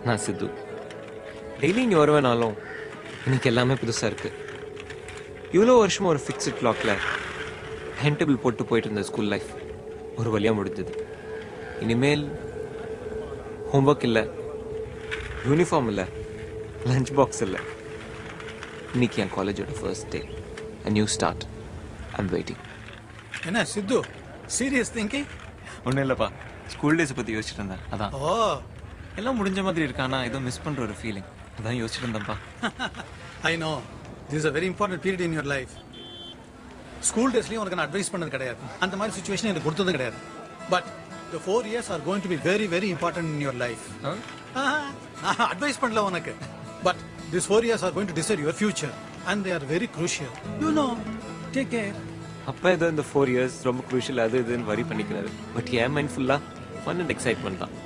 நான் சித்து டெய்லி இங்கே வருவேனாலும் இன்னைக்கு எல்லாமே புதுசாக இருக்கு இவ்வளோ வருஷமா ஒரு ஃபிக்ஸ்ட் கிளாக்ல டைம் டேபிள் போட்டு போயிட்டு இருந்த ஸ்கூல் லைஃப் ஒரு வழியாக முடிஞ்சது இனிமேல் ஹோம்ஒர்க் இல்லை யூனிஃபார்ம் இல்லை லஞ்ச் பாக்ஸ் இல்லை இன்னைக்கு என் காலேஜோட first day a new start I'm waiting என்ன சித்து சீரியஸ் திங்கிங் ஒன்றும் இல்லைப்பா ஸ்கூல் டேஸ் பற்றி யோசிச்சுட்டு இருந்தேன் அதான் ஓ எல்லாம் முடிஞ்ச மாதிரி இருக்கானா ஏதோ மிஸ் பண்ற ஒரு ஃபீலிங் அதான் யோசிச்சுட்டு இருந்தேன்ப்பா I know this a very important period in your life school டேஸ்லயும் உனக்கு நான் அட்வைஸ் பண்ணது கிடையாது அந்த மாதிரி சுச்சுவேஷன் எனக்கு கொடுத்தது கிடையாது but the four years are going to be very very important in your life நான் அட்வைஸ் பண்ணல உனக்கு but this four years are going to decide your future and they are very crucial you know take care அப்பா ஏதோ இந்த four years ரொம்ப crucial அது இதுன்னு வரி பண்ணிக்கிறாரு பட் ஏன் மைண்ட் ஃபுல்லா ஃபன் அண்ட் எக்ஸைட்மெண்ட் தான்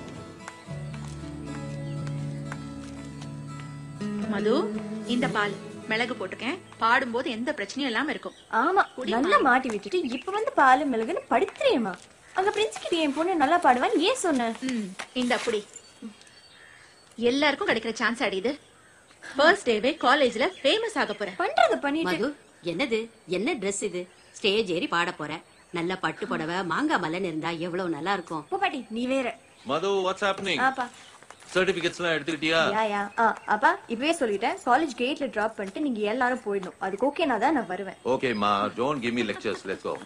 மது இந்த பால் மிளகு போட்டுக்கேன் பாடும்போது எந்த பிரச்சனையும் இல்லாம இருக்கும் ஆமா குடிமா. நல்லா மாட்டி விட்டுட்டு இப்ப வந்து பாலு மிளகுன்னு படுத்துறியம்மா அங்க பிரின்ஸ் கிட்ட என் பொண்ணு நல்லா பாடுவான்னு ஏன் சொன்ன ம், இந்த அப்படி எல்லாருக்கும் கிடைக்கிற சான்ஸ் அடியுது ஃபர்ஸ்ட் டேவே காலேஜ்ல ஃபேமஸ் ஆக போறேன் பண்றத பண்ணிட்டு மது என்னது என்ன Dress இது ஸ்டேஜ் ஏறி பாட போற நல்ல பட்டு புடவை மாங்காய் மலன் இருந்தா எவ்வளவு நல்லா இருக்கும் போ பாட்டி நீ வேற மது வாட்ஸ் ஹேப்பனிங் ஆப்பா சர்டிபிகேட்ஸ்லாம் எடுத்துக்கிட்டியா யா யா ஆ அப்பா இப்பவே சொல்லிட்டேன் காலேஜ் கேட்ல டிராப் பண்ணிட்டு நீங்க எல்லாரும் போயிடணும் அதுக்கு ஓகேனா தான் நான் வருவேன் ஓகே மா don't give me lectures let's go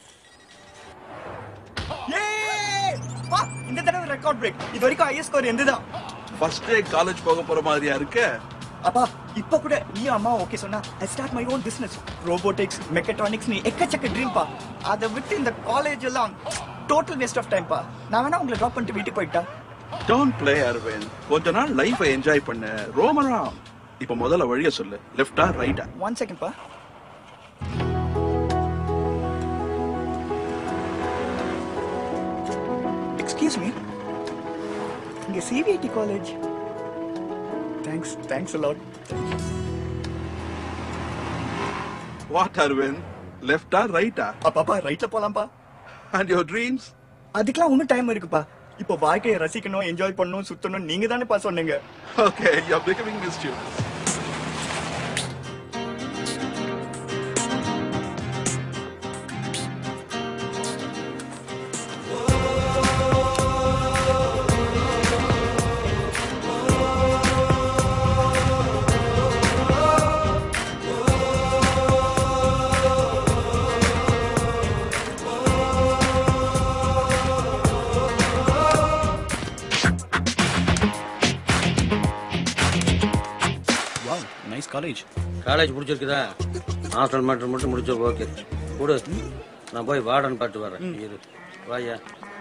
வா இந்த தடவை ரெக்கார்ட் பிரேக் இது வரைக்கும் ஹையஸ்ட் ஸ்கோர் எந்ததான் ஃபர்ஸ்ட் டே காலேஜ் போக போற மாதிரியா இருக்க அப்பா இப்ப கூட நீ அம்மா ஓகே சொன்னா I start my own business robotics mechatronics நீ எக்கச்சக்க ட்ரீம் பா அதை விட்டு இந்த காலேஜ் எல்லாம் டோட்டல் வேஸ்ட் ஆஃப் டைம் பா நான் வேணா உங்களை ட்ராப் பண்ணிட்டு வீட்டுக்கு போயிட்டா டோன்ட் ப்ளே அரவிந்த் கொஞ்ச நாள் லைஃபை என்ஜாய் பண்ணு ரோமனா இப்ப முதல்ல வழிய சொல்லு லெஃப்டா ரைட்டா ஒன் செகண்ட் பா எக்ஸ்கியூஸ் மீ இங்க CBIT college thanks thanks a lot what Aravind லெஃப்டா ரைட்டா அப்பாப்பா ரைட்ல போலாம்ப்பா அண்ட் யுவர் ட்ரீம்ஸ் அதுக்கெல்லாம் இன்னும் டைம் இருக்குப்பா இப்போ வாழ்க்கையை ரசிக்கணும் என்ஜாய் பண்ணணும் சுத்தணும் நீங்க தானேப்பா சொன்னீங்க ஓகே யூ ஆர் பிகமிங் மிஸ்டியூஸ் வாவ் நைஸ் காலேஜ் காலேஜ் முடிச்சிருக்குதா ஹாஸ்டல் மேட்ரு மட்டும் முடிச்ச ஓகே கொடு நான் போய் வார்டன் பார்த்து வரேன் இரு வாயா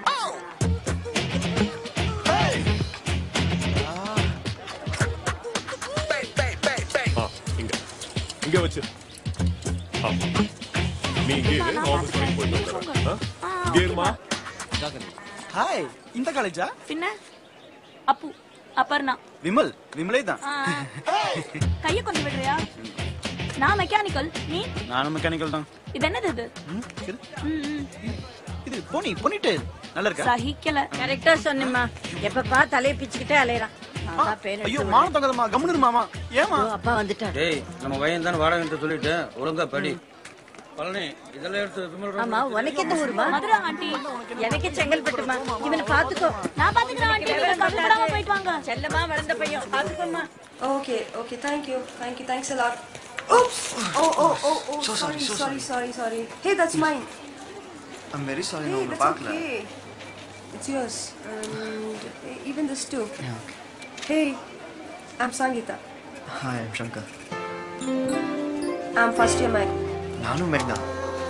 இங்க இங்க வச்சு ஆ. நீ இங்கே இரு, நான் ஆபீஸ் வரைக்கும் போயிட்டு வந்துடுறேன். ஆ? இங்கே இருமா ஹாய் இந்த காலேஜா பின்ன அப்பு அப்பர்ணா விமல் விமலே தான் கைய கொஞ்சம் விடுறியா நான் மெக்கானிக்கல் நீ நானும் மெக்கானிக்கல் தான் இது என்னது இது ம், ம். இது போனி பொனிட்டு நல்லா இருக்கா சகிக்கல கரெக்டா சொன்னேம்மா எப்பப்பா தலையை பிச்சுக்கிட்டே அலையறான் அதான் பேர் ஐயோ மானம் தங்கதம்மா கம்முனு மாமா ஏமா அப்பா வந்துட்டாரு டேய் நம்ம பையன் தானே வாடகைன்ட்டு சொல்லிட்டு ஒழுங்கா படி பழனி இதெல்லாம் எடுத்து விமல் ஆமா உனக்கு எந்த ஊருமா மதுரா ஆண்டி எனக்கு செங்கல்பட்டுமா இவனை பாத்துக்கோ நான் பாத்துக்கிறேன் ஆண்டி நீங்க கவலைப்படாம போயிட்டு வாங்க செல்லமா வளர்ந்த பையன் பாத்துக்கோமா Okay, okay, thank you. Thank you, thanks a lot. Oops! Oh, oh, oh, oh, sorry, sorry, sorry, sorry. Hey, that's mine. I'm very sorry Hey, that's okay. It's yours. And even this too. Hey, I'm Sangeeta. Hi I'm Shankar I'm first year Mag. நானும் mech தான்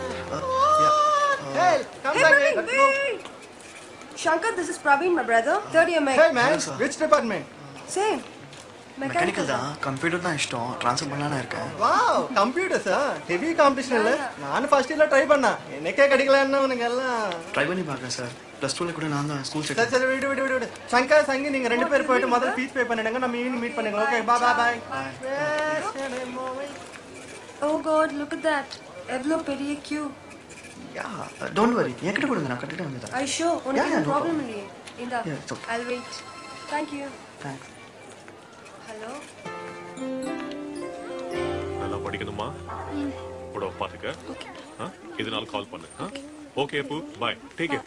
Hey, wait, wait. Shankar, this is Praveen, my brother. Third year Mag. Hey man, which department? Same. Mechanical. தான் computer தான் இஷ்டம் transfer பண்ணலாம்னு இருக்கேன் wow கம்ப்யூட்டர்ஸா heavy competition இல்ல நானும் first இயர்ல ட்ரை பண்ணேன் எனக்கே கிடைக்கலன்னு உனக்கு எல்லாம் ட்ரை பண்ணி பார்க்குறேன் சார் ப்ளஸ் டூவில் கூட நான் தான் ஸ்கூல் சரி சரி விடு விடு விடு விடு சங்கர் சங்கி நீங்க ரெண்டு பேரும் போயிட்டு முதல்ல ஃபீஸ் பே பண்ணிடுங்க நம்ம ஈவினிங் மீட் பண்ணிக்கலாம் okay bye bye bye Oh God, look at that. எவ்வளோ பெரிய queue. யா டோன்ட் வரி என்கிட்ட கொடுங்க நான் கட்டிட்டு வந்துடுறேன் Are you sure? உனக்கு Yeah, yeah, எந்த no ப்ராப்ளம் இல்லையே இந்தா Yeah, it's okay. I'll wait. Thank you. Thanks hello நல்லா படிக்கணுமா கூட பாத்துக்க ஆ? இதனால கால் பண்ணு ஓகே அப்பு பாய் டேக் கேர்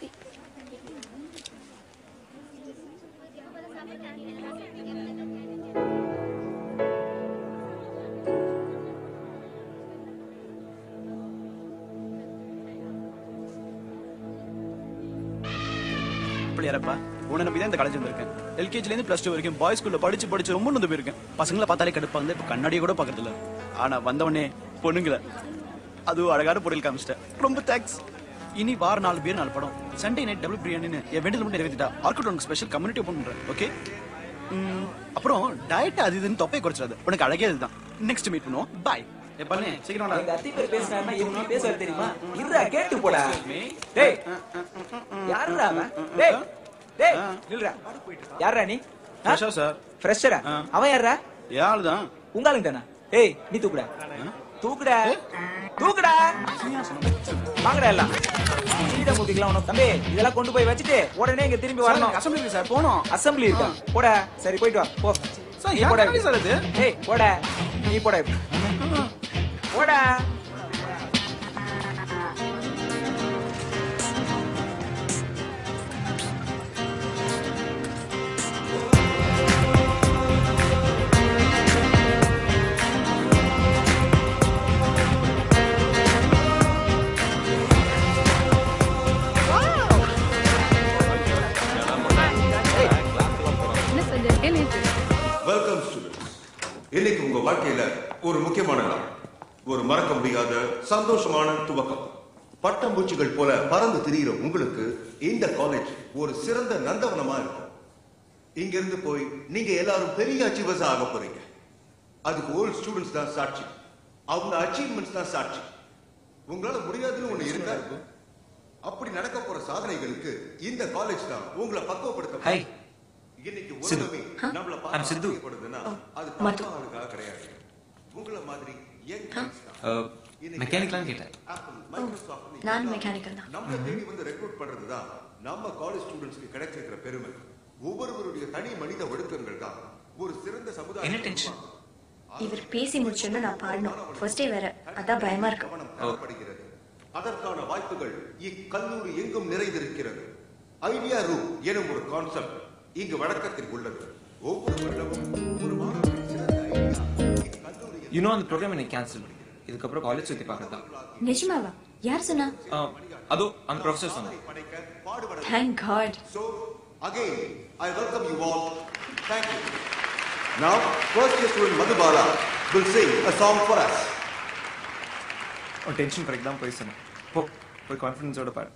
பிள்ளையாரப்பா உன்னை நம்பி தான் இந்த காலேஜ் வந்திருக்கேன் எல்கேஜில இருந்து பிளஸ் டூ வரைக்கும் பாய்ஸ் ஸ்கூல்ல படிச்சு படிச்சு ரொம்ப நொந்து போயிருக்கேன் பசங்களை பார்த்தாலே கடுப்பா வந்து இப்ப கண்ணாடியை கூட பாக்குறது இல்ல ஆனா வந்தவனே பொண்ணுங்கள அதுவும் அழகான பொருள் காமிச்சிட்டேன் ரொம்ப தேங்க்ஸ் இனி வார நாலு பேர் நாலு படம் சண்டே நைட் டபுள் பிரியாணின்னு என் வேண்டியது மட்டும் நிறைவேற்றிட்டா ஆர்கட் உனக்கு ஸ்பெஷல் கம்யூனிட்டி ஓப்பன் பண்றேன் ஓகே அப்புறம் டயட் அது இதுன்னு தொப்பை குறைச்சிடாது உனக்கு அழகே அதுதான் நெக்ஸ்ட் மீட் பண்ணுவோம் பாய் பண்ணு சீக்கிரம் எங்க அத்தி பேர் பேசினாருன்னா எப்படி பேசுவாரு தெரியுமா இருடா கேட்டு போடா டேய் யாருடா அவன் டேய் டேய் நில்றா யாரா நீ ஃப்ரெஷ்ஷா சார் ஃப்ரெஷரா அவன் யாரா யாரு தான் உங்க ஆளுங்க தானா ஏய் நீ தூக்குடா தூக்குடா தூக்குடா வாங்கடா எல்லாம் சீடை முட்டிக்கலாம் உனக்கு தம்பி இதெல்லாம் கொண்டு போய் வச்சுட்டு உடனே இங்க திரும்பி வரணும் அசம்பிளி இருக்கு சார் போனோம் அசம்பிளி இருக்கா போடா சரி போயிட்டு வா போ சார், நீ யார் போடா கம்பெனி சார் இது? ஏய் போடா நீ போடா இப்படி. போடா வெல்கம் ஸ்டூடெண்ட்ஸ் இன்னைக்கு உங்க வாழ்க்கையில ஒரு முக்கியமான நாள் ஒரு மறக்க முடியாத சந்தோஷமான துவக்கம் பட்டம்பூச்சிகள் போல பறந்து திரியிற உங்களுக்கு இந்த காலேஜ் ஒரு சிறந்த நந்தவனமா இருக்கும் இங்க இருந்து போய் நீங்க எல்லாரும் பெரிய அச்சீவர்ஸ் ஆக போறீங்க அதுக்கு ஓல்ட் ஸ்டூடெண்ட்ஸ் தான் சாட்சி அவங்க அச்சீவ்மெண்ட்ஸ் தான் சாட்சி உங்களால முடியாதுன்னு ஒண்ணு இருக்கா அப்படி நடக்க போற சாதனைகளுக்கு இந்த காலேஜ் தான் உங்களை பக்குவப்படுத்த ஹாய் இன்னைக்கு சித்து. உலகமே நம்மள I'm பார்த்து சித்து. ஆச்சரியப்படுதுன்னா அது மது. தப்பாளுக்காக கிடையாது உங்களை மாதிரி young minds தான். மெக்கானிக்கலாம் கேட்டேன் Apple, Microsoft னு நான் எல்லாமே மெக்கானிக்கல் தான் நம்மள தேடி வந்து ரெக்ரூட் பண்றது தான் நம்ம காலேஜ் ஸ்டூடெண்ட்ஸ்க்கு கிடைச்சிருக்கிற பெருமை ஒவ்வொருவருடைய தனி மனித ஒழுக்கங்கள் தான் ஒரு சிறந்த சமுதாயம் என்ன டென்ஷன் இவர் பேசி முடிச்சோன்னு நான் பாடணும் ஃபர்ஸ்ட் டே வேற அதான் பயமா இருக்கு தேவைப்படுகிறது அதற்கான வாய்ப்புகள் இக்கல்லூரி எங்கும் நிறைந்திருக்கிறது ஐடியா ரூம் எனும் ஒரு கான்செப்ட் இங்கு வழக்கத்தில் உள்ளது ஒவ்வொரு வருடமும் ஒரு மாணவரின் சிறந்த ஐடியா யூனோ அந்த ப்ரோக்ராம் எனக்கு கேன்சல் இதுக்கப்புறம் காலேஜ் சுற்றி பார்க்கறது தான் நிஜமாவா யார் சொன்னா அதோ அந்த ப்ரொஃபஸர் சொன்னாங்க thank God So, again, I welcome you all. Thank you. Now, first year student Madhubala will sing a song for us. உன் டென்ஷன் கரெக்ட் தான் போய் சொன்னேன் போ போய் கான்ஃபிடன்ஸோட பாரு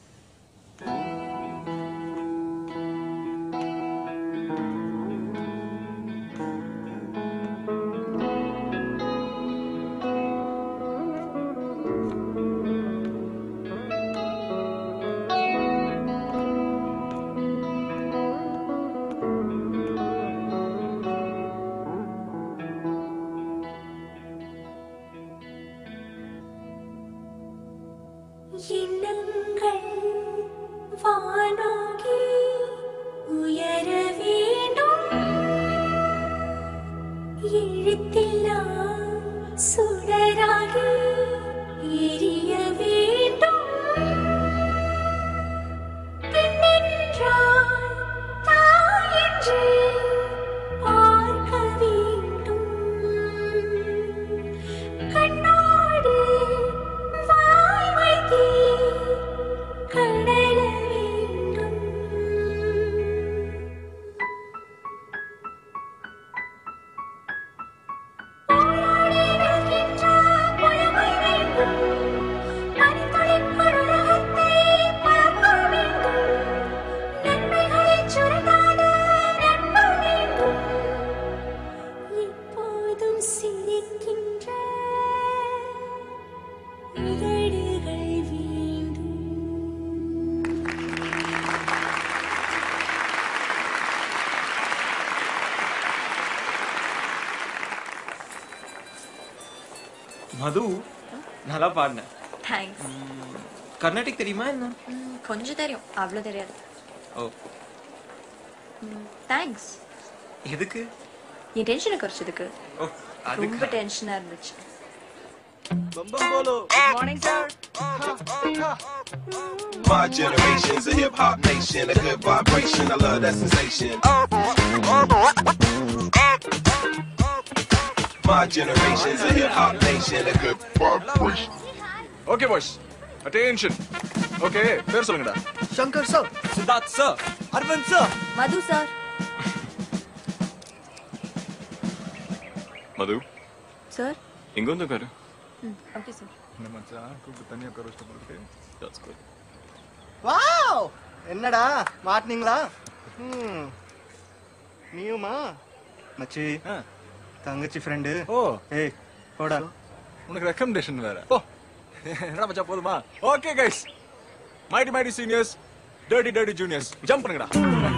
எண்ணங்கள் வானோகி உயர வேண்டும் எழுத்தில்லா சுடராகி எரிய வேண்டும் பெண்ணென்றால் தாயென்று பார்க்க வேண்டும் கண்ணோடு வாய் வைத்தே கடல வேண்டும் போராடி வெல்கின்ற புலமை வேண்டும் பனித்துளிக்குள் உலகத்தை பரப்ப வேண்டும் நன்மைகளைச் சுரந்தாட நட்பு வேண்டும் எப்போதும் சிரிக்கின்ற உதடுகள் வேண்டும் மது நல்லா பாடினேன் தேங்க்ஸ் கர்நாடிக் தெரியுமா என்ன கொஞ்சம் தெரியும் அவ்வளோ தெரியாது ஓ தேங்க்ஸ் எதுக்கு என் டென்ஷனை குறைச்சதுக்கு ரொம்ப டென்ஷனா இருந்துச்சு morning sir My generation's a hip hop nation, a good vibration. I love that sensation. My generation's a hip hop nation, a good vibration. Okay boys attention okay பேர் சொல்லுங்கடா Shankar sir Siddharth sir Aravind sir Madhu sir Madhu sir இங்க வந்து உட்காரு okay sir இந்த மச்சான் கூப்பிட்டு தனியா உட்கார வச்சுட்டு தட்ஸ் குட் வாவ் என்னடா மாட்டினீங்களா ம் நீயுமா மச்சி தங்கச்சி ஃப்ரெண்டு ஓ ஏய் போடா உனக்கு ரெக்கமெண்டேஷன் வேற ஓ என்ன மச்சான் போதுமா okay guys mighty mighty seniors dirty dirty juniors jump பண்ணுங்கடா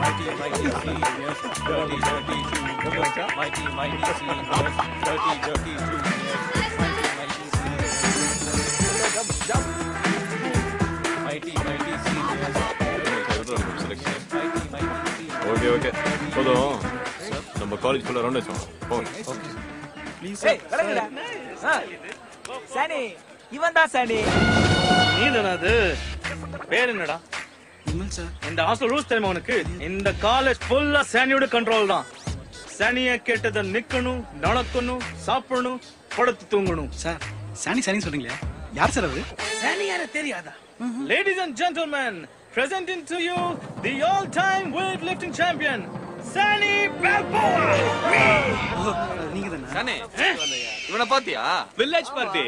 ஓகே ஓகே போதும் நம்ம காலேஜ் ஃபுல்லா ரவுண்ட் வச்சோம் போங்க ப்ளீஸ் ஏய் விலகுடா ஆ. சானி இவன் தான் சானி நீதானா அது பேர் என்னடா விமல் சார் இந்த ஹாஸ்டல் ரூல்ஸ் தெரியுமா உனக்கு இந்த காலேஜ் ஃபுல்லா சானியோட கண்ட்ரோல் தான் சனிய கேட்டதை நிக்கணும் நடக்கணும் சாப்பிடணும் படுத்து தூங்கணும் சார் சானி சானி சொல்றீங்களா யார் சார் அவரு சானி யார தெரியாதா ladies and gentlemen presenting to you the all-time weightlifting champion Sunny Balboa நீங்க தானே சானி இவனை பாத்தியா வில்லேஜ் பார்ட்டி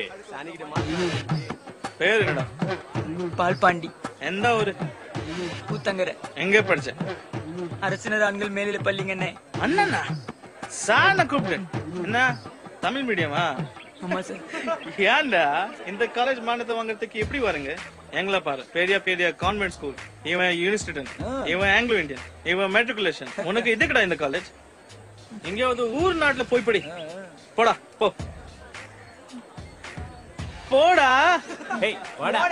பேர் என்னடா பால்பாண்டி எந்த ஊரு கூத்தங்கரை எங்க படிச்ச அரசினர் ஆண்கள் மேலிட பள்ளிங்கண்ணே அண்ணனா சான கூப்பிடு என்ன தமிழ் மீடியமா ஆமா சார் ஏன்டா இந்த காலேஜ் மானியத்தை வாங்குறதுக்கு எப்படி வருங்க எங்களை பாரு பெரிய பெரிய கான்வென்ட் ஸ்கூல் இவன் யூனிஸ்டூடென்ட் இவன் ஆங்கிலோ இந்தியன் இவன் மெட்ரிகுலேஷன் உனக்கு இதுக்குடா இந்த காலேஜ் எங்கேயாவது ஊர் நாட்டுல போய் படி போடா போ போடா ஏய் வாடா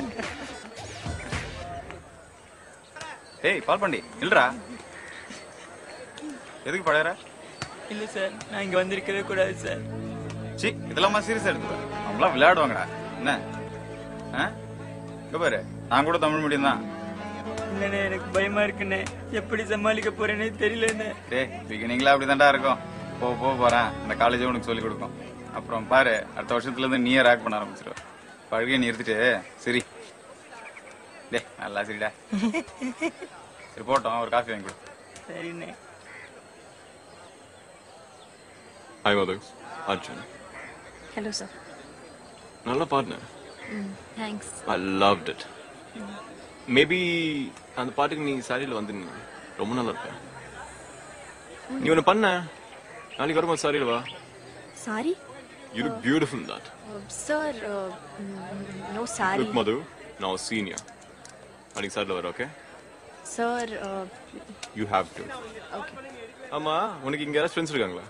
ஏய் பால் பண்ணி இல்லடா எதுக்கு பழையற இல்ல சார் நான் இங்க வந்திருக்கவே கூடாது சார் சி இதெல்லாம் சீரியஸா எடுத்து அவங்களாம் விளையாடுவாங்கடா என்ன ஆ? இங்க பாரு நான் கூட தமிழ் மீடியம் தான் இல்லண்ணே எனக்கு பயமா இருக்குண்ணே எப்படி சமாளிக்க போறேனே தெரியலண்ணே டேய் பிகினிங்ல அப்படிதான்டா இருக்கும் போ போ போறேன் இந்த காலேஜே உனக்கு சொல்லி கொடுக்கும் அப்புறம் பாரு அடுத்த வருஷத்துல இருந்து நீயே ரேக் பண்ண ஆரம்பிச்சிருவ பழகிய நிறுத்திட்டு சரி டேய் நல்லா சரிடா சரி போட்டோம் ஒரு காஃபி வாங்கி கொடு சரிண்ணே hi Madhu Arjun hello sir நல்ல partner thanks I loved it maybe அந்த பாட்டுக்கு நீ சாரியில் வந்து ரொம்ப நல்லா இருப்ப நீ ஒன்று பண்ண நாளைக்கு வரும்போது சாரியில் வா sorry you look beautiful that sir no sorry look Madhu நான் சீனியர் நாளைக்கு சாரியில் வர okay sir you have to okay ஆமா உனக்கு இங்க யாராவது ஃப்ரெண்ட்ஸ் இருக்காங்களா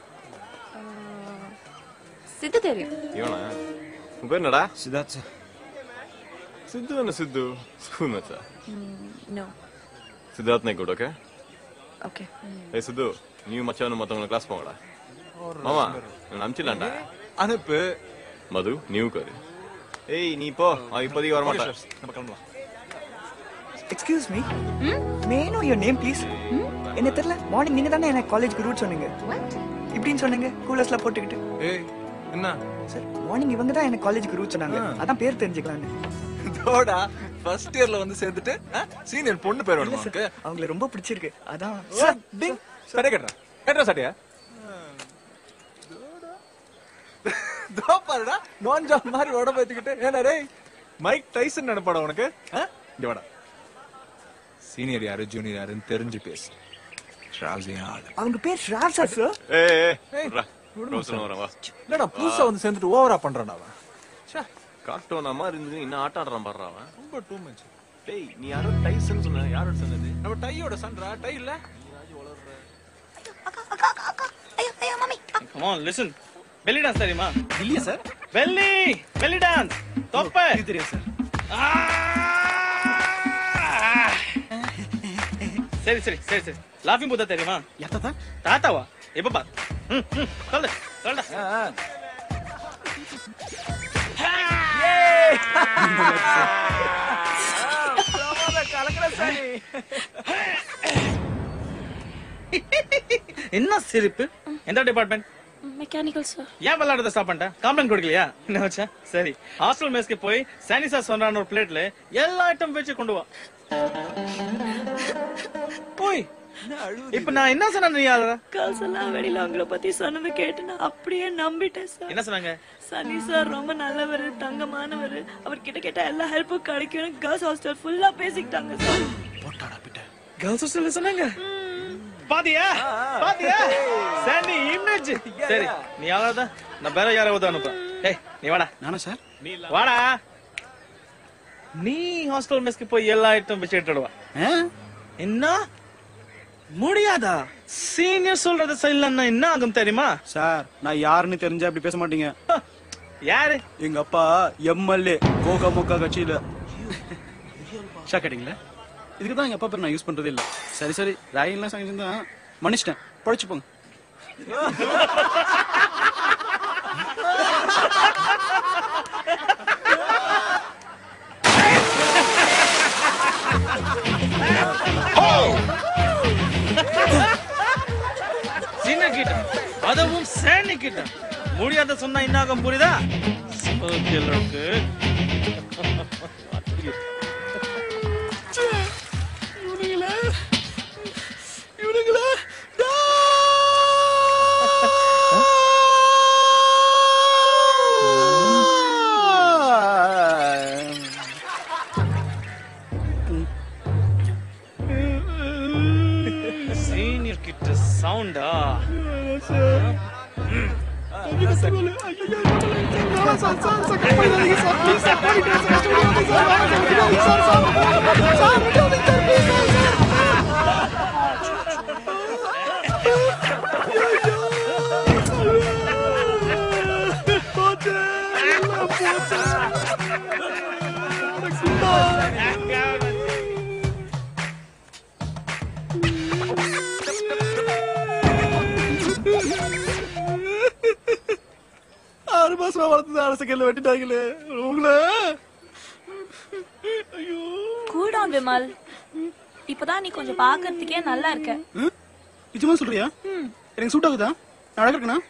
சித்து தெரியும் இவனா உன் பேர் என்னடா சித்தார்த் சார் சித்து என்ன சித்து ஸ்கூல் மச்சா no Siddharth Naik okay okay ஏய் சித்து நீ மச்சான் மத்தவங்க கிளாஸ் போங்கடா மாமா நான் அனுப்பிச்சிடலாம்டா அனுப்பு மது நியூ கரு ஏய் நீ போ அவன் இப்போதைக்கு வர மாட்டான் நம்ம கிளம்பலாம் excuse me may know your name please என்ன தெரியல மார்னிங் நீங்க தானே எனக்கு காலேஜ்க்கு ரூட் சொன்னீங்க இப்படின்னு சொன்னீங்க கூலர்ஸ்லாம் போட்டுக்கிட்டு ஏய் என்ன சார் மார்னிங் இவங்க தான் எனக்கு காலேஜ்க்கு ரூட் சொன்னாங்க அதான் பேர் தெரிஞ்சுக்கலான்னு தோடா ஃபர்ஸ்ட் இயர்ல வந்து சேர்ந்துட்டு சீனியர் பொண்ணு பேர் இல்ல வேணுமா சார் அவங்கள ரொம்ப பிடிச்சிருக்கு அதான் சார் டிங் சட்டை கட்டுறா கட்டுறா சட்டையா தோ பாருடா நான் ஜான் மாதிரி உடம்பு வச்சுக்கிட்டு ஏன்னா டேய் மைக் டைசன் நினைப்பாடா உனக்கு ஆ? இங்க வாடா சீனியர் யாரு ஜூனியர் யாருன்னு தெரிஞ்சு பேசு ஷாவ்ஸி ஆள் அவங்க பேர் ஷராப்ஸா சார் ஏய் ஏய் வா ரோசன் வரேன் வா இல்லடா புதுசா வந்து சேர்ந்துட்டு ஓவரா பண்றான் அவன் ச்சே, காட்டோனா மாதிரி இருந்து இன்னும் ஆட்டம் ஆடுறான் பாடுறான் அவன் ரொம்ப டூ மச் டேய் நீ யாரோ டைசன் சொன்ன யாரோட சொன்னது நம்ம டையோட சன்றா டை இல்ல Come on, listen. belly dance தெரியுமா இல்லையா சார் belly belly dance தொப்பை தெரியும் சார் சரி சரி சரி சரி லாஃபிங் புத்தா தெரியுமா யாத்தா தாத்தாவா இப்ப பாரு ம், ம், சொல்லு சொல்லுடா என்ன சிரிப்பு எந்த டிபார்ட்மெண்ட் மெக்கானிக்கல் சார் ஏன் விளையாடுறத ஸ்டாப் பண்ணிட்டேன் கம்ப்ளைண்ட் கொடுக்கலையா என்ன வச்சா சரி ஹாஸ்டல் மேஸ்க்கு போய் சானிசா சொன்னான ஒரு பிளேட்ல எல்லா ஐட்டம் வச்சு கொண்டு வா போய் இப்ப நான் என்ன சொன்னேன் நீ அத கேர்ள்ஸ் எல்லாம் வெளியில உங்களை பத்தி சொன்னதை கேட்டு நான் அப்படியே நம்பிட்டேன் சார் என்ன சொன்னாங்க சனி சார் ரொம்ப நல்லவர் தங்கமானவர் அவர்கிட்ட கேட்ட எல்லா ஹெல்ப்பும் கிடைக்கும் கேர்ள்ஸ் ஹாஸ்டல் ஃபுல்லா பேசிக்கிட்டாங்க சார் கேர்ள்ஸ் ஹாஸ்டல்ல சொன்னாங்க பாத்தியா பாத்தியா சனி இமேஜ் சரி நீ யாராவது நான் வேற யாராவது அனுப்புறேன் ஏய் நீ வாடா நானா சார் வாடா நீ ஹாஸ்டல் மெஸ்க்கு போய் எல்லா ஐட்டம் வச்சு எடுத்துடுவா என்ன முடியாதா சீனியர் சொல்றத செய்யலன்னா என்ன ஆகும் தெரியுமா சார் நான் யாருன்னு தெரிஞ்சா அப்படி பேச மாட்டீங்க யாரு எங்க அப்பா எம்எல்ஏ கோகா மொக்கா கட்சியில ஷாக் ஆயிட்டீங்களா இதுக்கு தான் எங்க அப்பா பேர் நான் யூஸ் பண்றதே இல்ல சரி சரி ராயெல்லாம் செஞ்சிருந்தா மன்னிச்சிட்டேன் பழிச்சு போங்க சின்ன கிட்ட அதுவும் சேனி கிட்ட முடியாத சொன்னா என்ன ஆகும் புரியுதா ஓகேலோக்கு இவனுங்களே இவனுங்களே சீனியர் கிட்ட சவுண்டா ஆறு மாசமா வளர்த்தது அரச கையில வெட்டிட்டாங்களே உங்களை கூல் டவுன் விமல் இப்பதான் நீ கொஞ்சம் பாக்குறதுக்கே நல்லா இருக்க நிஜமா சொல்றியா எனக்கு சூட் ஆகுதா நான் அழகா இருக்கனா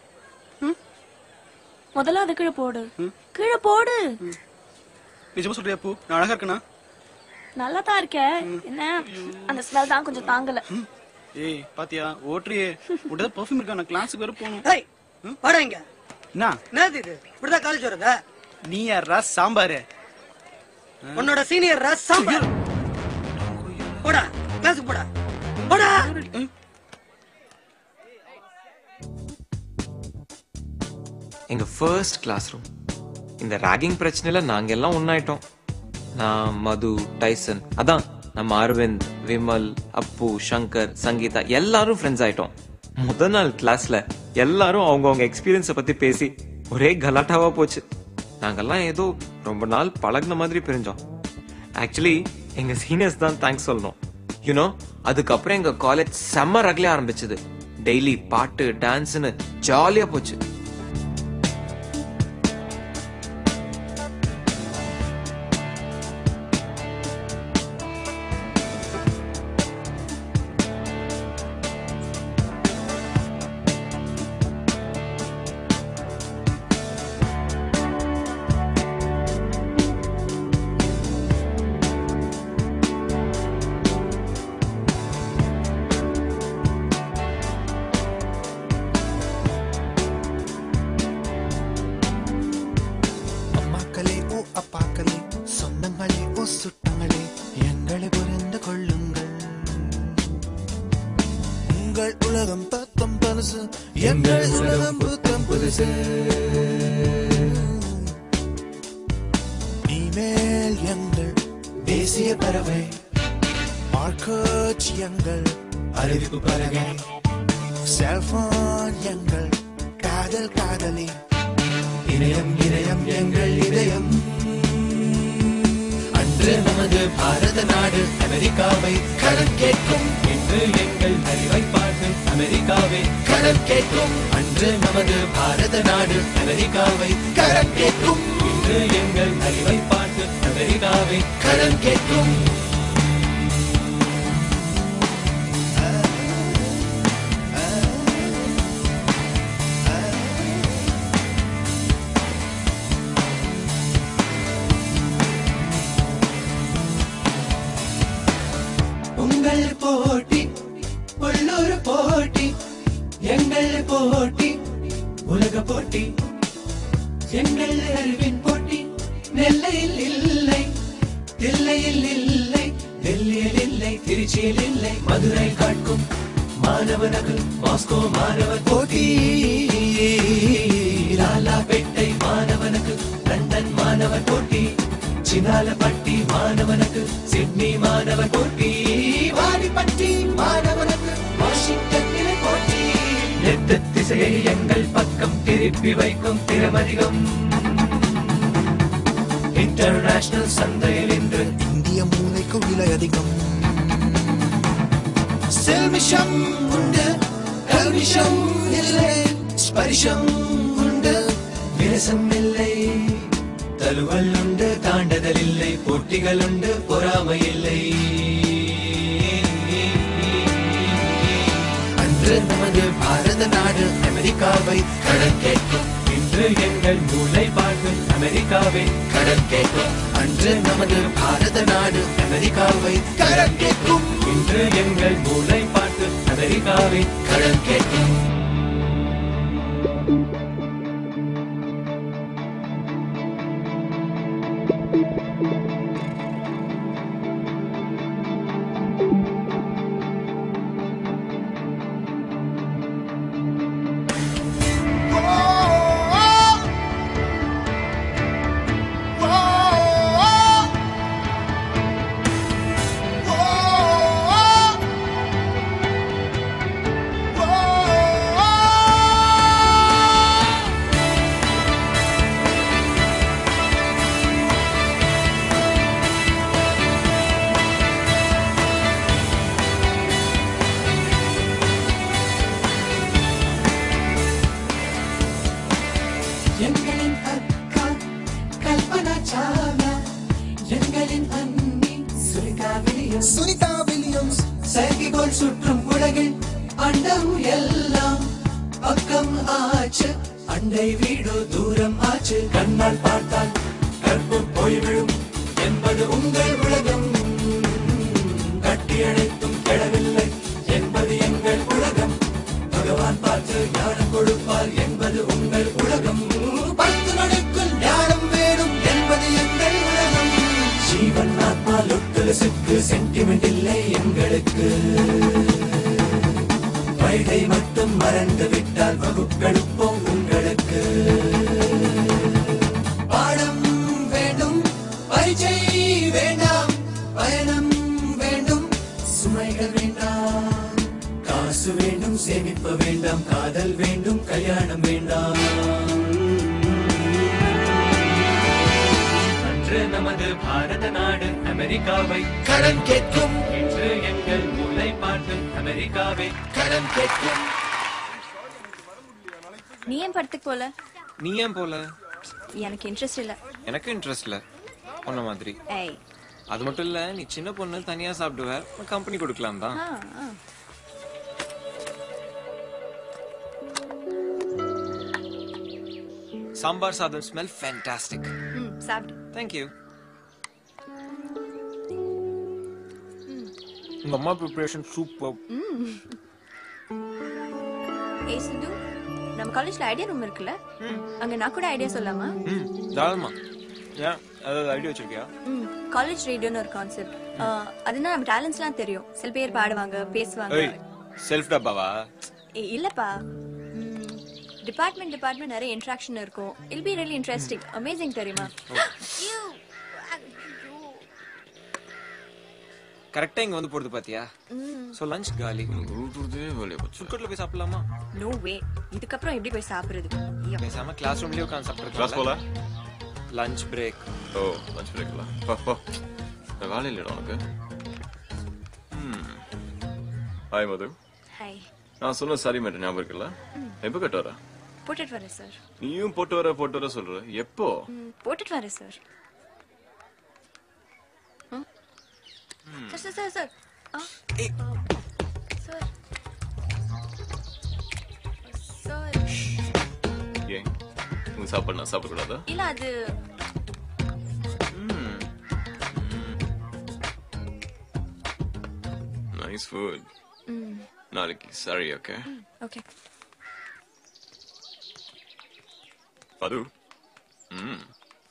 முதல்ல அதை கீழே போடு கீழே போடு நிஜமா சொல்றியா பூ நான் அழகா இருக்கனா நல்லா தான் இருக்க என்ன அந்த ஸ்மெல் தான் கொஞ்சம் தாங்கல ஏய் பாத்தியா ஓட்டுறியே உடனே பர்ஃபியூம் இருக்கா நான் கிளாஸுக்கு வேற போகணும் ஏய் வாடா இங்க என்ன என்னது இது இப்படிதான் காலேஜ் வருதா நீ யாரா சாம்பாரு உன்னோட சீனியர் சாம்பார் போடா கிளாஸுக்கு போடா போடா எங்க ஃபர்ஸ்ட் கிளாஸ் ரூம் இந்த ராகிங் பிரச்சனையில நாங்க எல்லாம் ஒன்னாயிட்டோம் நான் மது டைசன் அதான் நம்ம அரவிந்த் விமல் அப்பு சங்கர் சங்கீதா எல்லாரும் ஃப்ரெண்ட்ஸ் ஆயிட்டோம் முத நாள் கிளாஸ்ல எல்லாரும் அவங்கவங்க எக்ஸ்பீரியன்ஸை பத்தி பேசி ஒரே கலாட்டாவா போச்சு நாங்கெல்லாம் ஏதோ ரொம்ப நாள் பழகுன மாதிரி பிரிஞ்சோம் ஆக்சுவலி எங்க சீனியர்ஸ் தான் தேங்க்ஸ் சொல்லணும் யூனோ அதுக்கப்புறம் எங்க காலேஜ் செம்ம ரகலே ஆரம்பிச்சது டெய்லி பாட்டு டான்ஸ்னு ஜாலியா போச்சு அம்மாக்களே ஓ அப்பாக்களே சொந்தங்களே ஓ சுட்டங்களே எங்களை புரிந்து கொள்ளுங்கள் உங்கள் உலகம் பத்தம் பரிசு எங்கள் உலகம் புத்தம் புதுசு இமெயில் எங்கள் தேசிய பறவை மார்க்கோச் எங்கள் அறிவிப்பு பலகை செல்போன் எங்கள் காதல் காதலி இணையம் இணையம் எங்கள் இதயம் அன்று நமது பாரத நாடு அமெரிக்காவை கடன் கேட்கும் இன்று எங்கள் அறிவை பார்த்து அமெரிக்காவே கரம் கேட்கும் அன்று நமது பாரத நாடு அமெரிக்காவை கரம் கேட்கும் இன்று எங்கள் அறிவை பார்த்து அமெரிக்காவை கரம் கேட்கும் உங்கள் போட்டி உள்ளூர் போட்டி எங்கள் போட்டி உலக போட்டி எங்கள் அறிவின் போட்டி நெல்லையில் இல்லை தில்லையில் இல்லை டெல்லியில் இல்லை திருச்சியில் இல்லை மதுரை காட்கும் மாணவனகு மாஸ்கோ மாணவர் போட்டி லாலாபேட்டை மாணவனுக்கு லண்டன் மாணவர் போட்டி சினாலப்பட்டி மாணவனுக்கு சிட்னி மாணவர் போட்டி வாடிப்பட்டி மாணவனுக்கு வாஷிங்டனில் போட்டி எட்டு திசையை எங்கள் பக்கம் திருப்பி வைக்கும் திறமதிகம் இன்டர்நேஷனல் சந்தையில் இன்று இந்திய மூளைக்கு விலை அதிகம் செல்மிஷம் உண்டு கல்விஷம் இல்லை ஸ்பரிஷம் உண்டு விரசம் இல்லை தழுவல் உண்டு தாண்டதல் இல்லை போட்டிகள் உண்டு பொறாமை இல்லை அன்று நமது பாரத நாடு அமெரிக்காவை கடன் கேட்கும் இன்று எங்கள் மூளை பார்க்கும் அமெரிக்காவை கடன் கேட்கும் அன்று நமது பாரத நாடு அமெரிக்காவை கடன் கேட்கும் இன்று எங்கள் மூளை பார்த்து அமெரிக்காவை கடன் கேட்கும் எங்களின் அக்கா கல்பனா சாவ்லா எங்களின் அண்ணி சுனிதா வில்லியம்ஸ் சுனிதா வில்லியம்ஸ் செயற்கைக்கோள் சுற்றும் உலகில் அண்டம் எல்லாம் பக்கம் ஆச்சு அண்டை வீடு தூரம் ஆச்சு கண்ணால் பார்த்தால் கற்பு போய்விடும் என்பது உங்கள் உலகம் கட்டியணைத்தும் கெடவில்லை என்பது எங்கள் உலகம் பகவான் பார்த்து ஞானம் கொடுப்பார் என்பது உங்கள் உலகம் பத்து நொடிக்குள் ஞானம் வேணும் என்பது எங்கள் உலகம் ஜீவன் ஆத்மா லொட்டுலசுக்கு சென்டிமெண்ட் இல்லை எங்களுக்கு வைகை மட்டும் மறந்து விட்டால் வகுப்பெடுப்போம் உங்களுக்கு பாடம் வேண்டும் பரீட்சை வேண்டாம் பயணம் வேண்டும் சுமைகள் வேண்டாம் காசு வேண்டும் சேமிப்பு வேண்டாம் காதல் வேண்டும் கல்யாணம் வேண்டாம் அன்று நமது பாரத நாடு அமெரிக்காவை கடன் கேட்கும் இன்று எங்கள் மூளை பார்த்து அமெரிக்காவை கடன் கேட்கும் நீ ஏன் படத்துக்கு போல நீ ஏன் போல எனக்கு இன்ட்ரெஸ்ட் இல்ல எனக்கு இன்ட்ரெஸ்ட் இல்ல உன்ன மாதிரி ஏய் அது மட்டும் இல்ல நீ சின்ன பொண்ணு தனியா சாப்பிடுவ கம்பெனி கொடுக்கலாம் தான் ஆ, ஆ. சாம்பார் சாதம் ஸ்மெல் ஃபேண்டாஸ்டிக் ம் சாப்பிடு தேங்க்யூ உங்க அம்மா ப்ரிப்பரேஷன் சூப்பர் ம் ஏய் சிந்து நம்ம காலேஜ்ல ஐடியா ரூம் இருக்குல்ல அங்க நான் கூட ஐடியா சொல்லாமா ம் தாராளமா ஏன் அதாவது ஐடியா வச்சிருக்கியா ம் காலேஜ் ரேடியோன்னு ஒரு கான்செப்ட் அதுனா நம்ம டேலண்ட்ஸ்லாம் தெரியும் சில பேர் பாடுவாங்க பேசுவாங்க ஏய் செல்ஃப் டப்பாவா ஏய், இல்லப்பா டிபார்ட்மெண்ட் டிபார்ட்மெண்ட் நிறைய இன்ட்ராக்ஷன் இருக்கும் I'll be really interesting amazing தெரியுமா கரெக்டா இங்க வந்து போறது பாத்தியா ம். சோ லஞ்ச் காலி ஃபுட் கோர்ட்ல போய் சாப்பிடலாமா நோ வே இதுக்கப்புறம் எப்படி போய் சாப்பிடுறது ஐயோ. பேசாம கிளாஸ் ரூம்லயே உட்கார்ந்து சாப்பிட்டு Class போல? லஞ்ச் பிரேக் ஓ லஞ்ச் பிரேக்ல போ போ வேலை இல்லைடா உனக்கு ம் ஹாய் மது ஹாய் நான் சொன்ன சாரி மேட்டர் ஞாபகம் இருக்குல்ல எப்போ கட்டு வர போட்டுட்டு வரேன் சார் நீயும் போட்டு வர போட்டு வர சொல்ற எப்போ போட்டுட்டு வரேன் sir sir sir sir sir ஆ சார் சார் ஏன் உங்க சாப்பாடு நான் சாப்பிடக்கூடாதா இல்ல அது நைஸ் ஃபுட் ம் நாளைக்கு சாரி ஓகே ஓகே மது ம்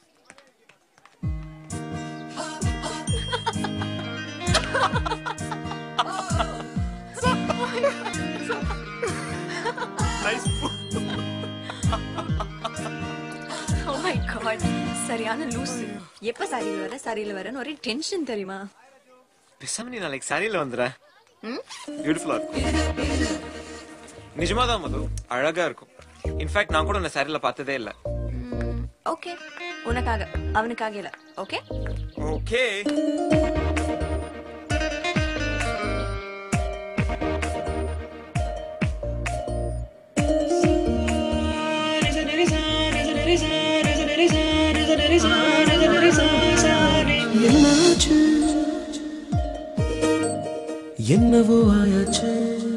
ஓ மை காட் சரியான லூசு எப்ப சரியில வர சரியில வரன்னு ஒரே டென்ஷன் தெரியுமா பேசாம நீ நாளைக்கு சாரியில வந்துடுற ம் பியூட்டிஃபுல்லா இருக்கும் நிஜமாதான் மது அழகா இருக்கும் இன்ஃபேக்ட் நான் கூட உன்னை சாரியில பார்த்ததே இல்ல ஓகே உனக்காக அவனுக்காக இல்ல ஓகே ஓகே என்னாச்சு என்னவோ ஆயாச்சு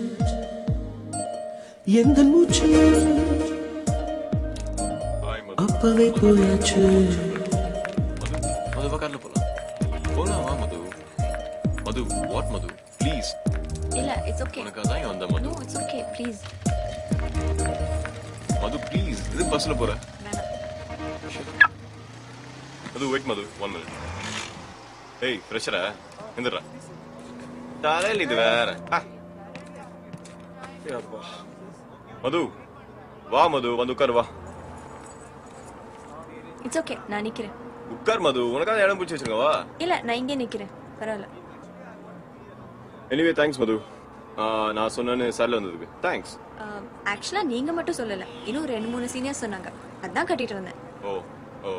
எந்த மூச்சு அப்பவே போயாச்சு மது வா கார்ல போலாம் போலாம் வா மது மது வாட் மது ப்ளீஸ் இல்ல இட்ஸ் ஓகே உனக்காக தான் இங்க வந்த Madhu no it's okay please Madhu please இது பஸ்ல போற Madhu wait Madhu one minute ஏய் ஃப்ரெஷரா எந்திரா தலையில் இது வேற ஆ. ஏப்பா. மது வா மது வந்து உட்காரு வா இட்ஸ் ஓகே நான் நிக்கிறேன் உட்கார் மது உனக்காக இடம் பிடிச்சி வச்சிருங்க வா இல்ல நான் இங்கே நிக்கிறேன் பரவாயில்ல எனிவே தேங்க்ஸ் மது ஆ, நான் சொன்னேன்னு சரில வந்ததுக்கு தேங்க்ஸ் ஆக்சுவலா நீங்க மட்டும் சொல்லல இன்னும் ரெண்டு மூணு சீனியர்ஸ் சொன்னாங்க அதான் கட்டிட்டு வந்தேன் ஓ ஓ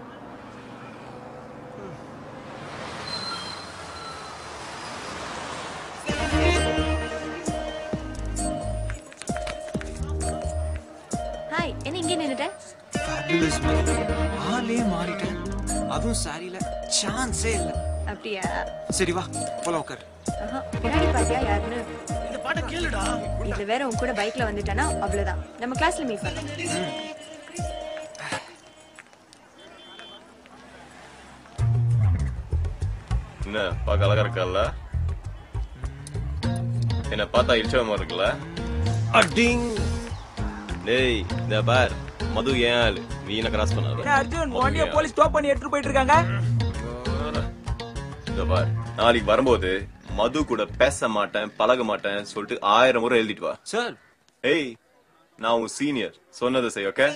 ஹாய் என்ன இங்கே நின்னுட்டேன் Fabulous, மது. ஆளே மாறிட்டேன் அதுவும் சாரியில சான்ஸே இல்ல அப்படியா சரி வா போலாம் உட்கார் ஆஹா, பின்னாடி பாத்தியா யாருன்னு இந்த பாட்டை கேளுடா இதுல வேற உன் கூட பைக்ல வந்துட்டானா அவ்வளவுதான் நம்ம கிளாஸ்ல மீட் பண்ணலாம் என்ன பார்க்க அழகா இருக்கல்ல என்ன பார்த்தா இச்சவமா இருக்குல்ல அடிங் டேய் இந்த பார் மது ஏன் ஆளு நீ என்ன கிராஸ் பண்ணாத ஏன் அர்ஜுன் மது வண்டியை ஏன் போலீஸ் ஸ்டாப் பண்ணி எடுத்துட்டு போயிட்டு இருக்காங்க ஆளு. இந்த பார் நாளைக்கு வரும்போது மது கூட பேச மாட்டேன் பழக மாட்டேன் சொல்லிட்டு ஆயிரம் முறை எழுதிட்டு வா சார் ஏய் நான் உன் சீனியர் சொன்னதை செய் ஓகே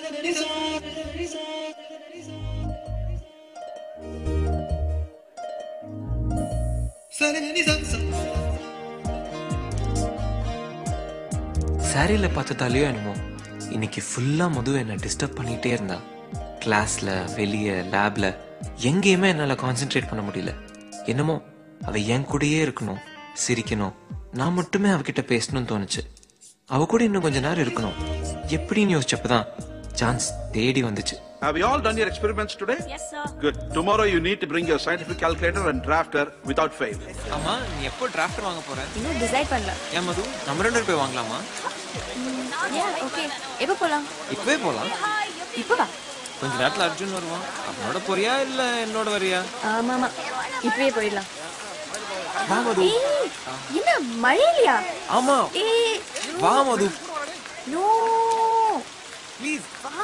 சாரியில பார்த்ததாலேயோ என்னமோ இன்னைக்கு ஃபுல்லா மது என்ன டிஸ்டர்ப் பண்ணிட்டே இருந்தா கிளாஸ்ல வெளியே லேப்ல எங்கேயுமே என்னால கான்சென்ட்ரேட் பண்ண முடியல என்னமோ அவ என் கூடயே இருக்கணும் சிரிக்கணும் நான் மட்டுமே அவகிட்ட பேசணும்னு தோணுச்சு அவ கூட இன்னும் கொஞ்ச நேரம் இருக்கணும் எப்படின்னு யோசிச்சப்பதான் சான்ஸ் தேடி வந்துச்சு Have you all done your experiments today? Yes, sir. Good. Tomorrow you need to bring your scientific calculator and drafter without fail. ஆமா நீ எப்போ டிராஃப்ட் வாங்க போற இன்னும் டிசைட் பண்ணல ஏன் மது நம்ம ரெண்டு பேரும் போய் வாங்கலாமா ஏன் ஓகே எப்போ போலாம் இப்பவே போலாம் இப்போ வா கொஞ்ச நேரத்துல அர்ஜுன் வருவான் அவனோட போறியா இல்ல என்னோட வரியா ஆமா ஆமா இப்பவே போயிடலாம் வா மது ஏய், என்ன மழையிலையா ஆமா ஏய் வா மது நோ ப்ளீஸ் வா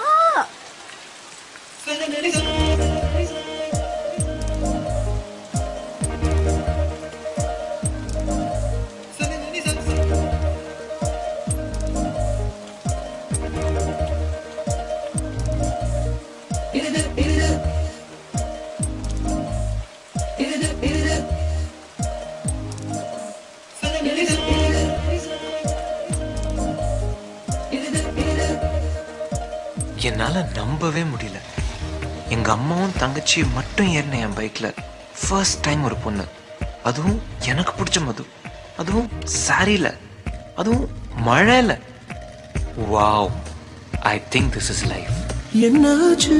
என்னால நம்பவே முடியல எங்க அம்மாவும் தங்கச்சியும் மட்டும் ஏறின என் பைக்ல ஃபர்ஸ்ட் டைம் ஒரு பொண்ணு அதுவும் எனக்கு பிடிச்ச மது அதுவும் சாரியில அதுவும் மழையில wow I think this is life என்னாச்சு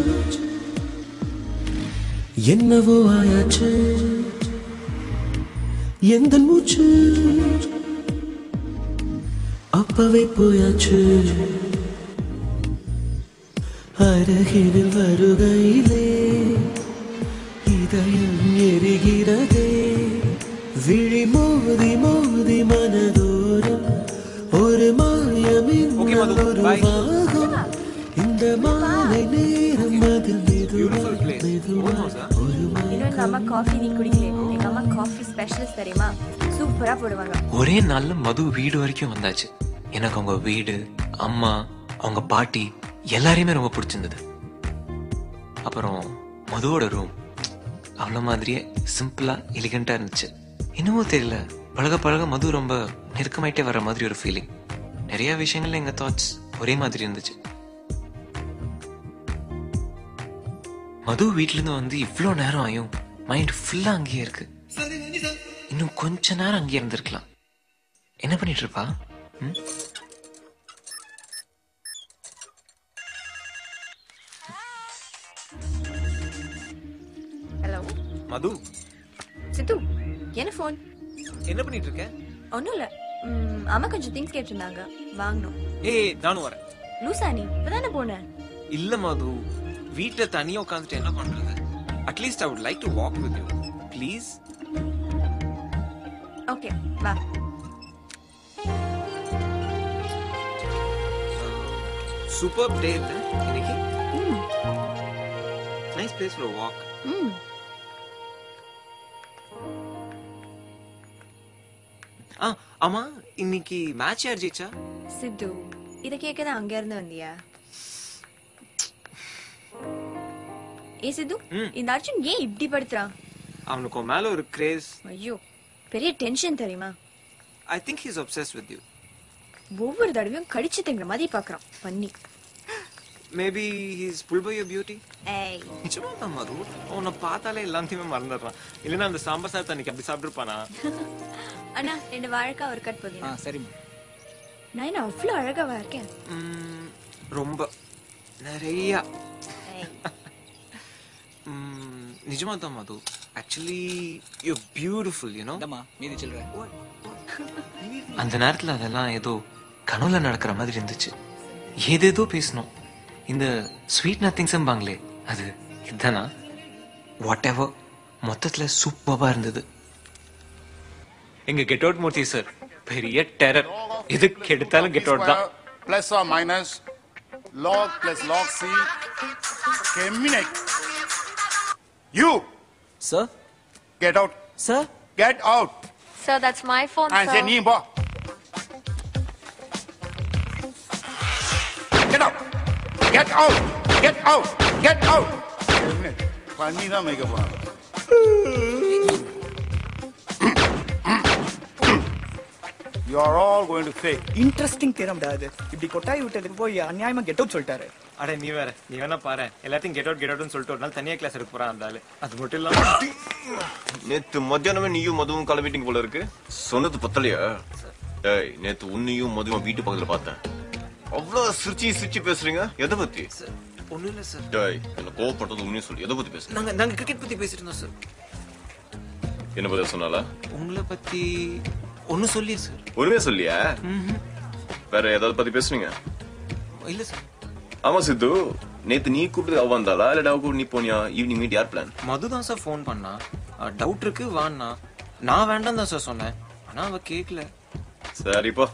என்னவோ ஆயாச்சு எந்த மூச்சு அப்பவே போயாச்சு அருகில் வருகையிலே இதயம் எரிகிறதே விழி மோதி மோதி மனதோறும் ஒரு மாயமின் ஒரு வாகம் இந்த மாலை நேரம் அதில் மெதுவா மெதுவா ஒரு இன்னும் எங்க அம்மா காஃபி நீ குடிக்கல எங்க அம்மா காஃபி ஸ்பெஷலிஸ்ட் தெரியுமா சூப்பரா போடுவாங்க ஒரே நாள்ல மது வீடு வரைக்கும் வந்தாச்சு எனக்கு அவங்க வீடு அம்மா அவங்க பாட்டி எல்லாரையுமே ரொம்ப பிடிச்சிருந்தது அப்புறம் மதுவோட ரூம் அவ்வளோ மாதிரியே சிம்பிளா எலிகண்டா இருந்துச்சு இன்னமும் தெரியல பழக பழக மது ரொம்ப நெருக்கமாயிட்டே வர மாதிரி ஒரு ஃபீலிங் நிறைய விஷயங்கள்ல எங்க தாட்ஸ் ஒரே மாதிரி இருந்துச்சு மது வீட்ல இருந்து வந்து இவ்வளோ நேரம் ஆயும் மைண்ட் ஃபுல்லா அங்கேயே இருக்கு இன்னும் கொஞ்ச நேரம் அங்கேயே இருந்திருக்கலாம் என்ன பண்ணிட்டு இருப்பா ம்? ஹலோ மது சித்து என்ன ஃபோன் என்ன பண்ணிட்டு இருக்க ஒன்றும் இல்லை அம்மா கொஞ்சம் திங்ஸ் கேட்டிருந்தாங்க வாங்கணும் ஏய் நானும் வரேன் லூசா நீ இப்பதானே போனேன் இல்ல மது வீட்ல தனியா உட்காந்துட்டு என்ன பண்றது at least I would like to walk with you please okay வா சூப்பர் டே இன்னைக்கு நைஸ் பிளேஸ் ஃபார் வாக் ம் ஆ ஆமா இன்னைக்கு மேட்ச் யார் ஜெயிச்சா சித்து இத கேட்க அங்க இருந்து வந்தியா ஏ சித்து ம். இந்த அர்ஜுன் ஏன் இப்படி படுத்துறான் அவனுக்கு உன் மேல ஒரு கிரேஸ் ஐயோ பெரிய டென்ஷன் தெரியுமா I think he's obsessed with you ஒவ்வொரு தடவையும் கடிச்சு திங்கிற மாதிரி பாக்குறான் பண்ணி maybe he's full by your beauty ஏய் நிஜமா தான் மது உன்னை பார்த்தாலே எல்லாத்தையுமே மறந்துடுறான் இல்லைன்னா அந்த சாம்பார் சாதத்தை அன்னைக்கு அப்படி சாப்பிட்டுருப்பானா அண்ணா ரெண்டு வாழைக்காய் ஒரு கட் போதும் சரிம்மா நான் என்ன அவ்வளோ அழகாவா இருக்கேன் ரொம்ப நிறைய ம், நிஜமா தான் Madhu actually you beautiful you know மீதி சில்லற அந்த நேரத்துல அதெல்லாம் ஏதோ கனவுல நடக்கிற மாதிரி இருந்துச்சு ஏதேதோ பேசணும் இந்த ஸ்வீட் நத்திங்ஸ்பாங்களே அது இதுதானா வாட் எவர் மொத்தத்துல சூப்பரா இருந்தது எங்க கெட் அவுட் மூர்த்தி சார் பெரிய டெரர் எதுக்கு எடுத்தாலும் கெட் அவுட் தான் plus or minus log plus log c terminate. You, sir, get out. Sir, get out. Sir, that's my phone, And sir. say Nimbo. Get out. Get out. Get out. Get out. Terminate. பண்ணி தான் மேய்க்க போறாங்க You are all going to fail. Interesting திறம்டா அது இப்படி கொட்டாய் விட்டதுக்கு போய் அநியாயமா கெட் அவுட் சொல்லிட்டாரு அட நீ வேற நீ வேணா பாரு எல்லாத்தையும் கெட் அவுட் கெட் அவுட்னு சொல்லிட்டு ஒரு நாள் தனியா கிளாஸ் எடுக்க போறான் அந்த ஆளு அது மட்டும் இல்லாம நேத்து மத்தியானமே நீயும் மதுவும் கிளம்பிட்டீங்க போல இருக்கு சொன்னது பத்தலையா டேய் நேத்து உன்னையும் மதுவும் வீட்டு பக்கத்துல பார்த்தேன் அவ்வளவு சிரிச்சு சிரிச்சு பேசுறீங்க எதை பத்தி ஒண்ணும் இல்ல சார் டேய் என்ன கோவப்பட்டது உண்மையும் சொல்லு எதை பத்தி பேசுறீங்க நாங்க நாங்க கிரிக்கெட் பத்தி பேசிட்டு இருந்தோம் சார் என்ன பத்தி சொன்னாலா உங்களை பத்தி ஒன்னும் சொல்லியே சார் ஒண்ணுமே சொல்லியா ம்ஹும். வேற ஏதாவது பத்தி பேசுனீங்க இல்ல சார் ஆமா சித்து நேத்து நீ கூப்பிட்டு அவ வந்தாளா இல்ல அவ கூப்பிட்டு நீ போனியா ஈவினிங் மீட் யார் பிளான் மது தான் சார் ஃபோன் பண்ணா டவுட் இருக்கு வான்னா நான் வேண்டாம் தான் சார் சொன்னேன் ஆனா அவ கேக்கல சரி போ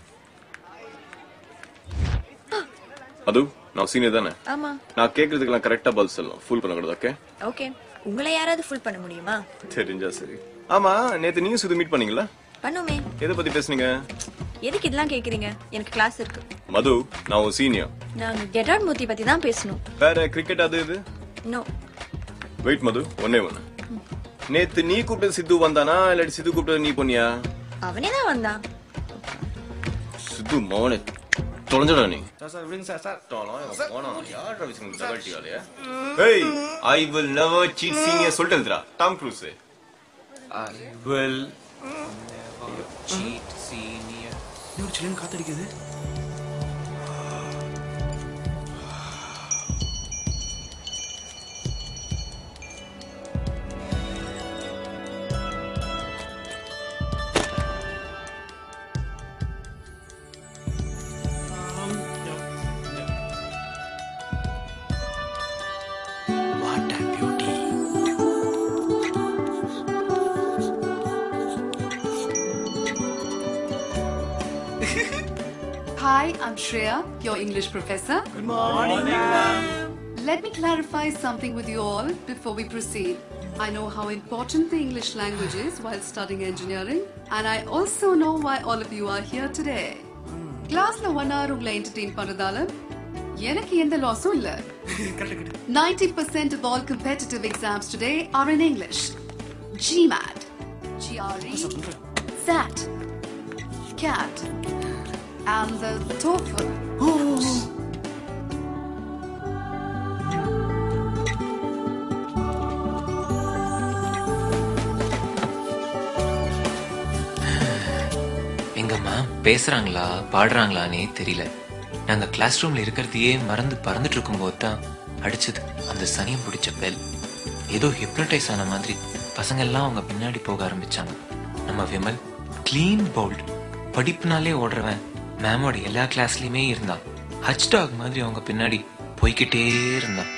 அது நான் சீனியர் தானே ஆமா நான் கேக்குறதுக்கெல்லாம் கரெக்டா பதில் சொல்லணும் ஃபுல் பண்ணக்கூடாது ஓகே ஓகே உங்களை யாராவது ஃபுல் பண்ண முடியுமா தெரிஞ்சா சரி ஆமா நேத்து நீங்க சுது மீட் பண்ணீங்களா பண்ணுமே எதை பத்தி பேசுனீங்க எதுக்கு இதெல்லாம் கேக்குறீங்க எனக்கு கிளாஸ் இருக்கு மது நான் ஒரு சீனியர் நாங்க கெட் அவுட் மூர்த்தி பத்தி தான் பேசணும் வேற கிரிக்கெட் அது இது நோ வெயிட் மது ஒன்னே ஒண்ணு நேத்து நீ கூப்பிட்டது சித்து வந்தானா இல்லாட்டி சித்து கூப்பிட்டது நீ போனியா அவனே தான் வந்தான் சித்து மவனே தொலைஞ்சடா நீ சார் சார் விடுங்க sir sir Hey, I will never cheat senior சொல்லிட்டு Tom Cruise I will cheat senior இன்னொரு சில்லுன்னு காத்தடிக்குது What a beauty. Hi, I'm Shreya, your English professor. Good morning, ma'am. Let me clarify something with you all before we proceed. I know how important the English language is while studying engineering, and I also know why all of you are here today. கிளாஸ்ல one hour உங்களை entertain பண்றதால எனக்கு எந்த லாஸும் இல்ல 90% of all competitive exams today are in English. GMAT, GRE, SAT, CAT, and the TOEFL. எங்கம்மா பேசுறாங்களா பாடுறாங்களானே தெரியல நாங்க கிளாஸ் ரூம்ல இருக்கிறதையே மறந்து பறந்துட்டு இருக்கும்போது தான் அடிச்சது அந்த சனியம் பிடிச்ச பெல் ஏதோ ஹிப்னடைஸ் ஆன மாதிரி பசங்க எல்லாம் அவங்க பின்னாடி போக ஆரம்பிச்சாங்க நம்ம விமல் க்ளீன் பவுல்ட் படிப்புனாலே ஓடுறவன் மேமோட எல்லா கிளாஸ்லயுமே இருந்தான் ஹச் டாக் மாதிரி அவங்க பின்னாடி போய்கிட்டே இருந்தான்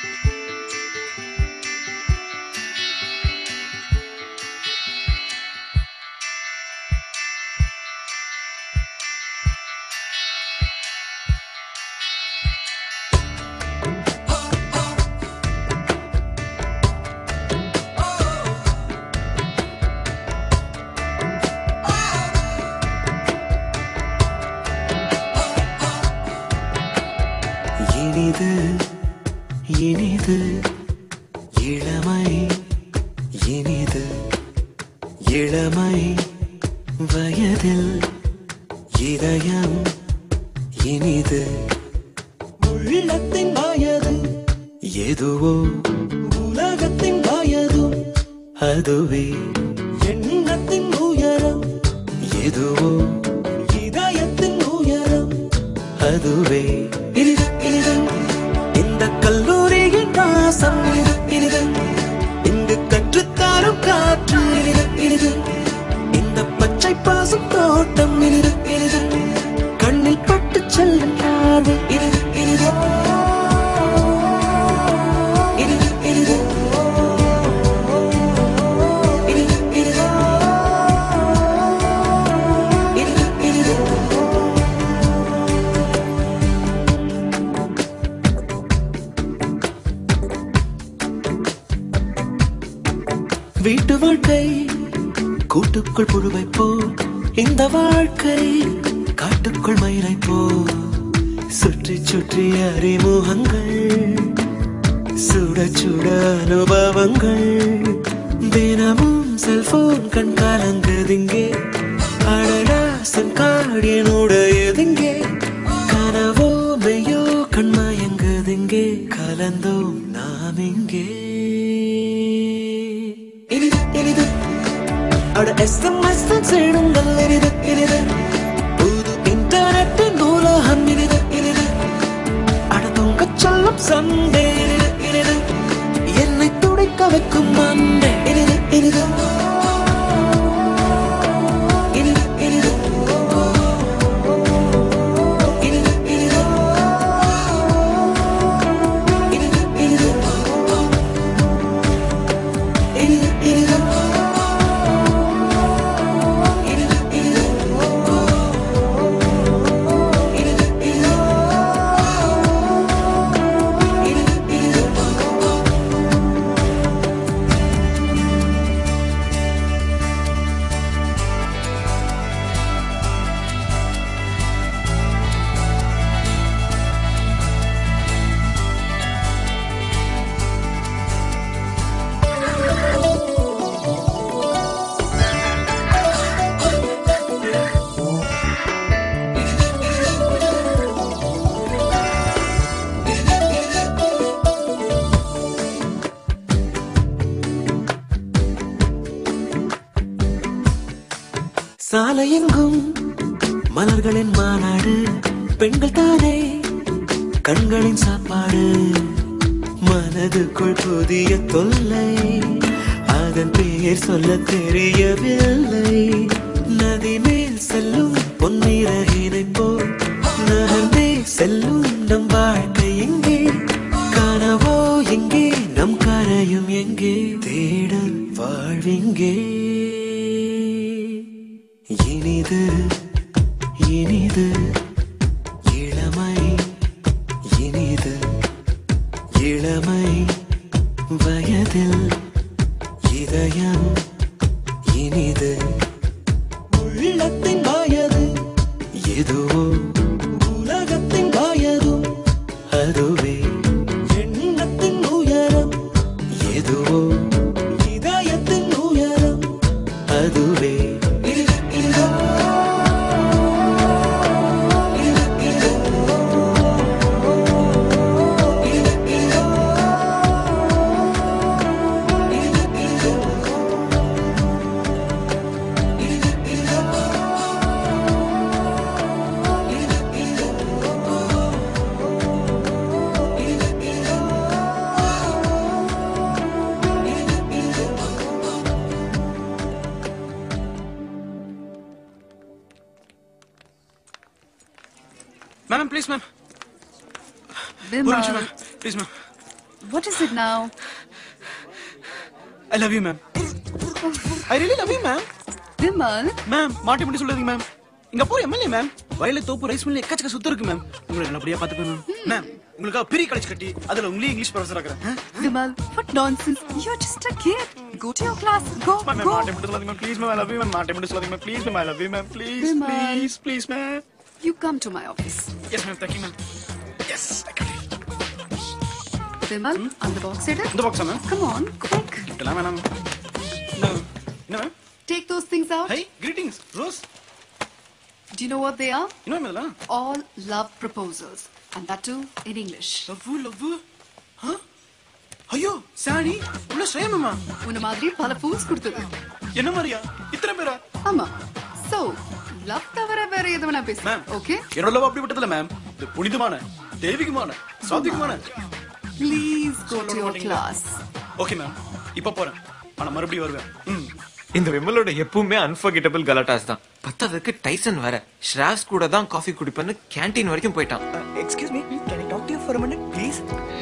இனிது இனிது இளமை இனிது இளமை வயதில் இதயம் இனிது உள்ளத்தின் வயது எதுவோ உலகத்தின் வயதும் அதுவே எண்ணத்தின் உயரம் எதுவோ இதயத்தின் உயரம் அதுவே இனிது இனிது இந்த கல்லூரியின் வாசம் இனிது இனிது இங்கு கற்றுத்தாரும் காற்று இனிது இனிது இந்த பச்சை பாசும் தோட்டம் இனிது இனிது கண்ணில் பட்டு செல்லும் காதல் இனிது இனிது இனிது இனிது இனிது இனிது இனிது இனிது வீட்டு வாழ்க்கை கூட்டுக்குள் புழுவை போல் இந்த வாழ்க்கை காட்டுக்குள் மயிரை போல் சுற்றி சுற்றி அறிமுகங்கள் சுட சுட அனுபவங்கள் தினமும் செல்போன் கண் கலங்குதிங்கே அடராசன் காடியனுடையதிங்கே கனவோ மெய்யோ கண்மயங்குதிங்கே கலந்தோம் நாம் இங்கே இனிது இனிது அட எஸ்எம்எஸ் செய்யுங்கள் இனிது இனிது புது இன்டர்நெட்டின் நூலகம் இனிது இனிது அட தூங்கச் சொல்லும் சண்டே இனிது இனிது என்னை துடைக்க வைக்கும் மண்டே இனிது இனிது இனிது இனிது இனிது இனிது இனிது இனிது இனிது இனிது சாலையெங்கும் மலர்களின் மாநாடு பெண்கள் தானே கண்களின் சாப்பாடு மனதுக்குள் புதிய தொல்லை அதன் பெயர் சொல்ல தெரியவில்லை நதி மேல் செல்லும் பொன்னிறகினை போல் நகர்ந்தே செல்லும் நம் வாழ்க்கை எங்கே கனவோ எங்கே நம் கரையும் எங்கே தேடல் வாழ்வெங்கே இனிது இனிது இளமை இனிது இளமை வயதில் இதயம் இனிது உள்ளத்தின் வயது எதுவோ உலகத்தின் வயதும் அதுவே எண்ணத்தின் உயரம் எதுவோ இதயத்தின் உயரம் அதுவே மேம் ப்ளீஸ் மேம் ஒரு Vimal, நிமிஷம் ma'am please ma'am what is it now? I love you ma'am I really love you ma'am Vimal, ma'am மாட்டி முடி சொல்லாதீங்க மேம் இங்க போய் எம்எல்ஏ மேம் வயல தோப்பு ரைஸ் மில்ல எக்கச்சக்க சுத்தம் இருக்கு மேம் உங்களை நல்லபடியா பாத்துப்பேன் மேம் மேம் உங்களுக்காக பெரிய காலேஜ் கட்டி அதுல உங்களே இங்கிலீஷ் ப்ரொஃபஸர் ஆக்குறேன் Vimal, what nonsense. You're just a kid. Go to your class. Go, ma'am go. மாட்டி முடி சொல்லாதீங்க ma'am please ma'am I love you ma'am மாட்டி முடி சொல்லாதீங்க ma'am please ma'am I love you ma'am please Vimal. Please please ma'am You come to my office. Yes ma'am thank you ma'am yes Vimal, on the box header. இந்த பாக்ஸா ma'am Come on, quick. இதெல்லாம் வேணாம் என்ன என்ன ma'am Take those things out. Hi greetings rose Do you know what they are? என்ன ma'am இதெல்லாம் All love proposals. And that too in English. Love love ஐயோ சாணி உள்ள ஸ்ரேயா மேமா உன்ன மாதிரி பல fools கொடுத்தது என்ன மாதிரியா இத்தனை பேரா ஆமா So, love தவிர வேற எது வேணா பேசு ஓகே என்னோட லவ் அப்படிப்பட்டதில்ல மேம் இது புனிதமான தெய்வீகமான சாத்விகமான ப்ளீஸ் கோ டு யுவர் மாட்டீங்களா? கிளாஸ் ஓகே மேம் இப்ப போறேன் ஆனா மறுபடியும் வருவேன் ம் இந்த விமலோட எப்பவுமே அன்ஃபர்கெட்டபிள் கலாட்டாஸ் தான் பத்தாவதுக்கு டைசன் வேற ஷ்ராஸ் கூட தான் காஃபி குடிப்பேன்னு கேண்டீன் வரைக்கும் போயிட்டான் excuse me can I talk to you for a minute please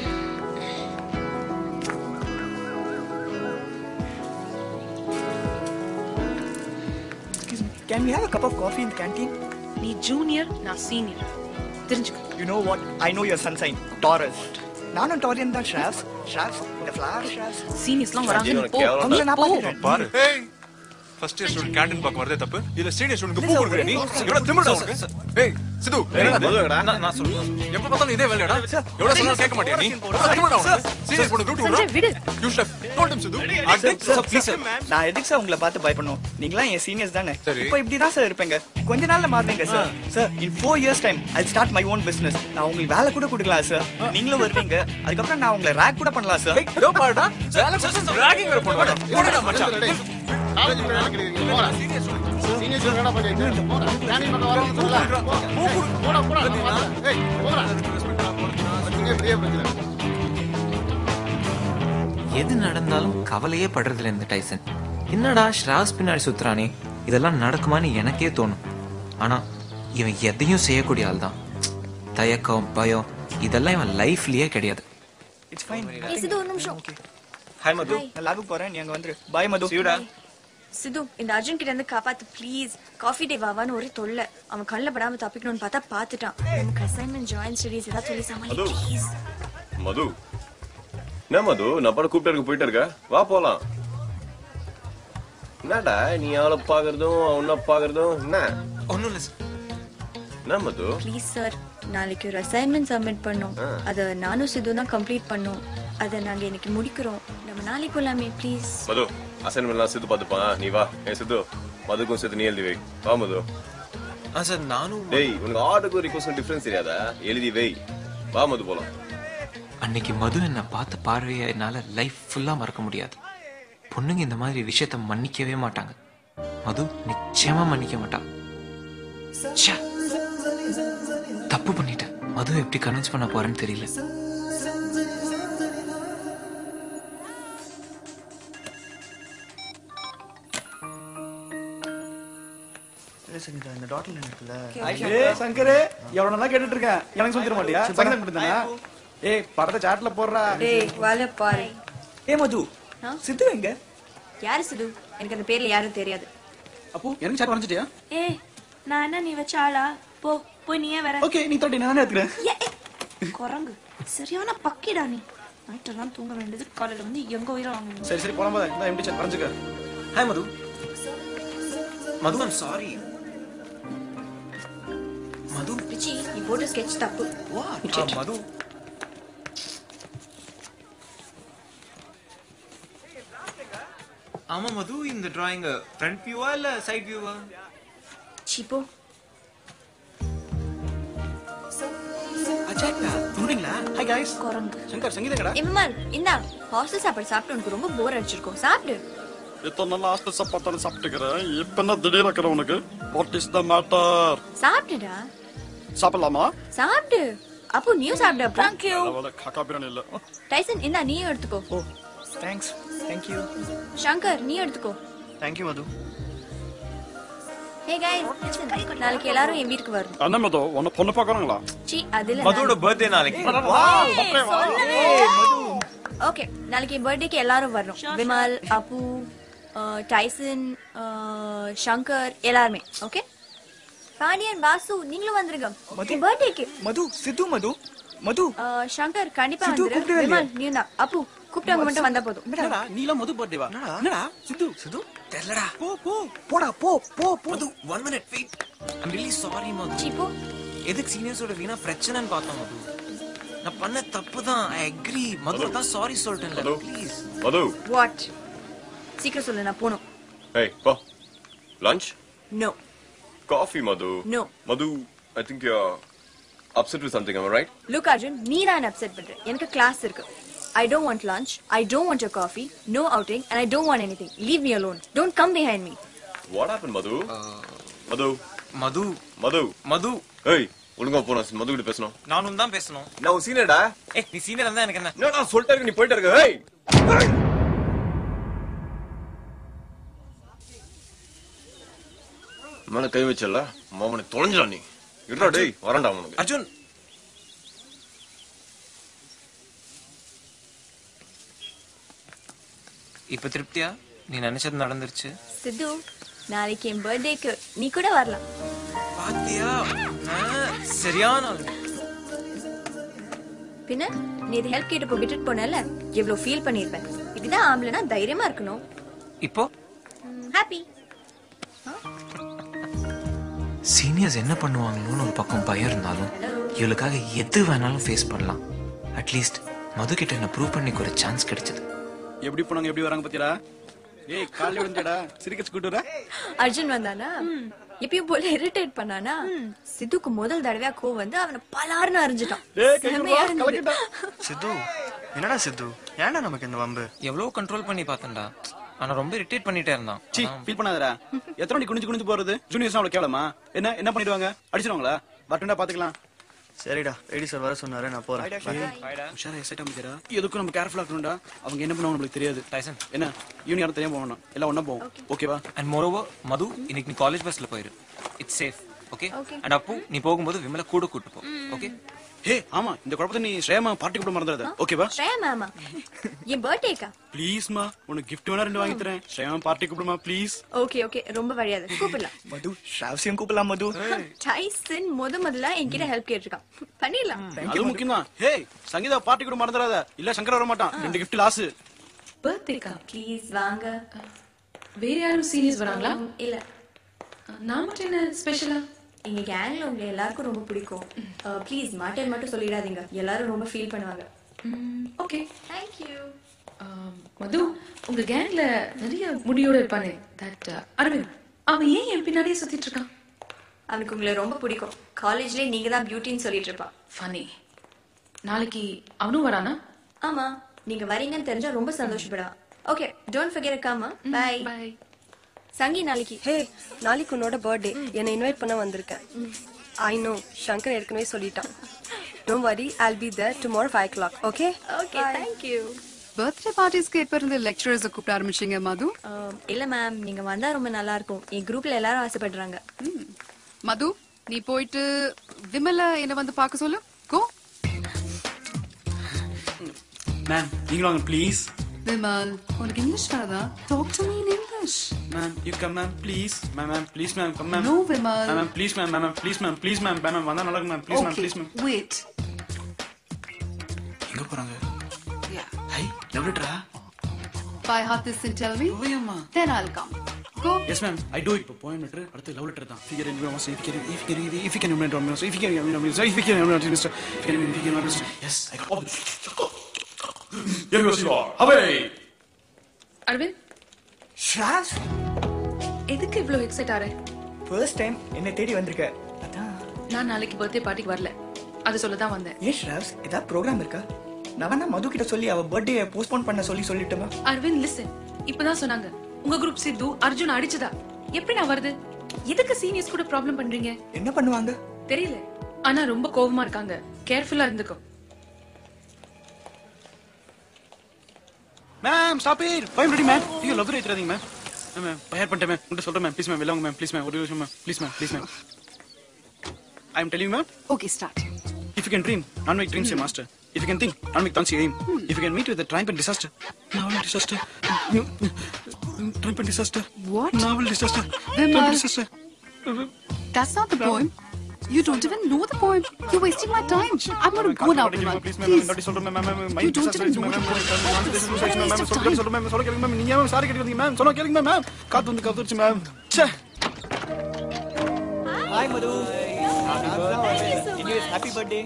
Can we have a cup of coffee in the canteen? நீ ஜூனியர் நான் சீனியர் தெரிஞ்சுக்கோ You know what? I know your sun sign, Taurus. நானும் Taurean தான் ஷாஸ் ஷாஸ் இந்த flower ஷாஸ் சீனியர்ஸ்லாம் வராங்க நீ போ அவங்கள நான் பாத்துக்கிறேன் பாரு ஃபர்ஸ்ட் இயர் ஸ்டூடண்ட் கேண்டீன் பக்கம் வரதே தப்பு இல்ல சீனியர் ஸ்டூடண்ட் பூ கொடுக்குற நீ எவ்வளவு திமிரடா உனக்கு ஏய் சிது என்னடா நான் நான் சொல்றேன் எப்ப பார்த்தாலும் இதே வேலையடா எவ்வளவு சொன்னாலும் கேட்க மாட்டியா நீ திமிரடா உனக்கு சீனியர் பொண்ணு ரூட் சஞ்சய், விடு. You should told him Sidhu sir please sir நான் எதுக்கு சார் உங்களை பார்த்து பயப்படணும் நீங்களாம் என் சீனியர்ஸ் தானே இப்போ இப்படி தான் சார் இருப்பேங்க கொஞ்ச நாள்ல மாறுவீங்க sir sir in four years time I start my own business நான் உங்களுக்கு வேலை கூட கொடுக்கலாம் சார் நீங்களும் வருவீங்க அதுக்கப்புறம் நான் உங்களை ரேக் கூட பண்ணலாம் சார் யோ பாருடா வேலை கொடுத்து ராகிங் வர போடுடா போடா மச்சான் எது நடந்தாலும் கவலையே படுறதில்ல இந்த டைசன் என்னடா ஷ்ராஸ் பின்னாடி சுத்துறானே இதெல்லாம் நடக்குமான்னு எனக்கே தோணும் ஆனா இவன் எதையும் செய்யக்கூடிய ஆள் தான் தயக்கம் பயம் இதெல்லாம் இவன் லைஃப்லயே கிடையாது இட்ஸ் ஃபைன் ஏய், சிது ஒரு நிமிஷம் ஹாய் மது நான் லேபுக்கு போறேன் நீ அங்க வந்துரு பாய் மது Bye. சிது இந்த அர்ஜுன் கிட்ட இருந்து காப்பாத்து ப்ளீஸ் காஃபி டே வாவான்னு ஒரே தொல்லை அவன் கண்ணில் படாம தப்பிக்கணும்னு பார்த்தா பார்த்துட்டான் நமக்கு அசைன்மெண்ட் ஜாயின் ஸ்டடிஸ் ஏதாவது சொல்லி சமாளி மது. ப்ளீஸ் மது என்ன மது நான் பாட கூப்பிட்டு இருக்க போயிட்டு இருக்க வா போலாம் என்னடா நீ அவளை பாக்குறதும் உன்ன பாக்குறதும் என்ன ஒன்றும் இல்லை என்ன மது ப்ளீஸ் சார் நாளைக்கு ஒரு அசைன்மெண்ட் சப்மிட் பண்ணோம் ஆ. அதை நானும் சிது தான் கம்ப்ளீட் பண்ணோம் அதை நாங்க இன்னைக்கு முடிக்கிறோம் நம்ம நாளைக்கு போலாமே ப்ளீஸ் மது அசைன்மெண்ட் எல்லாம் சித்து பார்த்துப்பான் நீ வா ஏ சித்து மதுக்கும் சேர்த்து நீ எழுதி வை வா மது ஆ சார் நானும் டேய் உனக்கு ஆர்டருக்கும் ரிக்வஸ்டும் டிஃபரன்ஸ் தெரியாதா எழுதி வை வா மது போலாம் அன்னைக்கு மது என்னை பார்த்த பார்வையை என்னால் லைஃப் ஃபுல்லாக மறக்க முடியாது பொண்ணுங்க இந்த மாதிரி விஷயத்த மன்னிக்கவே மாட்டாங்க மது நிச்சயமா மன்னிக்க மாட்டா ச்சே. தப்பு பண்ணிட்டேன் மது எப்படி கன்வின்ஸ் பண்ண போறேன்னு தெரியல சங்கீதா இந்த டாட்டில் இருக்குல்ல ஏ சங்கரே எவ்வளவு நல்லா கேட்டுட்டு இருக்கேன் எனக்கு சொல்லி தர மாட்டியா சங்கீதம் கொடுத்தானா ஏய் படத்தை சாட்ல போடுறா டேய் வல பாரு ஏ மது சித்து எங்க யாரு சிது எனக்கு அந்த பேர்ல யாரும் தெரியாது அப்போ எனக்கு சாட் வரைஞ்சிட்டியா ஏ நான் என்ன நீ வச்ச ஆளா போ போய் நீயே வர ஓகே நீ தொட்டி நானே எடுத்துக்கிறேன் குரங்கு சரியான பக்கிடா நீ நைட்டெல்லாம் தூங்க வேண்டியது காலையில வந்து எங்க உயிரை வாங்கணும் சரி சரி போலாம் போத இந்த எம்டி சாட் வரைஞ்சுக்க hi Madhu Madhu I'm sorry Madhu பிச்சி நீ போட்ட ஸ்கெட்ச் தப்பு மது ஆமா மது இந்த டிராயிங் ஃப்ரண்ட் வியூவா இல்ல சைட் வியூவா சிப்போ அஜாக்டா தூங்குறீங்களா ஹாய் गाइस குரங்கு சங்கர் சங்கீதங்கடா இம்மால் இந்தா ஹாஸ்டல் சாப்பாடு சாப்பிட்டு உனக்கு ரொம்ப போர் அடிச்சிருக்கும் சாப்பிடு இத்தனை நாள் ஹாஸ்டல் சாப்பாடு சாப்பிட்டுக்கிறேன் இப்ப என்ன திடீர் இருக்கிற உனக்கு வாட் இஸ் த மேட்டர் சாப்பிடுடா சாப்பிடலாமா சாப்பிடு அப்போ நீயும் சாப்பிடு அப்புறம் தேங்க் யூ அவளை காக்கா பிரியாணி இல்ல டைசன் இந்தா நீயும் எடுத்துக்கோ oh thanks thank you Shankar நீ எடுத்துக்கோ thank you Madhu hey guys நாளைக்கு எல்லாரும் என் வீட்டுக்கு வரணும் என்ன மதோ உன்னை பொண்ணு பாக்குறாங்களா சி அதுல மதுவோட பர்த்டே நாளைக்கு ஓகே நாளைக்கு என் பர்த்டேக்கு எல்லாரும் வரணும் விமல் அப்பு அஹ், டைசன் அஹ், சங்கர் எல்லாருமே ஓகே பாண்டியன் வாசு நீங்களும் வந்துருங்க என் பர்த்டேக்கு மது சித்து மது மது அஹ், சங்கர் கண்டிப்பா சித்து வந்துரு கூப்பிடவே இல்லையே. விமல் நீ தான் அப்பு கூப்பிட்டவங்க மட்டும் வந்தா போதும் என்னடா நீலாம் மது பர்த்டேவா என்னடா சித்து சித்து தெரியலடா போ போ போடா போ போ போ Madhu one minute wait I'm really sorry Madhu சிப்போ எதுக்கு சீனியர்ஸோட வீணா பிரச்சனைன்னு பார்த்தோம் மது நான் பண்ண தப்பு தான் ஐ அக்ரி மது தான் சாரி சொல்லிட்டேன்ல ப்ளீஸ் மது வாட் சீக்கிரம் சொல்லு நான் போகணும் hey போ lunch no coffee Madhu No. Madhu I think you upset with something am i right look Arjun நீ தான் அப்செட் பண்ற எனக்கு கிளாஸ் இருக்கு I don't want lunch I don't want your coffee no outing and I don't want anything leave me alone don't come behind me what happened Madhu Madhu Madhu Madhu Madhu ஏய் ஒழுங்கா போ நான் மது கிட்ட பேசணும் நானும் தான் பேசணும் நான் உன் சீனியர்டா ஏய் நீ சீனியர் இருந்தா எனக்கு என்ன நான் சொல்லிட்டே இருக்க நீ போயிட்டே இருக்க ஏய் மேல கை வச்சல மாமனை தொலைஞ்சிடா நீ இருடா டேய் வரண்டா உனக்கு அர்ஜுன் இப்ப திருப்தியா நீ நினைச்சது நடந்துருச்சு சித்து நாளைக்கு என் பர்த்டேக்கு நீ கூட வரலாம் பாத்தியா நான் சரியான ஆளு. பின்ன நீ இது ஹெல்ப் கேட்டு விட்டுட்டு போனல எவ்வளவு ஃபீல் பண்ணிருப்பேன் இதுதான் ஆம்பளைனா தைரியமா இருக்கணும் இப்போ ஹாப்பி சீனியர்ஸ் என்ன பண்ணுவாங்களோன்னு ஒரு பக்கம் பயம் இருந்தாலும் இவளுக்காக எது வேணாலும் ஃபேஸ் பண்ணலாம் அட்லீஸ்ட் மது கிட்ட என்ன ப்ரூவ் பண்ணிக்க ஒரு சான்ஸ் கிடைச்சது எப்படி போனாங்க எப்படி வராங்க பத்தியா ஏய் காலையில விழுந்தடா சிரிக்க கூட்டுற அர்ஜுன் வந்தானா எப்பயும் போல இரிட்டேட் பண்ணானா சித்துக்கு முதல் தடவையா கோ வந்து அவனை பலார்னு அறிஞ்சிட்டான் ஏய், கை செமையா கொடுறா, இருந்தது. சித்து என்னடா சித்து ஏன்டா நமக்கு இந்த வம்பு எவ்வளவு கண்ட்ரோல் பண்ணி பார்த்தேன்டா ஆனா ரொம்ப இரிட்டேட் பண்ணிட்டே இருந்தான் சி ஃபீல் பண்ணாதடா எத்தனை மணி குனிஞ்சு குனிஞ்சு போறது ஜூனியர்ஸ் அவ்வளவு கேவலமா என்ன என்ன பண்ணிடுவாங்க அடிச்சிடுவாங்களா வரட்டுண்டா பாத்துக்கலாம் சரிடா ஐடி சார் வர சொன்னாரு நான் போறேன் உஷாரா எக்ஸைட் அமைக்கிறா எதுக்கும் நம்ம கேர்ஃபுல்லா இருக்கணும்டா அவங்க என்ன பண்ணுவாங்க நம்மளுக்கு தெரியாது டைசன் என்ன ஈவினிங் யாரும் தெரியாம போகணும் எல்லாம் ஒண்ணா போவோம் ஓகேவா அண்ட் மோரோவர் மது இன்னைக்கு நீ காலேஜ் பஸ்ல போயிரு it's safe okay Okay. And அப்போ நீ போகும்போது விமல கூட கூட்டு போ ஓகே ஹே ஆமா இந்த குழப்பத்தை நீ ஸ்ரேமா பார்ட்டி கூட மறந்துடாத ஓகேவா ஸ்ரேயா மேமா என் பர்த்டேக்கா ப்ளீஸ்மா உனக்கு கிஃப்ட் வேணா ரெண்டு வாங்கி தரேன் ஸ்ரேமா பார்ட்டி கூப்பிடுமா ப்ளீஸ் ஓகே ஓகே ரொம்ப வழியாது கூப்பிடலாம் மது ஷாவ்சியம் கூப்பிடலாம் மது டைசன் முத முதல்ல என்கிட்ட ஹெல்ப் கேட்டிருக்கான் பண்ணிடலாம் அது முக்கியம் தான் ஹே சங்கீதா பார்ட்டி கூட மறந்துடாத இல்ல சங்கர் வர மாட்டான் ரெண்டு கிஃப்ட் லாஸ் பர்த்டேக்கா ப்ளீஸ் வாங்க வேற யாரும் சீரியஸ் வராங்களா இல்ல நான் மட்டும் என்ன ஸ்பெஷலா எங்க கேங்ல உங்க எல்லாருக்கும் ரொம்ப பிடிக்கும் ப்ளீஸ் மாட்டேன் மட்டும் சொல்லிடாதீங்க எல்லாரும் ரொம்ப ஃபீல் பண்ணுவாங்க ஓகே தேங்க் யூ மது உங்க கேங்ல நிறைய முடியோட இருப்பானே தட் அரவிந்த் அவன் ஏன் என் பின்னாடியே சுத்திட்டு இருக்கான் அவனுக்கு உங்களை ரொம்ப பிடிக்கும் காலேஜ்லயே நீங்க தான் பியூட்டின்னு சொல்லிட்டு இருப்பான் ஃபனி நாளைக்கு அவனும் வரானா ஆமா நீங்க வரீங்கன்னு தெரிஞ்சா ரொம்ப சந்தோஷப்படுவான் okay don't forget come bye bye சங்கி நாளைக்கு ஹே நாளைக்கு உன்னோட பர்த்டே என்னை இன்வைட் பண்ண வந்திருக்கேன் ஐ நோ சங்கர் ஏற்கனவே சொல்லிட்டான் don't worry I'll be there tomorrow five o'clock okay okay thank you birthday பார்ட்டிஸ்க்கு எப்ப இருந்து லெக்சரர்ஸ் கூப்பிட ஆரம்பிச்சீங்க மது இல்ல மேம் நீங்க வந்தா ரொம்ப நல்லா இருக்கும் என் குரூப்ல எல்லாரும் ஆசைப்படுறாங்க மது நீ போயிட்டு விமல என்ன வந்து பார்க்க சொல்லு கோ மேம் நீங்களும் வாங்க ப்ளீஸ் விமல் உனக்கு இங்கிலீஷ் வராதா talk to me in English ma'am you come ma'am please ma'am ma'am please ma'am come ma'am No, Vimal. Ma'am please ma'am ma'am please ma'am please ma'am ma'am வந்தா நல்லா இருக்கும் ma'am please ma'am okay please ma'am wait எங்க போறாங்க hi love லெட்டரா By heart this and tell me. Then I'll come. Go. Yes ma'am I do இப்போ poem letter அடுத்து love letter தான் figure in was if can if can if can யூமெண்ட் on if can யூமெண்ட் if can யூமெண்ட் mister if can if can யூமெண்ட் yes I got Here goes you are. Away! Aravind Shaz எதுக்கு இவ்ளோ excite ஆற first time என்னை தேடி வந்திருக்க நான் நாளைக்கு பர்த்டே பார்ட்டிக்கு வரல அது சொல்ல தான் வந்தேன் ஏன் ஷாஸ் ஏதாவது ப்ரோக்ராம் இருக்கா நான் வேணா மது கிட்ட சொல்லி அவ பர்த்டே போஸ்ட்போன் பண்ண சொல்லி சொல்லிட்டுமா அரவிந்த் லிசன் இப்பதான் சொன்னாங்க உங்க குரூப் சித்து அர்ஜுன் அடிச்சதா எப்படி நான் வருது எதுக்கு சீனியர்ஸ் கூட ப்ராப்ளம் பண்றீங்க என்ன பண்ணுவாங்க தெரியல ஆனா ரொம்ப கோவமா இருக்காங்க கேர்ஃபுல்லா இருந்துக்கோ மேம் ஸ்டாப் இட் ஃபைம் ரெடி மேம் ஐயோ லவ் ஏத்துறாதீங்க மேம் மேம் பயர் பண்ணிட்டேன் மேம் உங்கள்கிட்ட சொல்றேன் மேம் ப்ளீஸ் மேம் வெளில மேம் ப்ளீஸ் மேம் ஒரு நிமிஷம் ma'am please ma'am please ma'am I am telling ma'am Okay, start. If you can dream, none make dreams your master. If you can think, none make thoughts your aim. If you can meet with a triumph and disaster, novel disaster, triumph and disaster. What? Novel disaster, Vimal. triumph and disaster. That's not the poem. You don't even know the poem. You're wasting my time. I'm going to go now, Vimal. Please, ma'am, Please. not சொல்றேன் ma'am, ma'am, ma'am, You don't disaster, even know ma'am, the ma'am, poem. ma'am, This is ma'am, a ma'am, waste of சொல்றேன், time. சொல்றேன், ma'am, சொல்ல கேளுங்க ma'am, நீங்க ஏன் sorry கேட்டீங்க ma'am, சொன்னா கேளுங்க ma'am, காத்து வந்து கவுத்துருச்சு ma'am. ச்சே. Hi Madhu anyways happy birthday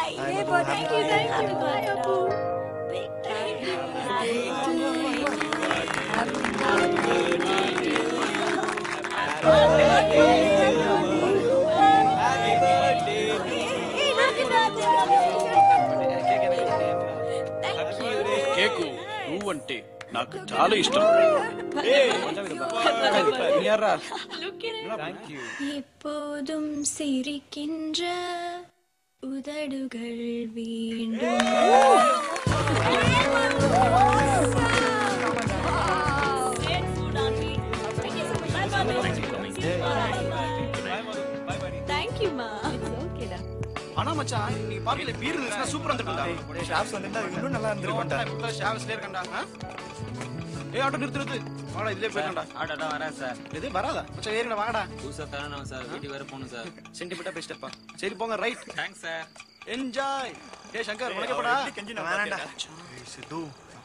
cake నువ్వంటే నాకు చాలా ఇష్టం யாரா எப்போதும் சிரிக்கின்ற உதடுகள் வேண்டும் தேங்க்யூமா ஆனா மச்சான் நீ பார்க்கல பீர் இருந்துச்சுன்னா சூப்பரா இருந்திருக்கும்டா ஷாப்ஸ் வந்திருந்தா இன்னும் நல்லா இருந்திருக்கும்டா இப்ப ஷாவஸ்ல இருக்கேன்டா ஆ? ஏய் ஆட்டோ நிறுத்து நிறுத்து வாடா இதுலயே போயிடலாம்டா ஆடாடா வரேன் சார் இது வராதா மச்சான் ஏறிடா வாங்கடா புதுசா தரணும் சார் வீட்டுக்கு வேற போகணும் சார் சென்டிமெண்டா பேசிட்டப்பா சரி போங்க ரைட் தேங்க்ஸ் சார் என்ஜாய் டேய் சங்கர் உனக்கு போடா வேணாம்டா. சித்து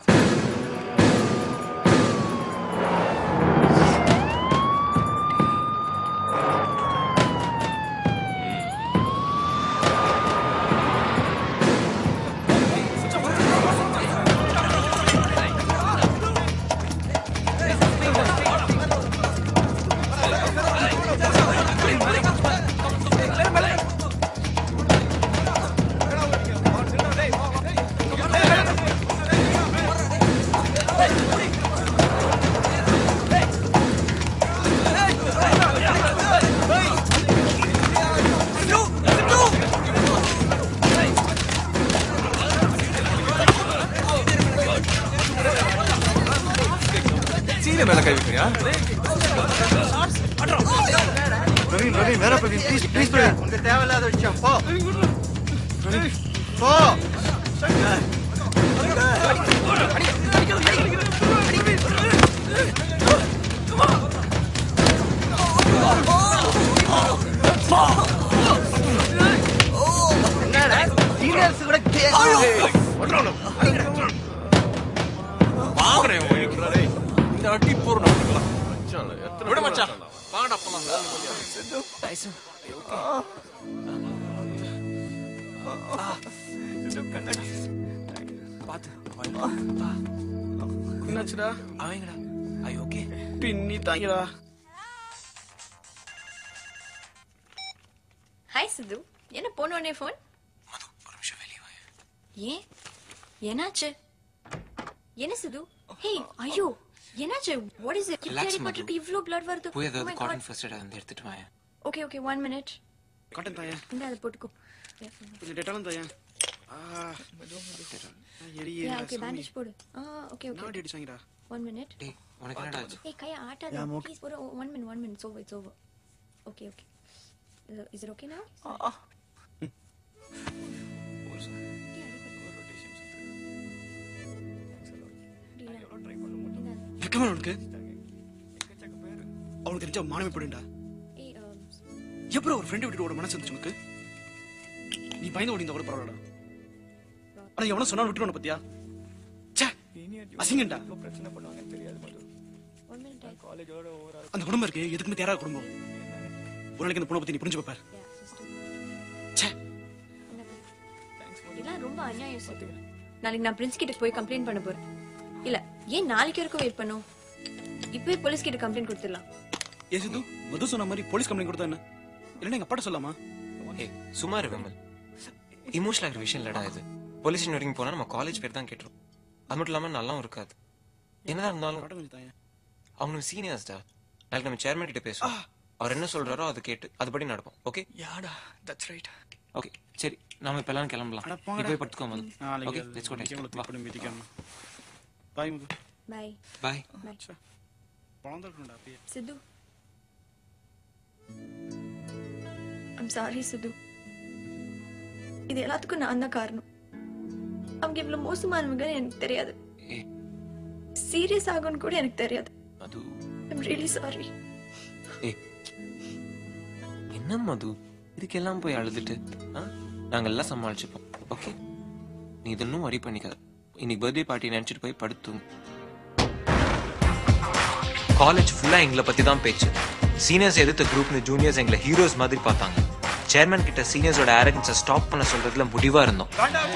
சீன மேல கை வைக்கிறியா பிரவீன் பிரவீன் வேற பிரவீன் ப்ளீஸ் ப்ளீஸ் பிரவீன் உங்க தேவையில்லாத விஷயம் போ பிரவீன், போ என்னடா சீனியர்ஸ் கூட வாங்குறேன் உனக்கு. டேய், இந்த அடி போறோம் விட மச்சான் வாங்கடா போலாம் என்னாச்சுடா அவங்கடா ஐ ஓகே பின்னி தாங்கடா ஹாய் சித்து என்ன போனோடனே ஃபோன் ஏன் என்னாச்சு என்ன சித்து ஹே ஐயோ என்னாச்சு வாட் இஸ் இட் Relax, கேரி மது. பட்டுட்டு இவ்ளோ பிளட் வருது போய் ஏதாவது காட்டன் ஃபர்ஸ்ட் எய்ட் வந்து எடுத்துட்டு வாங்க ஓகே ஓகே 1 மினிட் காட்டன் தாயா இந்த அதை போட்டுக்கோ கொஞ்சம் டெட்டாலும் தாயா ஆ எரியே யா ஓகே பேண்டேஜ் போடு ஆ ஓகே ஓகே நான் அடிச்சாங்கடா 1 மினிட் டேய் உனக்கு என்னடா ஆச்சு ஏய் கையா ஆட்டாத Yeah, I'm okay. ப்ளீஸ் ஒரு 1 minute 1 minute over it's over okay okay is it okay now வெக்கமா உனக்கு அவனுக்கு தெரிஞ்ச மானமே போடுண்டா ஏய் எப்படி ஒரு ஃப்ரெண்ட் விட்டுட்டு ஒரு மனசு இருந்துச்சு உனக்கு நீ பயந்து ஓடிந்தா கூட பரவாயில்லடா ஆனா எவனோ சொன்னா விட்டுருவான பத்தியா ச்சே அசிங்கண்டா பிரச்சனை பண்ணுவாங்கன்னு தெரியாது மது 1 மினிட் காலேஜோட ஓவரா அந்த குடும்பம் இருக்கு எதுக்குமே தேராத குடும்பம் ஒரு நாளைக்கு அந்த பொண்ணை பத்தி நீ புரிஞ்சு பாப்பார் இதெல்லாம் ரொம்ப அநியாயம் சித்து நாளைக்கு நான் பிரின்ஸ் கிட்ட போய் கம்ப்ளைண்ட் பண்ண போறேன் இல்ல ஏன் நாளைக்கு வரைக்கும் வெயிட் பண்ணும் இப்பவே போலீஸ் கிட்ட கம்ப்ளைண்ட் கொடுத்துடலாம் ஏ சித்து மது சொன்ன மாதிரி போலீஸ் கம்ப்ளைண்ட் கொடுத்தா என்ன இல்லைன்னா எங்க அப்பாட்ட சொல்லாமா ஏய் சும்மா இரு விமல் இமோஷனல் ஆகிற விஷயம் இல்லடா இது போலீஸ் ஸ்டேஷன் வரைக்கும் போனா நம்ம காலேஜ் பேர் தான் கேட்டுரும் அது மட்டும் இல்லாம நல்லாவும் இருக்காது என்னதான் இருந்தாலும் அவங்க சீனியர்ஸ்டா நாளைக்கு நம்ம சேர்மன் கிட்ட பேசுவோம் அவர் என்ன சொல்றாரோ அதை கேட்டு அதுபடி நடக்கும் ஓகே யாடா தட்ஸ் ரைட் ஓகே சரி நாம இப்ப எல்லாம் கிளம்பலாம் நீ போங்கடா. போய் படுத்துக்கோ முதல்ல நாளைக்கு ஓகே அது லெட்ஸ் கோ முக்கியமான நெக்ஸ்ட் வா தீப்படம் மிதிக்கணும். பாய் முது பை பாய் பை பழந்திருக்கணும்டா அப்பயே சித்து ஐம் சாரி சித்து இது எல்லாத்துக்கும் நான் தான் காரணம் அவங்க இவ்வளவு மோசமானவங்க எனக்கு தெரியாது சீரியஸ் ஆகும்னு கூட எனக்கு தெரியாது மது ஐம் ரியலி சாரி ஏய் என்ன மது இதுக்கெல்லாம் போய் அழுதுட்டு ஆ? நாங்க எல்லாம் சமாளிச்சுப்போம் ஓகே நீ இது இன்னும் வரி பண்ணிக்காத இன்னைக்கு பர்த்டே பார்ட்டி நினைச்சிட்டு போய் படுத்துங்க காலேஜ் ஃபுல்லா எங்களை பத்தி தான் பேச்சு சீனியர்ஸ் எதிர்த்த குரூப்னு ஜூனியர்ஸ் எங்களை ஹீரோஸ் மாதிரி பார்த்தாங்க சேர்மன் கிட்ட சீனியர்ஸோட அரகன்ஸை ஸ்டாப் பண்ண சொல்றதுல முடிவா இருந்தோம்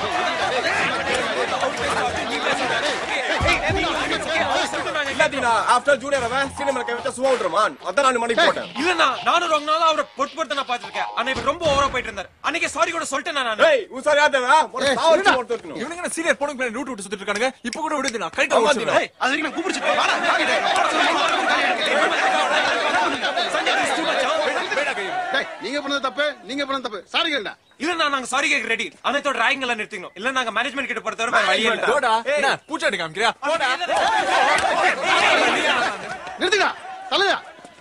இல்லாதீனா ஆஃப்டர் ஜூனியர் அவன் சினிமா கேட்ட சும்மா விட்டுருமான் அதான் நான் மணிக்கு போட்டேன் இல்லண்ணா நானும் ரொம்ப நாளா அவரை பொட்டு பொறுத்து நான் பாத்துருக்கேன் ஆனா இவர் ரொம்ப ஓவரா போயிட்டு இருந்தாரு அன்னைக்கு சாரி கூட சொல்லிட்டேன் நான் ஏய் உன் சாரி யார்டா உனக்கு சாவடிச்சு போட்டு இருக்கணும் இவனுங்க என்ன சீனியர் பொண்ணுங்க ரூட் விட்டு சுத்திட்டு இருக்கானுங்க இப்ப கூட விடுது நான் கைட்ட ஆமா, ஓடிச்சு தீனா. அது வரைக்கும் நான் கூப்பிடுச்சு டேய், நீங்க பண்ணது தப்பு நீங்க பண்ணது தப்பு சாரி கேளுடா இல்ல நாங்க சாரி கேக்க ரெடி அனைத்தோட டிராயிங் எல்லாம் நிறுத்திக்கணும் இல்ல நாங்க மேனேஜ்மெண்ட் கிட்ட பொறுத்தவரை வேற வழியே இல்ல போடா என்ன பூச்சாடி காமிக்கிறியா போடா நிறுத்துடா தலையா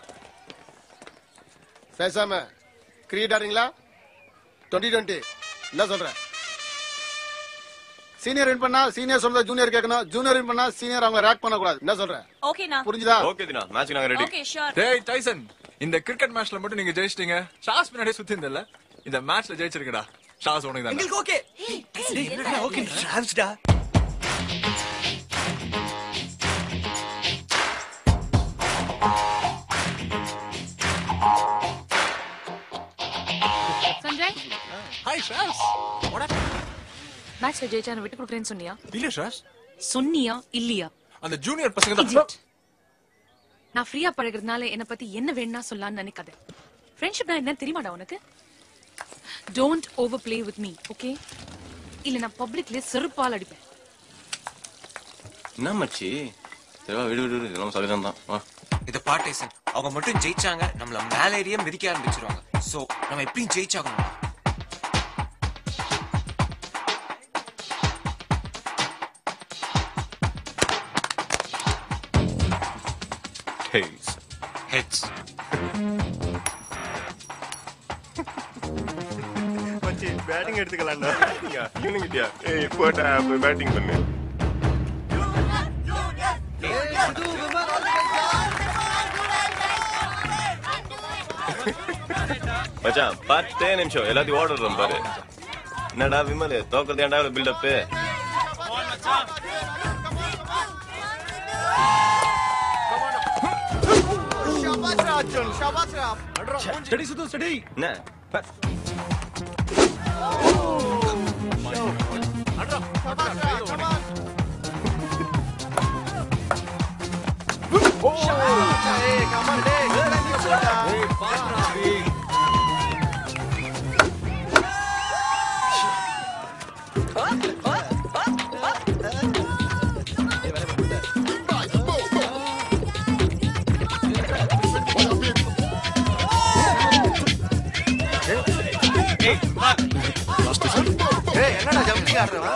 பேசாம கிரியேட்டாரீங்களா டுவெண்ட்டி டுவெண்ட்டி என்ன சொல்ற சீனியர் வின் பண்ணா சீனியர் சொல்றத ஜூனியர் கேட்கணும் ஜூனியர் வின் பண்ணா சீனியர் அவங்க ரேக் பண்ண கூடாது என்ன சொல்ற ஓகேண்ணா புரிஞ்சுதா ஓகே தினா மேட்ச் நாங்க ரெடி ஓகே ஷூர் டேய் டைசன் இந்த கிரிக்கெட் மேட்ச்ல மட்டும் நீங்க ஜெயிச்சிட்டீங்க ஷாஸ் பின்னாடியே சுத்தி இருந்தல இந்த மேட்ச்ல ஜெயிச்சிருக்கடா ஷாஸ் உனக்கு தான் எங்களுக்கு ஓகே டேய் என்னடா ஓகே டிராவ்ஸ்டா சஞ்சய் ஹாய் ஷாஸ் மேட்ச்ல ஜெயிச்சா நான் விட்டு கொடுக்குறேன்னு சொன்னியா இல்ல ஷாஸ் சொன்னியா இல்லையா அந்த ஜூனியர் பசங்க தான் Idiot. நான் ஃப்ரீயா பழகுறதுனால என்ன பத்தி என்ன வேணா சொல்லலாம்னு நினைக்காத ஃப்ரெண்ட்ஷிப்னா என்ன தெரியுமாடா உனக்கு don't over play with me okay இல்ல நான் பப்ளிக்ல செருப்பால் அடிப்பேன் என்ன மச்சி சரி வா விடு விடு விடு இதெல்லாம் சரிதான் தான் வா இத பாட்டேசன் அவங்க மட்டும் ஜெயிச்சாங்க நம்மள மேல ஏறியே மிதிக்க ஆரம்பிச்சிருவாங்க சோ நம்ம எப்படியும் ஜெயிச்சாகணும் ஹேஸ் ஹெட்ஸ் மச்சி பேட்டிங் எடுத்துக்கலாம்டா இவனுங்கிட்டியா ஏய் போட்டா போய் பேட்டிங் பண்ணு மச்சான் பத்தே நிமிஷம் எல்லாத்தையும் ஓடுறோம் பாரு என்னடா விமல் தோக்குறது ஏன்டா பில்டப் ஸ்டடி சுத்து ஸ்டடி என்ன ஆடுறவா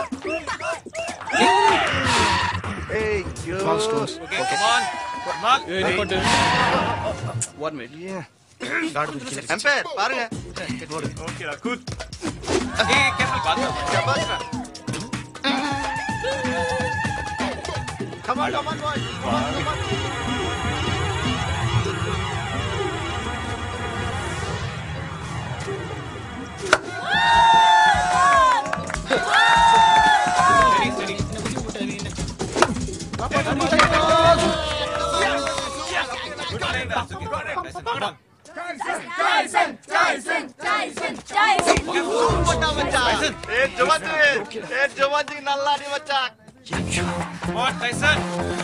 ஏய் yo Small stones. Okay Okay. Come on come on ஏய், நிப்பாட்டு. One minute. எம்பையர் பாருங்க ஓகேடா குட் ஏய் கேர்ஃபுல் பாத்து Come on, come on, boys. Come on, come on. Tyson, Tyson, Tyson, Tyson. ஏய் ஜமாஜி ஏய் ஜமாஜி நல்லா அடி மச்சான் வாட் டைசன்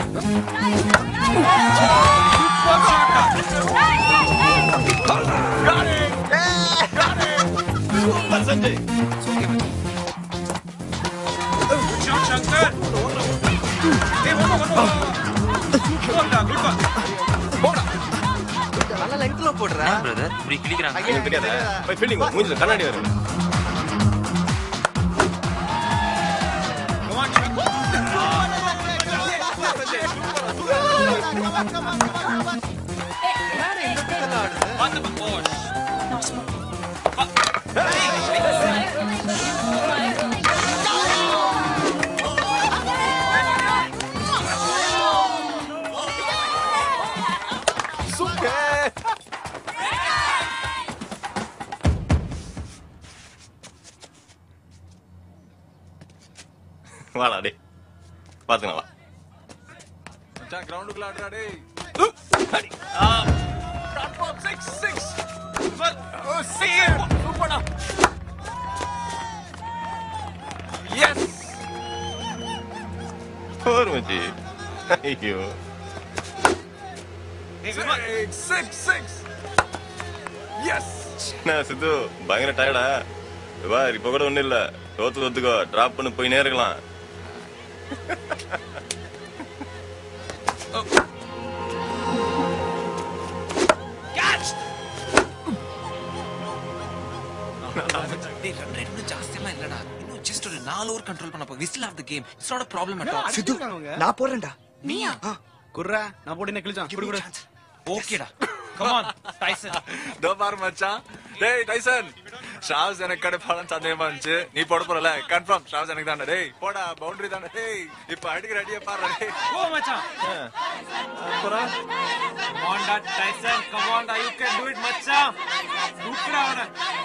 சஞ்சய் சங்கர் ஏய் போடா போடா போடா போடா நல்ல லெங்க்ல போடுறா பிரதர் இப்படி கிளிக்கிறாங்க எனக்கு தெரியாதா போய் ஃபீல்டிங் மூஞ்சில கண்ணாடி வரும் வாடா டே பாத்துக்கலாம் வா மச்சான் கிரவுண்டுக்குள்ள ஆடுறா டேய் அடி டாட் பாப் 6 6 ஓ சி சூப்பர்டா எஸ் போர் மச்சி ஐயோ சிக்ஸ் சிக்ஸ் சிக்ஸ் எஸ் நான் சித்து பயங்கர டயர்டா வா இப்ப கூட ஒண்ணும் இல்ல தோத்து தோத்துக்கோ டிராப் பண்ணி போயினே இருக்கலாம் கேட்ச் டேய் ரன் ரேட் இன்னும் ஜாஸ்தியெல்லாம் இல்லடா இன்னும் ஜஸ்ட் ஒரு நாலு ஓவர் கண்ட்ரோல் பண்ண போகுது whistle off the game it's not a problem at all Siddhu நான் போடுறேன்டா நீயா குர்ரா நான் போட்டு என்ன கிழிச்சான் இப்படி கூட ஓகேடா கம் ஆன் டைசன் தோ பாரு மச்சான் டேய் டைசன் ஷாவ்ஸ் எனக்கு கிடைப்பான்னு சந்தேகமா இருந்துச்சு நீ போட போறல கன்ஃபார்ம் ஷாவ்ஸ் எனக்கு தானே டேய் போடா பவுண்டரி தானே டேய் இப்ப அடிக்கிற அடிய பாரு டேய் ஓ மச்சான் அப்புறம் Come on, that Tyson. Come on, da. You can do it, மச்சான். தூக்குடா அவனை.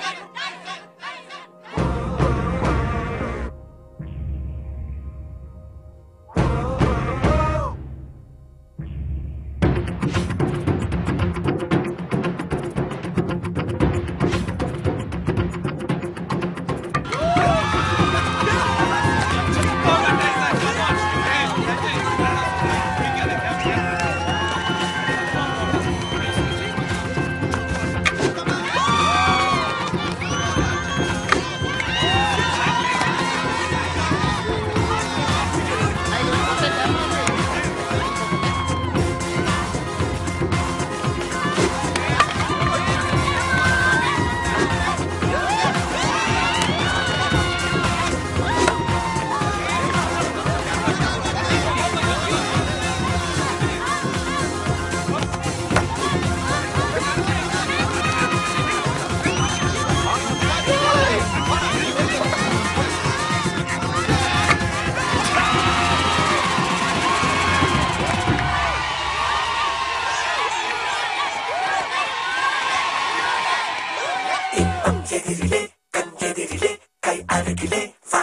எதிரிலே கண் எதிரிலே கை அருகிலே வா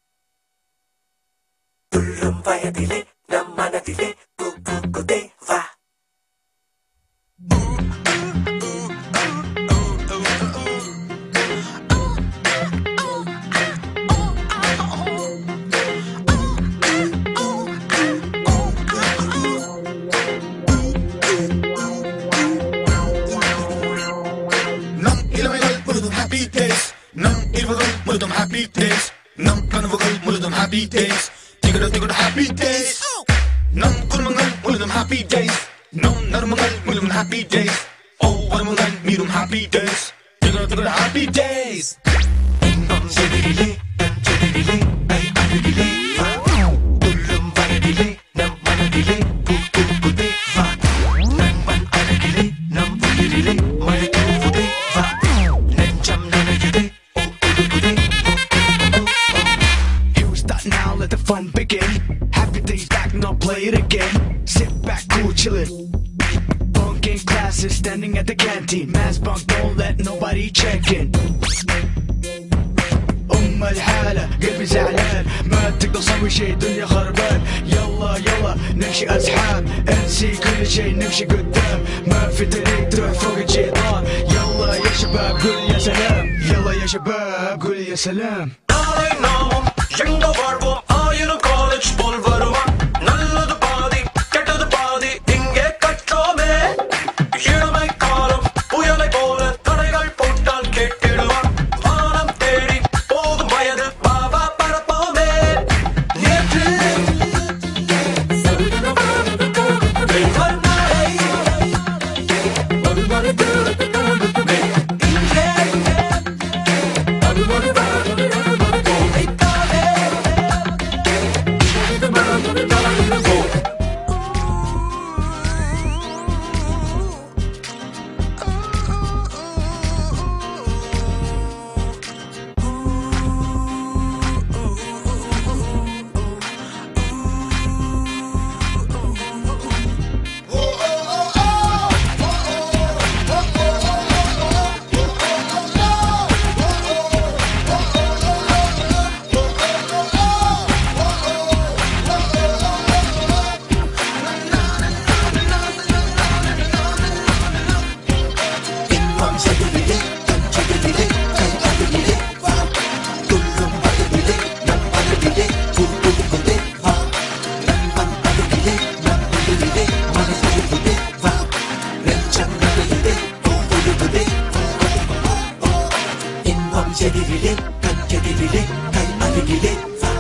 துள்ளும் வயதிலே நம் மனதிலே பூ பூக்குதே வா நம் இளமைகள் முழுதும் ஹாப்பி டேஸ் நம் இருவரும் முழுதும் ஹாப்பி டேஸ் நம் கனவுகள் முழுதும் ஹாப்பி டேஸ் திகட திகட ஹாப்பி டேஸ் நம் குடும்பங்கள் முழுதும் ஹாப்பி டேஸ் நம் நர்மங்கள் முழுதும் ஹாப்பி டேஸ் ஒவ்வொருமுடன் மீறும் ஹாப்பி டேஸ் திகட திகட ஹாப்பி டேஸ் இன்பம் எதிரிலே கண் எதிரிலே கை chillin'. Bunking classes, standing at the canteen. Mass bunk, don't let nobody check in. أم الحالة قلبي زعلان ما تقدر تسوي شي دنيا خربان يلا يلا نمشي أصحاب انسي كل شي نمشي قدام ما في طريق تروح فوق الشيطان يلا يا شباب قول يا سلام يلا يا شباب قول يا سلام எங்க வாழ்வோம் ஆயிரம் காலேஜ் போல் வருமா நல்லது பாதி கெட்டது பாதி இங்கே கற்றோமே இளமை காலம் புயலை போல தடைகள் போட்டால் கேட்டிடுமா வானம் தேடி போகும் வயது பாபா பரப்போமே நேற்று இன்பம் எதிரிலே கண் எதிரிலே கை அருகிலே வா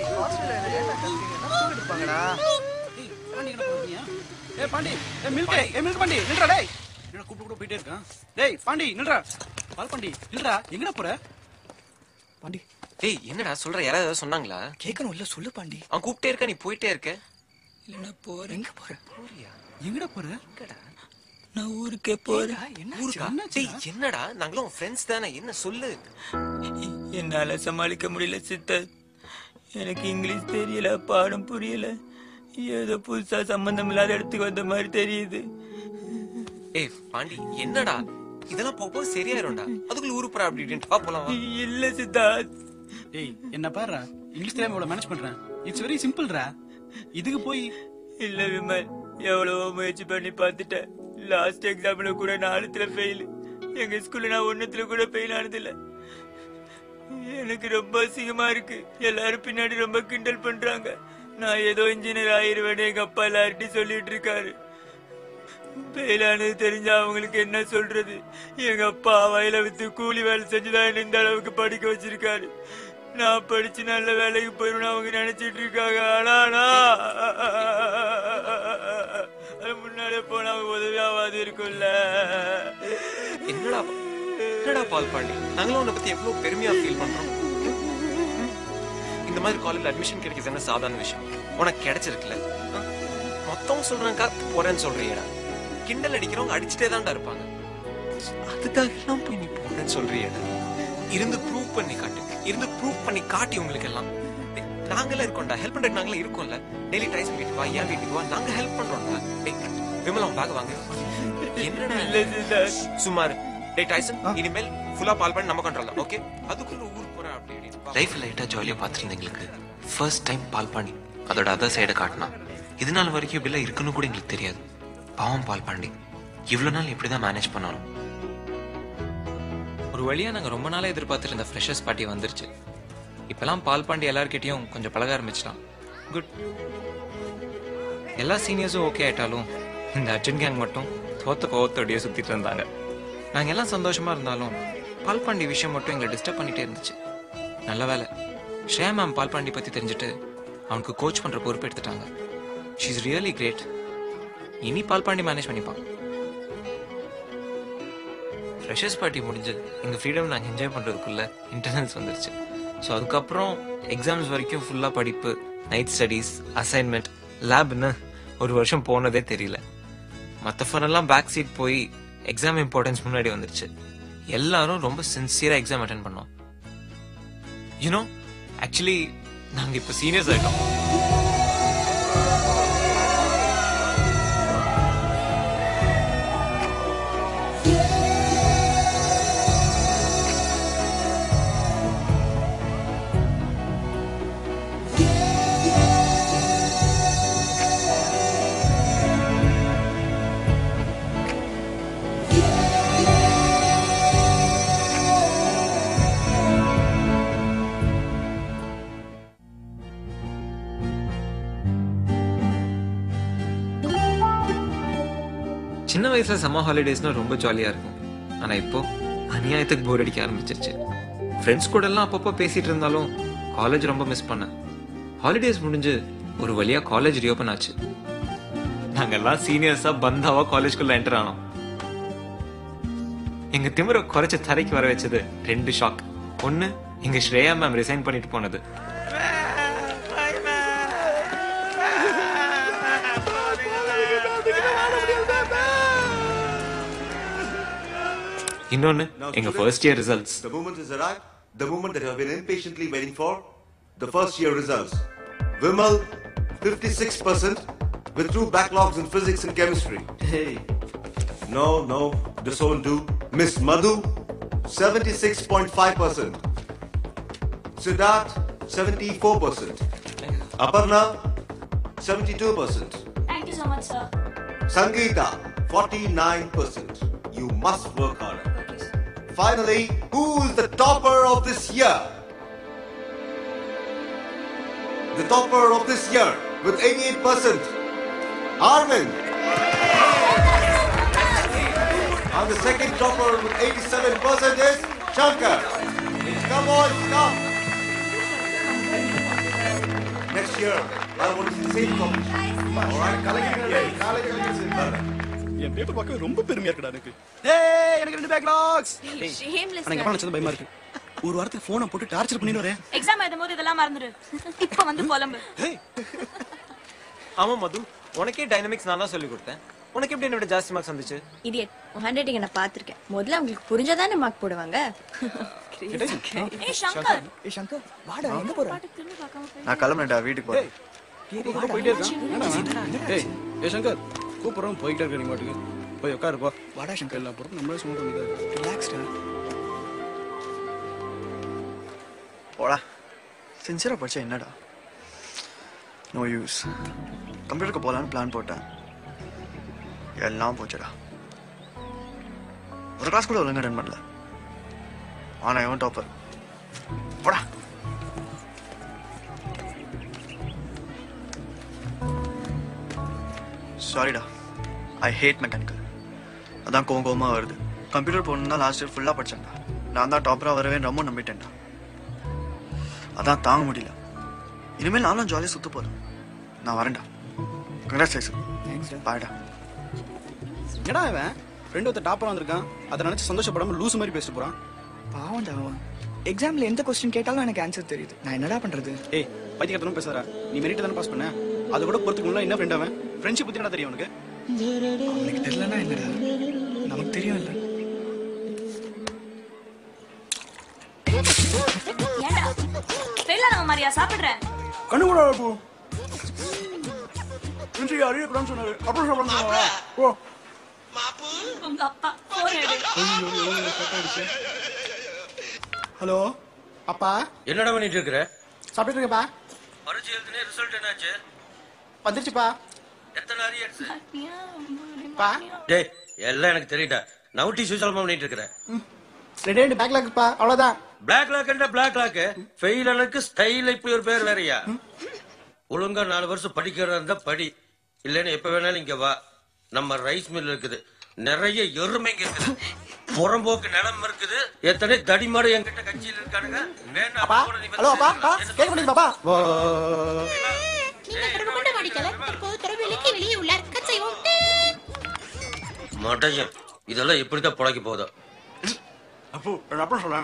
ஏ பாண்டி ஏ மில்க் ஏ மில்க் பாண்டி நில்றா டேய் என்ன கூப்பிட்டு கூட போயிட்டே இருக்கான் டேய் பாண்டி நில்றா பால் பாண்டி நில்றா எங்கடா போற பாண்டி ஏய் என்னடா சொல்ற யாராவது ஏதாவது சொன்னாங்களா கேட்கணும் இல்ல சொல்லு பாண்டி அவன் கூப்பிட்டே இருக்க நீ போயிட்டே இருக்க இல்லைன்னா போறேன் எங்க போறேன் எங்கடா போற நான் ஊருக்கே போறேன் ஊருக்கா டேய் என்னடா நாங்களும் ஃப்ரெண்ட்ஸ் தானே என்ன சொல்லு என்னால சமாளிக்க முடியல சித்தர் எனக்கு இங்கிலீஷ் தெரியல பாடம் புரியல ஏதோ புதுசா சம்பந்தம் இல்லாத இடத்துக்கு வந்த மாதிரி தெரியுது ஏய் பாண்டி என்னடா இதெல்லாம் போக போக சரியாயிரும்டா அதுக்குள்ள ஊரு போற அப்படி இப்படின்னு வா போலாம் வா இல்ல சித்தார்த் டேய் என்ன பாருடா இங்கிலீஷ் தெரியாம இவ்வளவு மேனேஜ் பண்றேன் இட்ஸ் வெரி சிம்பிள்ரா இதுக்கு போய் இல்ல விமல் எவ்வளவோ முயற்சி பண்ணி பார்த்துட்டேன் லாஸ்ட் எக்ஸாம்ல கூட நாலுத்துல ஃபெயில் எங்க ஸ்கூல்ல நான் ஒண்ணுத்துல கூட ஃபெயில் ஆனதில்ல எனக்கு ரொம்ப அசிங்கமா இருக்கு எல்லாரும் பின்னாடி ரொம்ப கிண்டல் பண்றாங்க நான் ஏதோ இன்ஜினியர் ஆயிருவேன்னு எங்க அப்பா எல்லார்ட்டையும் சொல்லிட்டு இருக்காரு ஃபெயில் ஆனது தெரிஞ்சா அவங்களுக்கு என்ன சொல்றது எங்க அப்பா வயல வித்து கூலி வேலை செஞ்சுதான் என்ன இந்த அளவுக்கு படிக்க வச்சிருக்காரு நான் படிச்சு நல்ல வேலைக்கு போயிடும் அவங்க நினைச்சிட்டு இருக்காங்க ஆனா நான் அது முன்னாலே போனா அவங்க உதவியாவது இருக்கும்ல என்னடா என்னடா பால் பாண்டி நாங்களும் உன்னை பத்தி எவ்வளவு பெருமையா ஃபீல் பண்றோம் இந்த மாதிரி காலேஜ்ல அட்மிஷன் கிடைக்கிறது என்ன சாதாரண விஷயம் உனக்கு கிடைச்சிருக்குல்ல ஆ? மொத்தம் சொல்றாங்க போறேன்னு சொல்றியடா கிண்டல் அடிக்கிறவங்க அடிச்சுட்டே தான்டா இருப்பாங்க அதுக்காக எல்லாம் போய் நீ போறேன்னு சொல்றியடா இருந்து ப்ரூவ் பண்ணி காட்டு இருந்து ப்ரூவ் பண்ணி காட்டி உங்களுக்கு எல்லாம் டேய், நாங்களே இருக்கோம்டா ஹெல்ப் பண்றது நாங்களே இருக்கோம்ல டெய்லி டைஸ் வீட்டுக்கு வா ஏன் வீட்டுக்கு வா நாங்க ஹெல்ப் பண்றோம்டா டேய் விமலா பேக் வாங்க என்னடா சுமார் டேய் டைசன் இனிமேல் ஃபுல்லா பால் பண்ணி நம்ம கண்ட்ரோல் ஓகே அதுக்குள்ள ஊருக்கு போறேன் அப்படி லைஃப் லைட்டா ஜாலியா பாத்துருந்த எங்களுக்கு ஃபர்ஸ்ட் டைம் பால் பாண்டி அதோட அதர் சைடை காட்டினா இது நாள் வரைக்கும் இப்படிலாம் இருக்குன்னு கூட எங்களுக்கு தெரியாது பாவம் பால் பாண்டி இவ்வளவு நாள் இப்படிதான் மேனேஜ் பண்ணணும் ஒரு வழியா நாங்க ரொம்ப நாளா எதிர்பார்த்திருந்த ஃப்ரெஷர்ஸ் பார்ட்டி வந்துருச்சு இப்பெல்லாம் பால் பாண்டி எல்லார்கிட்டயும் கொஞ்சம் பழக ஆரம்பிச்சிட்டான் குட் எல்லா சீனியர்ஸும் ஓகே ஆயிட்டாலும் இந்த அர்ஜுன் கேங் மட்டும் தோத்த கோவத்தோடய சுத்திட்டு இருந்தாங்க நாங்க எல்லாம் சந்தோஷமா இருந்தாலும் பால் பாண்டி விஷயம் மட்டும் எங்களை டிஸ்டர்ப் பண்ணிட்டே இருந்துச்சு நல்ல வேலை ஸ்ரேயா மேம் பால் பாண்டி பத்தி தெரிஞ்சுட்டு அவனுக்கு கோச் பண்ற பொறுப்பு எடுத்துட்டாங்க ஷீ இஸ் ரியலி கிரேட் இனி பால் பாண்டி மேனேஜ் பண்ணிப்பான் ஃப்ரெஷர்ஸ் பார்ட்டி முடிஞ்சு எங்கள் ஃப்ரீடம் நாங்கள் என்ஜாய் பண்ணுறதுக்குள்ள இன்டர்னல்ஸ் வந்துருச்சு ஸோ அதுக்கப்புறம் எக்ஸாம்ஸ் வரைக்கும் ஃபுல்லாக படிப்பு நைட் ஸ்டடீஸ் அசைன்மெண்ட் லேப்னு ஒரு வருஷம் போனதே தெரியல மற்ற ஃபனெல்லாம் பேக் சீட் போய் எக்ஸாம் இம்பார்ட்டன்ஸ் முன்னாடி வந்துருச்சு எல்லாரும் ரொம்ப சின்சியராக எக்ஸாம் அட்டன் பண்ணோம் யூனோ ஆக்சுவலி நாங்கள் இப்போ சீனியர்ஸ் ஆகிட்டோம் சின்ன வயசுல சம்மர் ஹாலிடேஸ்னா ரொம்ப ஜாலியா இருக்கும் ஆனா இப்போ அநியாயத்துக்கு போர் அடிக்க ஆரம்பிச்சிருச்சு ஃப்ரெண்ட்ஸ் கூட எல்லாம் அப்பப்போ பேசிட்டு இருந்தாலும் காலேஜ் ரொம்ப மிஸ் பண்ணேன் ஹாலிடேஸ் முடிஞ்சு ஒரு வழியா காலேஜ் ரீஓபன் ஆச்சு நாங்கெல்லாம் சீனியர்ஸா பந்தாவா காலேஜ்குள்ள என்டர் ஆனோம் எங்க திமிர குறைச்ச தரைக்கு வர வச்சது ரெண்டு ஷாக் ஒண்ணு எங்க ஸ்ரேயா மேம் ரிசைன் பண்ணிட்டு போனது இன்னொன்னு எங்க first year results The moment has arrived, the moment that you have been impatiently waiting for, the first year results. Vimal, 56% with two backlogs in physics and chemistry. Hey. No, no, this won't do. Miss Madhu, 76.5%. Siddharth, 74%. Aparna, 72%. Thank you so much, sir. Sangeeta, 49%. You must work harder. Finally, who is the topper of this year? The topper of this year with 88%. Arvind. And the second topper with 87% is Shankar. Come on, come. Next year, I want to see the same competition. All right? என் paper பார்க்க ரொம்ப பெருமையா இருக்குடா எனக்கு ஏய் எனக்கு ரெண்டு backlogs Shameless எனக்கு எப்ப நினைச்சது பயமா இருக்கு ஒரு வாரத்துக்கு போனை போட்டு டார்ச்சர் பண்ணிட்டு வரேன் எக்ஸாம் எழுதும் போது இதெல்லாம் மறந்துடு இப்ப வந்து புலம்பு ஆமா மது உனக்கே டைனமிக்ஸ் நான் தான் சொல்லி கொடுத்தேன் உனக்கு எப்படி என்னோட ஜாஸ்தி மார்க்ஸ் வந்துச்சு இடியட் ஹேண்ட் ரைட்டிங் நான் பார்த்திருக்கேன் முதல்ல உங்களுக்கு புரிஞ்சாதானே மார்க் போடுவாங்க ஏய் சங்கர் ஏய் சங்கர் வாடா எங்க போற நான் கிளம்புறேன்டா வீட்டுக்கு போறேன் கூப்பிட்டு போயிட்டே இருக்கான் ஏய் ஏ சங்கர் கூப்பிடுறோம் போயிட்டே இருக்க நீ மாட்டுக்கு போய் உட்காரு போ வாடா சங்கர் எல்லாம் பொறுப்பு நம்மளே சும்மா பண்ணிட்டு ரிலாக்ஸ்டா போடா சின்சியரா படிச்சா என்னடா நோ யூஸ் கம்ப்யூட்டருக்கு போகலான்னு பிளான் போட்டேன் எல்லாம் போச்சுடா ஒரு கிளாஸ் கூட ஒழுங்கா அட்டன் பண்ணல ஆனா இவன் டாப்பர் போடா சாரிடா ஐ ஹேட் மெக்கானிக்கல் அதான் கோவம் கோவமா வருது கம்ப்யூட்டர் போகணுன்னா லாஸ்ட் இயர் ஃபுல்லாக படிச்சேன்டா நான் தான் டாப்பராக வரவே ரொம்ப நம்பிட்டேன்டா அதான் தாங்க முடியல இனிமேல் நானும் ஜாலியாக சுத்த போறேன் நான் வரேன்டா கங்க்ராச்சுலேஷன் பாய்டா என்னடா இவன் ஃப்ரெண்ட் ஒருத்த டாப்பர் வந்திருக்கான் அதை நினைச்சு சந்தோஷப்படாம லூஸ் மாதிரி பேசிட்டு போறான் பாவம்டா அவன் எக்ஸாம்ல எந்த கொஸ்டின் கேட்டாலும் எனக்கு ஆன்சர் தெரியுது நான் என்னடா பண்றது ஏய் பைத்தியக்காரத்தனம் பேசாத நீ மெரிட் தானே பாஸ் பண்ண அது கூட பொறுத்துக்கு முன்னாடி என்ன ஃப்ரெண்ட் அவன் ஃப்ரெண்ட்ஷிப் பத்தி என்ன தெரியும் உனக்கு அவனுக்கு தெரியலனா என்னடா நமக்கு தெரியும் இல்ல ஏன்டா ஃபெயில் ஆனவன் மாதிரியா சாப்பிடுறேன் கண்ணு கூட போ இன்றைக்கு அறியக்கூடாதுன்னு சொன்னாரு அப்புறம் சாப்பிடணும் ஓ உங்க அப்பா போன் எடு ஹலோ அப்பா என்னடா பண்ணிட்டு இருக்கிற சாப்பிட்டு இருக்கேப்பா பரிச்சு எழுதுனே ரிசல்ட் என்னாச்சு வந்துருச்சுப்பா எத்தனை அரியர்ஸ் பா டேய் எல்லாம் எனக்கு தெரியுடா நவுட்டி சுவிசலமா பண்ணிட்டு இருக்கிற ரெண்டு ரெண்டு பேக் லாக்ப்பா அவ்வளவுதான் பிளாக் லாக் பிளாக் லாக் ஃபெயில் எனக்கு ஸ்டைல் இப்படி ஒரு பேர் வேறயா ஒழுங்கா நாலு வருஷம் படிக்கிறதா இருந்தா படி இல்லைன்னு எப்ப வேணாலும் இங்க வா நம்ம ரைஸ் மில் இருக்குது நிறைய எருமைங்க இருக்குது புறம்போக்கு நிலம் இருக்குது எத்தனை தடிமாடு என்கிட்ட கட்சியில் இருக்கானுங்க வேணா கூட நீ வந்து ஹலோ அப்பா அப்பா கேட்க முடியுது பாப்பா மடையன் இதெல்லாம் இப்படித்தான் புழைக்க போதோ அப்போ அப்புறம் சொல்றேன்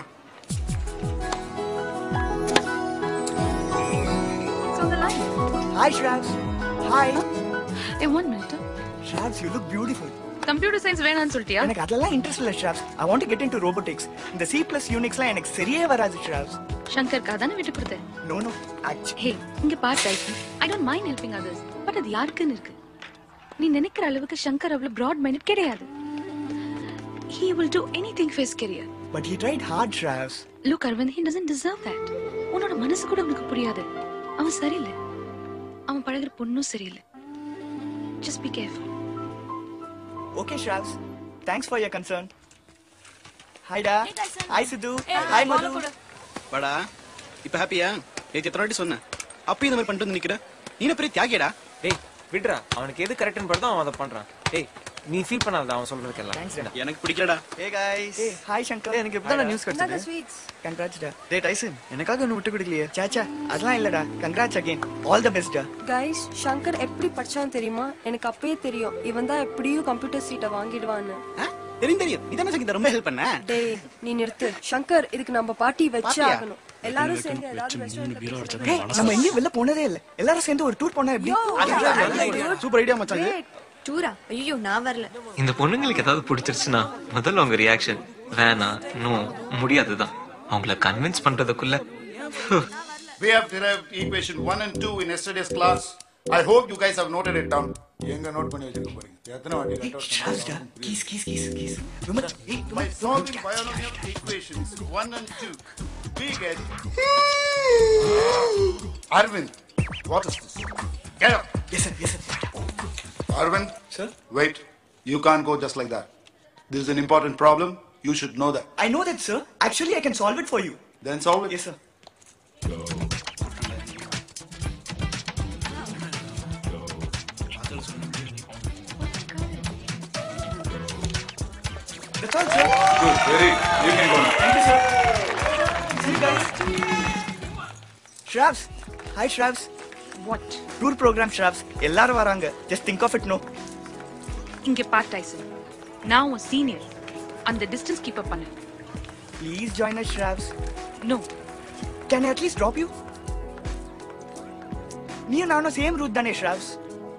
ஹாய் ஷ்ராவ்ஸ் ஹாய் ஏ one minute Shravs you look beautiful computer science வேணாம்னு சொல்லிட்டியா எனக்கு அதெல்லாம் இன்ட்ரெஸ்ட் இல்ல Shravs I want to get into robotics இந்த சி பிளஸ் யூனிக்ஸ்லாம் எனக்கு சரியே வராது ஷ்ராவ்ஸ் சங்கர்க்கா தானே விட்டு கொடுத்தேன் நோ நோ ஆக்சுவலி ஹே இங்க பார் Tyson I don't mind helping others but அது யாருக்குன்னு இருக்கு நீ நினைக்கிற அளவுக்கு சங்கர் அவ்வளவு பிராட் மைண்டட் கிடையாது he will do anything for his career but he tried hard Shravs look Aravind he doesn't deserve that உன்னோட மனசு கூட உனக்கு புரியாது அவன் சரியில்லை அவன் பழகுற பொண்ணும் சரியில்லை just be careful okay Shravs thanks for your concern ஹாய்டா Hey, Tyson. ஹாய் சித்து ஏய், ஹாய் ball மது கொடு. வாடா இப்ப ஹாப்பியா நேத்து எத்தனை வாட்டி சொன்னேன் அப்பயும் இந்த மாதிரி பண்ணிட்டு வந்து நிக்கிற நீ என்ன பெரிய தியாகியடா டேய் விடுறா அவனுக்கு எது கரெக்ட்னு படுதோ அவன் அதை பண்றான் டேய் நீ ஃபீல் பண்ணாத அவன் சொல்றதுக்கு எல்லாம் எனக்கு பிடிக்கலடா ஏ கைஸ் ஏய் ஹாய் சங்கர் எனக்கு இப்பதான் நியூஸ் இந்தாங்க கிடைச்சது ஸ்வீட்ஸ் கங்க்ராட்ஸ்டா டேய் டைசன் எனக்காக ஒன்று விட்டு கொடுக்கலையே சாச்சா அதெல்லாம் இல்லடா கங்க்ராட்ஸ் அகைன் ஆல் தி பெஸ்ட்டா கைஸ் சங்கர் எப்படி படிச்சான்னு தெரியுமா எனக்கு அப்பயே தெரியும் இவன் தான் எப்படியும் கம்ப்யூட்டர் சீட்டை வாங்கிடுவான்னு தெரியும் தெரியும் இதானே சங்கீதா ரொம்ப ஹெல்ப் பண்ண டேய் நீ நிறுத்து சங்கர் இதுக்கு நம்ம பார்ட்டி வச்சே பார்ட்டியா? ஆகணும் எல்லாரும் சேர்ந்து ஏதாவது ரெஸ்டாரண்ட்ல ஏய் நம்ம எங்கேயும் வெளில போனதே இல்ல எல்லாரும் சேர்ந்து ஒரு டூர் போனா எப்படி சூப்பர் ஐடியா மச்சான் டூரா ஐயோ நான் வரல இந்த பொண்ணுங்களுக்கு ஏதாவது பிடிச்சிருச்சுன்னா முதல்ல அவங்க ரியாக்ஷன் வேணா நோ முடியாதுதான் அவங்கள கன்வின்ஸ் பண்றதுக்குள்ள We have derived equation 1 and 2 in yesterday's class. I hope you guys have noted it down. எங்க நோட் பண்ணி வச்சிருக்க போறீங்க எத்தனை வாட்டி keys keys keys keys By solving binomial equations 1 and 2, we get Arvind. What is this? Get up. Yes sir, yes sir. Arvind. Sir. Wait. You can't go just like that. This is an important problem. You should know that. I know that sir. Actually I can solve it for you. Then solve it. Yes sir. That's all sir. Good. Very. You can go now. Thank you sir. See you guys. Shravs. Hi Shravs. What? Tour program Shravs. எல்லாரும் வராங்க. Just think of it no. இங்க பார் Tyson நான் உன் senior அந்த distance keep up பண்ணு Please join us Shravs. No. Can I at least drop you? நீயும் நானும் சேம் ரூட் தானே ஷ்ராவ்ஸ்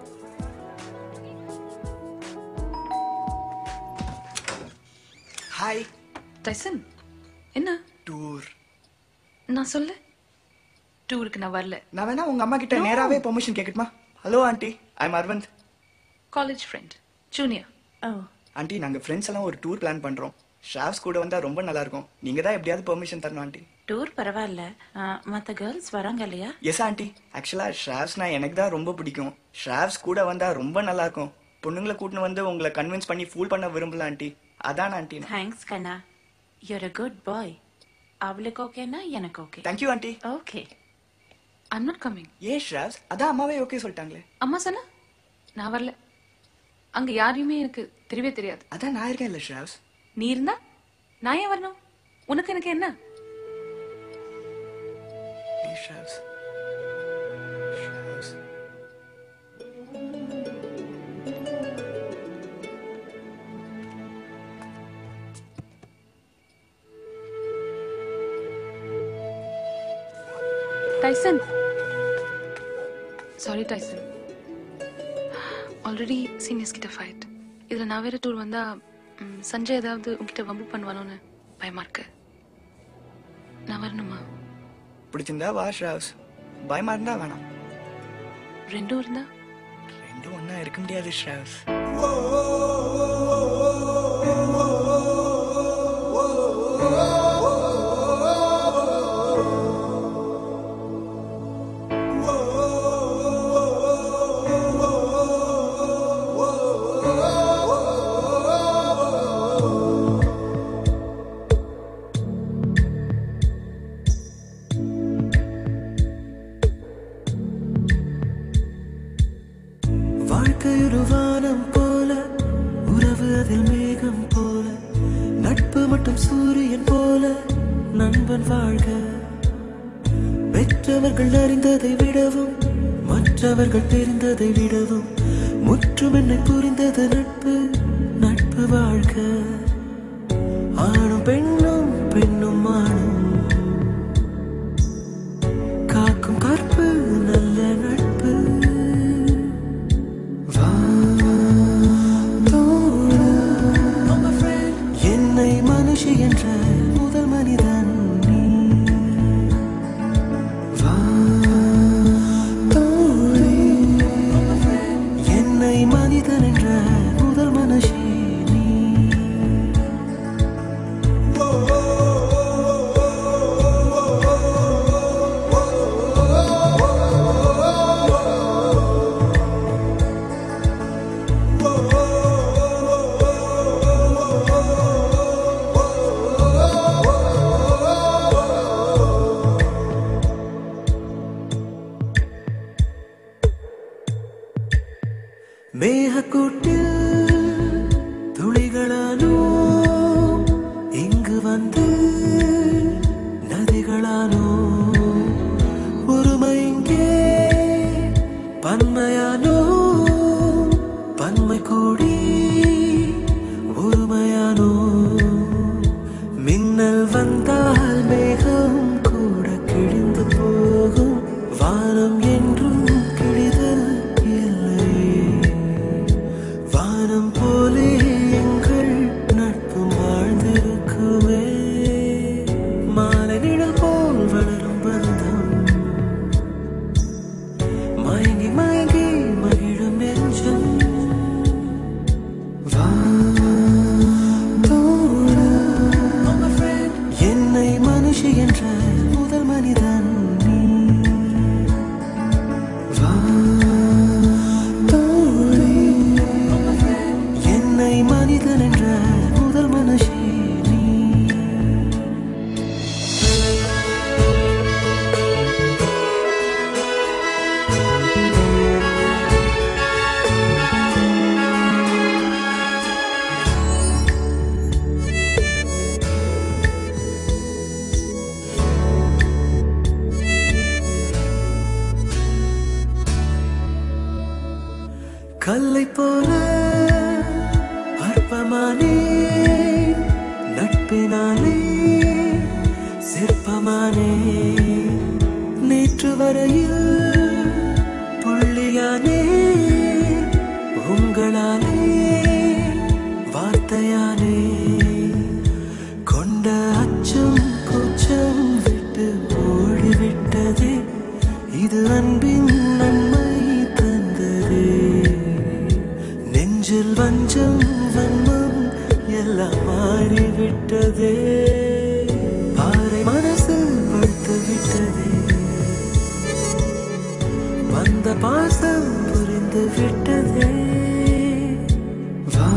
ஹாய் டைசன் என்ன டூர் நான் சொல்ல டூருக்கு நான் வரல நான் வேணா உங்க அம்மா கிட்ட நேராவே பெர்மிஷன் கேட்கட்டுமா hello aunty I'm Aravind college friend junior aunty நாங்க ஃப்ரெண்ட்ஸ் எல்லாம் ஒரு டூர் பிளான் பண்றோம் ஷாவ்ஸ் கூட வந்தா ரொம்ப நல்லா இருக்கும் நீங்க தான் எப்படியாவது பெர்மிஷன் தரணும் ஆண்டி டூர் பரவாயில்ல ஆ, மத்த கேர்ள்ஸ் வராங்க இல்லையா எஸ் ஆண்டி ஆக்சுவலா ஷாவ்ஸ்னா எனக்கு தான் ரொம்ப பிடிக்கும் ஷாவ்ஸ் கூட வந்தா ரொம்ப நல்லா இருக்கும் பொண்ணுங்களை கூட்டின்னு வந்து உங்களை கன்வின்ஸ் பண்ணி ஃபூல் பண்ண விரும்பல ஆண்டி அதான் ஆண்டி தேங்க்ஸ் கண்ணா யூர் அ குட் பாய் அவளுக்கு ஓகேனா எனக்கு okay thank you aunty okay I'm not coming ஏ ஷாவ்ஸ் அதான் அம்மாவே ஓகே சொல்லிட்டாங்களே அம்மா சொன்ன நான் வரல அங்க யாரையுமே எனக்கு தெரியவே தெரியாது அதான் நான் இருக்கேன் இல்ல ஷாவ்ஸ் நீ இருந்தா நான் ஏன் வரணும் உனக்கு எனக்கு என்ன Please, Shavs. Shavs. Tyson sorry Tyson already seniors கிட்ட ஃபைட் இதுல நான் வேற டூர் வந்தா ம், சஞ்சய் ஏதாவது உன்கிட்ட வம்பு பண்ணுவானோன்னு பயமா இருக்கு நான் வரணுமா பிடிச்சிருந்தா வா ஷாவ்ஸ் பயமா இருந்தா வேணாம் ரெண்டும் இருந்தா ரெண்டும் ஒண்ணா இருக்க முடியாது ஷாவ்ஸ் வாழ்க்கையொரு வானம் போல உறவு அதில் மேகம் போல நட்பு மட்டும் சூரியன் போல நண்பன் வாழ்க பெற்றவர்கள் அறிந்ததை விடவும் மற்றவர்கள் தெரிந்ததை விடவும் முற்றும் என்னை புரிந்தது நட்பு நட்பு வாழ்க ஆணும் பெண்ணும் பெண்ணும் ஆணும் காக்கும் கற்பு நல்ல நட்பு என்னை மனுஷி என்ற முதல் மனிதன் நீ. வா, தோழி. என்னை மனிதன் என்ற முதல் மனுஷி நீ. மேகக்கூட்டில் வானம் போலே எங்கள் நட்பும் வாழ்ந்திருக்குமே மாலை நிழல் போல் வளரும் பந்தம் மயங்கி மயங்கி மகிழும் நெஞ்சம் வா தோழா. என்னை மனுஷி என்ற முதல் மனிதன் நீ வா தோழி. என்னை மனிதன் என்ற முதல் மனுஷி நீ கல்லை போல அற்பமானே நட்பினாலே சிற்பமானே நேற்று வரையில் புள்ளியானே உங்களாலே வார்த்தையானே கொண்ட அச்சம் கூச்சம் விட்டு ஓடிவிட்டதே இது அன்பின் நன்மை தந்ததே நெஞ்சில் வஞ்சம் வன்மம் எல்லாம் மாறிவிட்டதே பாறை மனசில் படுத்து விட்டதே வந்த பாசம் புரிந்து விட்டதே வா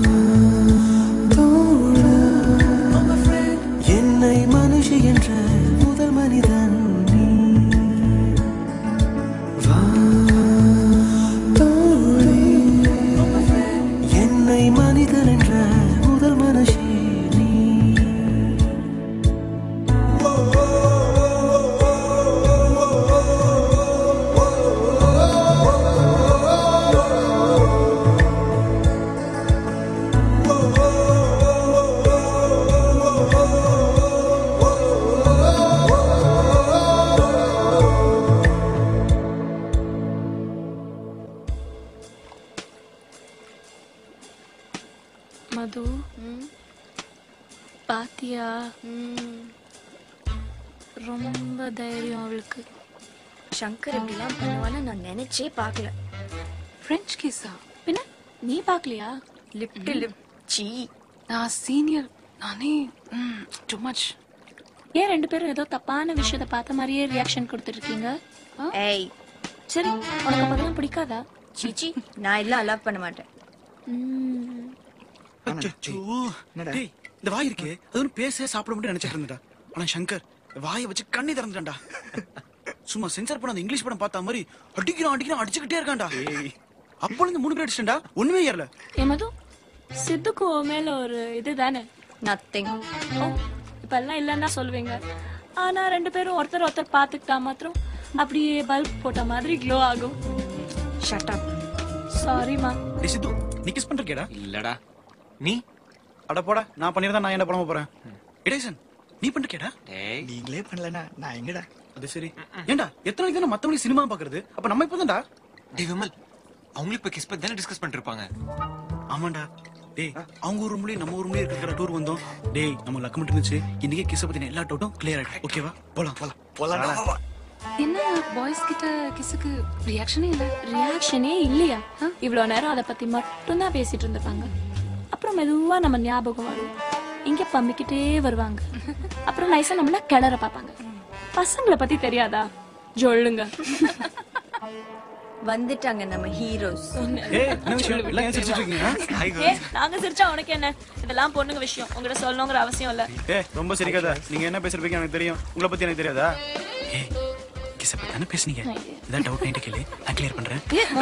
தோழா. என்னை மனுஷி என்ற முதல் மனிதன் நீ வா தோழி. என்னை மனிதன் என்ற முதல் மனுஷி நீ மது பாத்தியா ரொம்ப தைரியம் அவளுக்கு சங்கர் இப்படிலாம் பண்ணுவான்னு நான் நினைச்சே பார்க்கல ஃப்ரெஞ்ச் கிஸ்ஸா பின்ன நீ பார்க்கலையா லிப் டு லிப் சீ நான் சீனியர் நானே டூ மச் ஏன் ரெண்டு பேரும் ஏதோ தப்பான விஷயத்த பார்த்த மாதிரியே ரியாக்ஷன் கொடுத்துருக்கீங்க ஏய் சரி உனக்கு அப்பதெல்லாம் பிடிக்காதா சீச்சி நான் எல்லாம் அலோவ் பண்ண மாட்டேன் அச்சச்சோ. டேய், இந்த வாய் இருக்கே அது ஒன்றும் பேச சாப்பிட மட்டும் நினைச்சிட்டு இருந்தடா ஆனா சங்கர் வாயை வச்சு கண்ணி திறந்துட்டான்டா சும்மா சென்சார் படம் அந்த இங்கிலீஷ் படம் பார்த்த மாதிரி அடிக்கிறான் அடிக்கிறான் அடிச்சுக்கிட்டே இருக்கான்டா அப்போ இந்த மூணு பேர் அடிச்சிட்டா ஒண்ணுமே ஏறல ஏ மது சித்துக்கு உன் மேல ஒரு இது தானே நத்திங் இப்ப எல்லாம் இல்லைன்னா சொல்லுவீங்க ஆனா ரெண்டு பேரும் ஒருத்தர் ஒருத்தர் பார்த்துக்கிட்டா மாத்திரம் அப்படியே பல்ப் போட்ட மாதிரி க்ளோ ஆகும் ஷட் அப் சாரிமா டேய் சித்து நீ கிஸ் பண்றக்கேடா இல்லடா நீ அட போடா நான் பண்ணிருந்தா நான் என்ன பண்ண போறேன் இடேசன் நீ பண்றக்கேடா நீங்களே பண்ணலனா நான் எங்கடா அது சரி ஏன்டா எத்தனை நாளைக்கு தானே மத்தவங்க சினிமா பாக்குறது அப்ப நம்ம இப்பதான்டா டேய் விமல் அவங்களும் இப்ப கிஸ் பத்தி தானே டிஸ்கஸ் பண்ணிட்டு இருப்பாங்க ஆமாண்டா டேய் அவங்க ஒரு ரூம்லயே நம்ம ஒரு ரூம்லயே இருக்கிற டூர் வந்தோம் டேய் நம்ம லக்கு மட்டும் இருந்துச்சு இன்னைக்கே கிஸ் பத்தின எல்லா டவுட்டும் கிளியர் ஆயிடும் ஓகேவா போலாம் போலாம் போலாம் என்ன பாய்ஸ் கிட்ட கிஸ்ஸுக்கு ரியாக்ஷனே இல்ல ரியாக்ஷனே இல்லையா இவ்வளவு நேரம் அதை பத்தி மட்டும் தான் பேசிட்டு இருந்திருப்பாங்க அப்புறம் மெதுவா நம்ம ஞாபகம் வரும் இங்க பம்பிக்கிட்டே வருவாங்க அப்புறம் நைஸா நம்மள கிளற பார்ப்பாங்க பசங்களை பத்தி தெரியாதா ஜொல்லுங்க வந்துட்டாங்க நம்ம ஹீரோஸ் ஏய் என்ன விஷயம் எல்லாம் ஏன் சிரிச்சிட்டு இருக்கீங்க ஏ நாங்க சிரிச்சா உனக்கு என்ன இதெல்லாம் பொண்ணுங்க விஷயம் உங்ககிட்ட சொல்லணுங்கிற அவசியம் இல்ல ஏய் ரொம்ப சிரிக்காத நீங்க என்ன பேசுறீங்க எனக்கு தெரியும் உங்களை பத்தி எனக்கு தெரியாதா ஏய் கிஸ் பத்தி தானே பேசுனீங்க இதான் டவுட் நைட்டு கேளு நான் கிளியர் பண்றேன்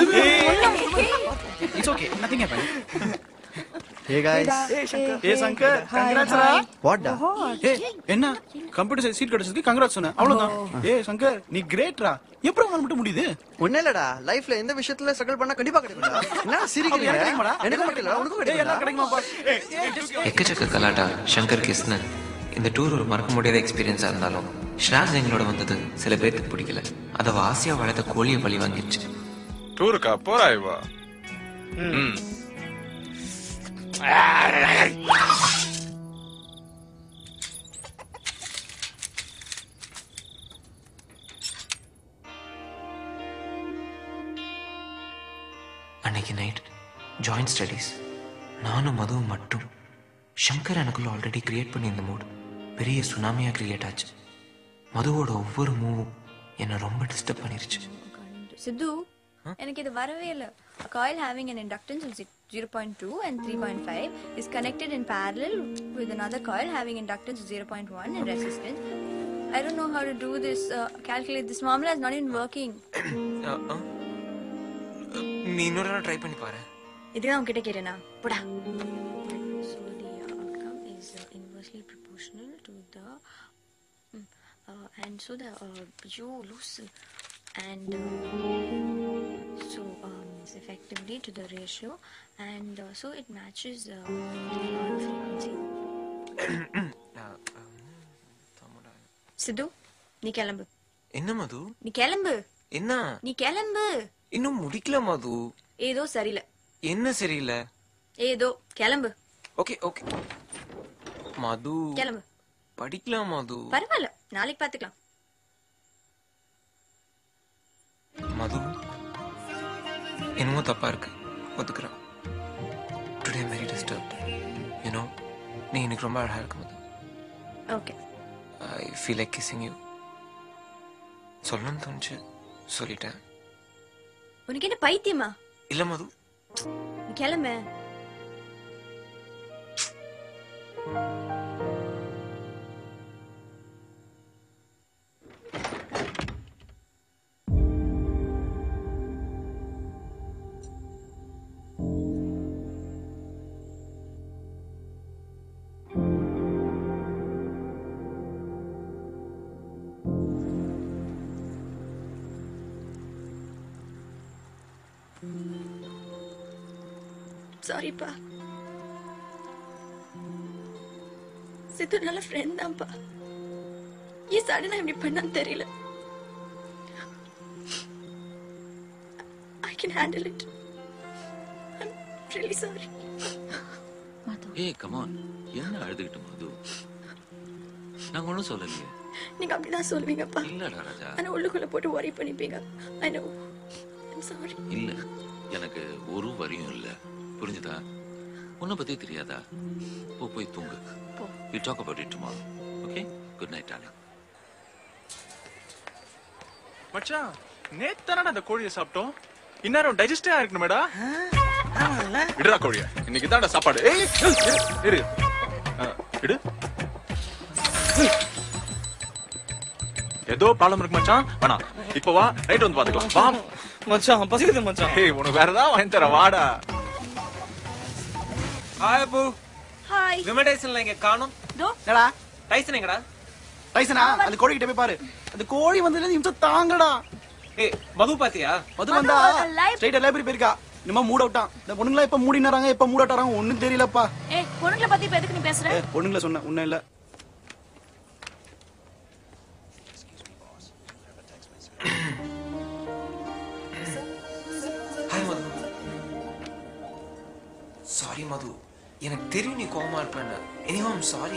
it's okay nothing happen Hey guys. ஏ சங்கர் கங்க்ராட்ஸ் ரா What da? ஏய் என்ன கம்ப்யூட்டர் சீட் கிடைச்சதுக்கு கங்க்ராட்ஸ் சொன்னேன் அவ்வளவுதான் ஏய் சங்கர் நீ கிரேட்ரா எப்படி உங்களால மட்டும் முடியுது ஒண்ணு இல்லடா லைஃப்ல எந்த விஷயத்துல ஸ்ட்ரகிள் பண்ணா கண்டிப்பா கிடைக்கும்டா என்ன சிரிக்கிறீங்க எனக்கு கிடைக்குமாடா? எனக்கு மட்டும் இல்ல உனக்கும் ஏய், எல்லாம் கிடைக்கும்டா கிடைக்குமாப்பா எக்கச்சக்க கலாட்டா சங்கர் கிஸ்னு இந்த டூர் ஒரு மறக்க முடியாத எக்ஸ்பீரியன்ஸா இருந்தாலும் ஷிராஜ் எங்களோட வந்தது சில பேருக்கு பிடிக்கல அதை ஆசையா வளர்த்த கோழியை பழி வாங்கிடுச்சு டூருக்கா போறாய் வா ம் அன்னைக்கு நைட் ஜாயிண்ட் ஸ்டடீஸ் நானும் மதுவும் மட்டும் சங்கர் எனக்குள்ள ஆல்ரெடி கிரியேட் பண்ணி இந்த மூட் பெரிய சுனாமியா கிரியேட் ஆச்சு மதுவோட ஒவ்வொரு மூவும் என்னை ரொம்ப டிஸ்டர்ப் பண்ணிருச்சு சித்து எனக்கு இது வரவே இல்ல A coil having an inductance of 0.2 and 3.5 is connected in parallel with another coil having inductance of 0.1 and resistance. I don't know how to do this, uh, calculate this. Formula is not even working. நீ இன்னொரு try பண்ணி பாரு இதுதான் உன்கிட்ட கேட்டேனா போடா So the outcome is uh, inversely proportional to the mm, uh, and so the uh, you lose and uh, so um, it's effectively to the ratio and uh, so it matches uh, the frequency. சித்து நீ கிளம்பு என்ன மது நீ கிளம்பு என்ன நீ கிளம்பு இன்னும் முடிக்கல மது ஏதோ சரியில்லை என்ன சரியில்லை ஏதோ கிளம்பு ஓகே ஓகே மது கிளம்பு படிக்கலாம் மது பரவாயில்ல நாளைக்கு பாத்துக்கலாம் மது என்னமோ தப்பா இருக்கு ஒத்துக்கிறேன் டுடே வெரி டிஸ்டர்ப் யூனோ நீ எனக்கு ரொம்ப அழகா இருக்கு Madhu okay I feel like kissing you சொல்லணும்னு தோணுச்சு சொல்லிட்டேன் உனக்கு என்ன பைத்தியமா இல்ல மது நீ கிளம்பு சாரிப்பா சித்து நல்ல ஃப்ரெண்ட் தான்ப்பா ஏன் சடனா இப்படி பண்ணான்னு தெரியல I can handle it really sorry ஏய் கமான் என்ன அழுதுகிட்டு மது நாங்க ஒன்றும் சொல்லலையே நீங்க அப்படிதான் சொல்லுவீங்கப்பா இல்லடா ராஜா ஆனா உள்ளுக்குள்ள போட்டு worry பண்ணிப்பீங்க ஐ நோ ஐம் சாரி இல்ல எனக்கு ஒரு வரியும் இல்ல புரிஞ்சுதா உன்னை பத்தி தெரியாதா போ போய் தூங்கு போ. We talk about it tomorrow okay good night darling மச்சான் நேத்து தானடா அந்த கோழியை சாப்பிட்டோம் இந்நேரம் டைஜஸ்டே ஆயிருக்கணுமேடா விடுறா கோழிய இன்னைக்கு தான்டா சாப்பாடு ஏய் இரு, இரு ஆ, இடு ஏதோ ப்ராப்ளம் இருக்கு மச்சான் வேணாம் இப்போ வா நைட் வந்து பாத்துக்கலாம் வா மச்சான் பசிக்குது மச்சான் ஏய் உனக்கு வேற ஏதாவது வாங்கி தரேன் வாடா ஹாய் அப்பு ஹாய் விமன் டைசன்ல இங்க காணோம் என்னடா டைசன் எங்கடா டைசனா அந்த கோழி கிட்ட போய் பாரு அந்த கோழி வந்து நிமிஷம் தாங்கடா ஏய் மது பாத்தியா மது வந்தா ஸ்ட்ரைட்டா லைப்ரரி போயிருக்கா இனிமே மூட் அவுட்டான் இந்த பொண்ணுங்களா இப்ப மூடினாராங்க இப்ப மூட் அவுட்டாராங்க ஒண்ணும் தெரியலப்பா ஏய் பொண்ணுங்களை பத்தி இப்ப எதுக்கு நீ பேசுற ஏ பொண்ணுங்கள சொன்னேன் ஒண்ணும் இல்ல ஹாய் மது சாரி மது எனக்கு தெரியும் நீ கோவமா இருப்பேன்னு எனிவா ஐம் சாரி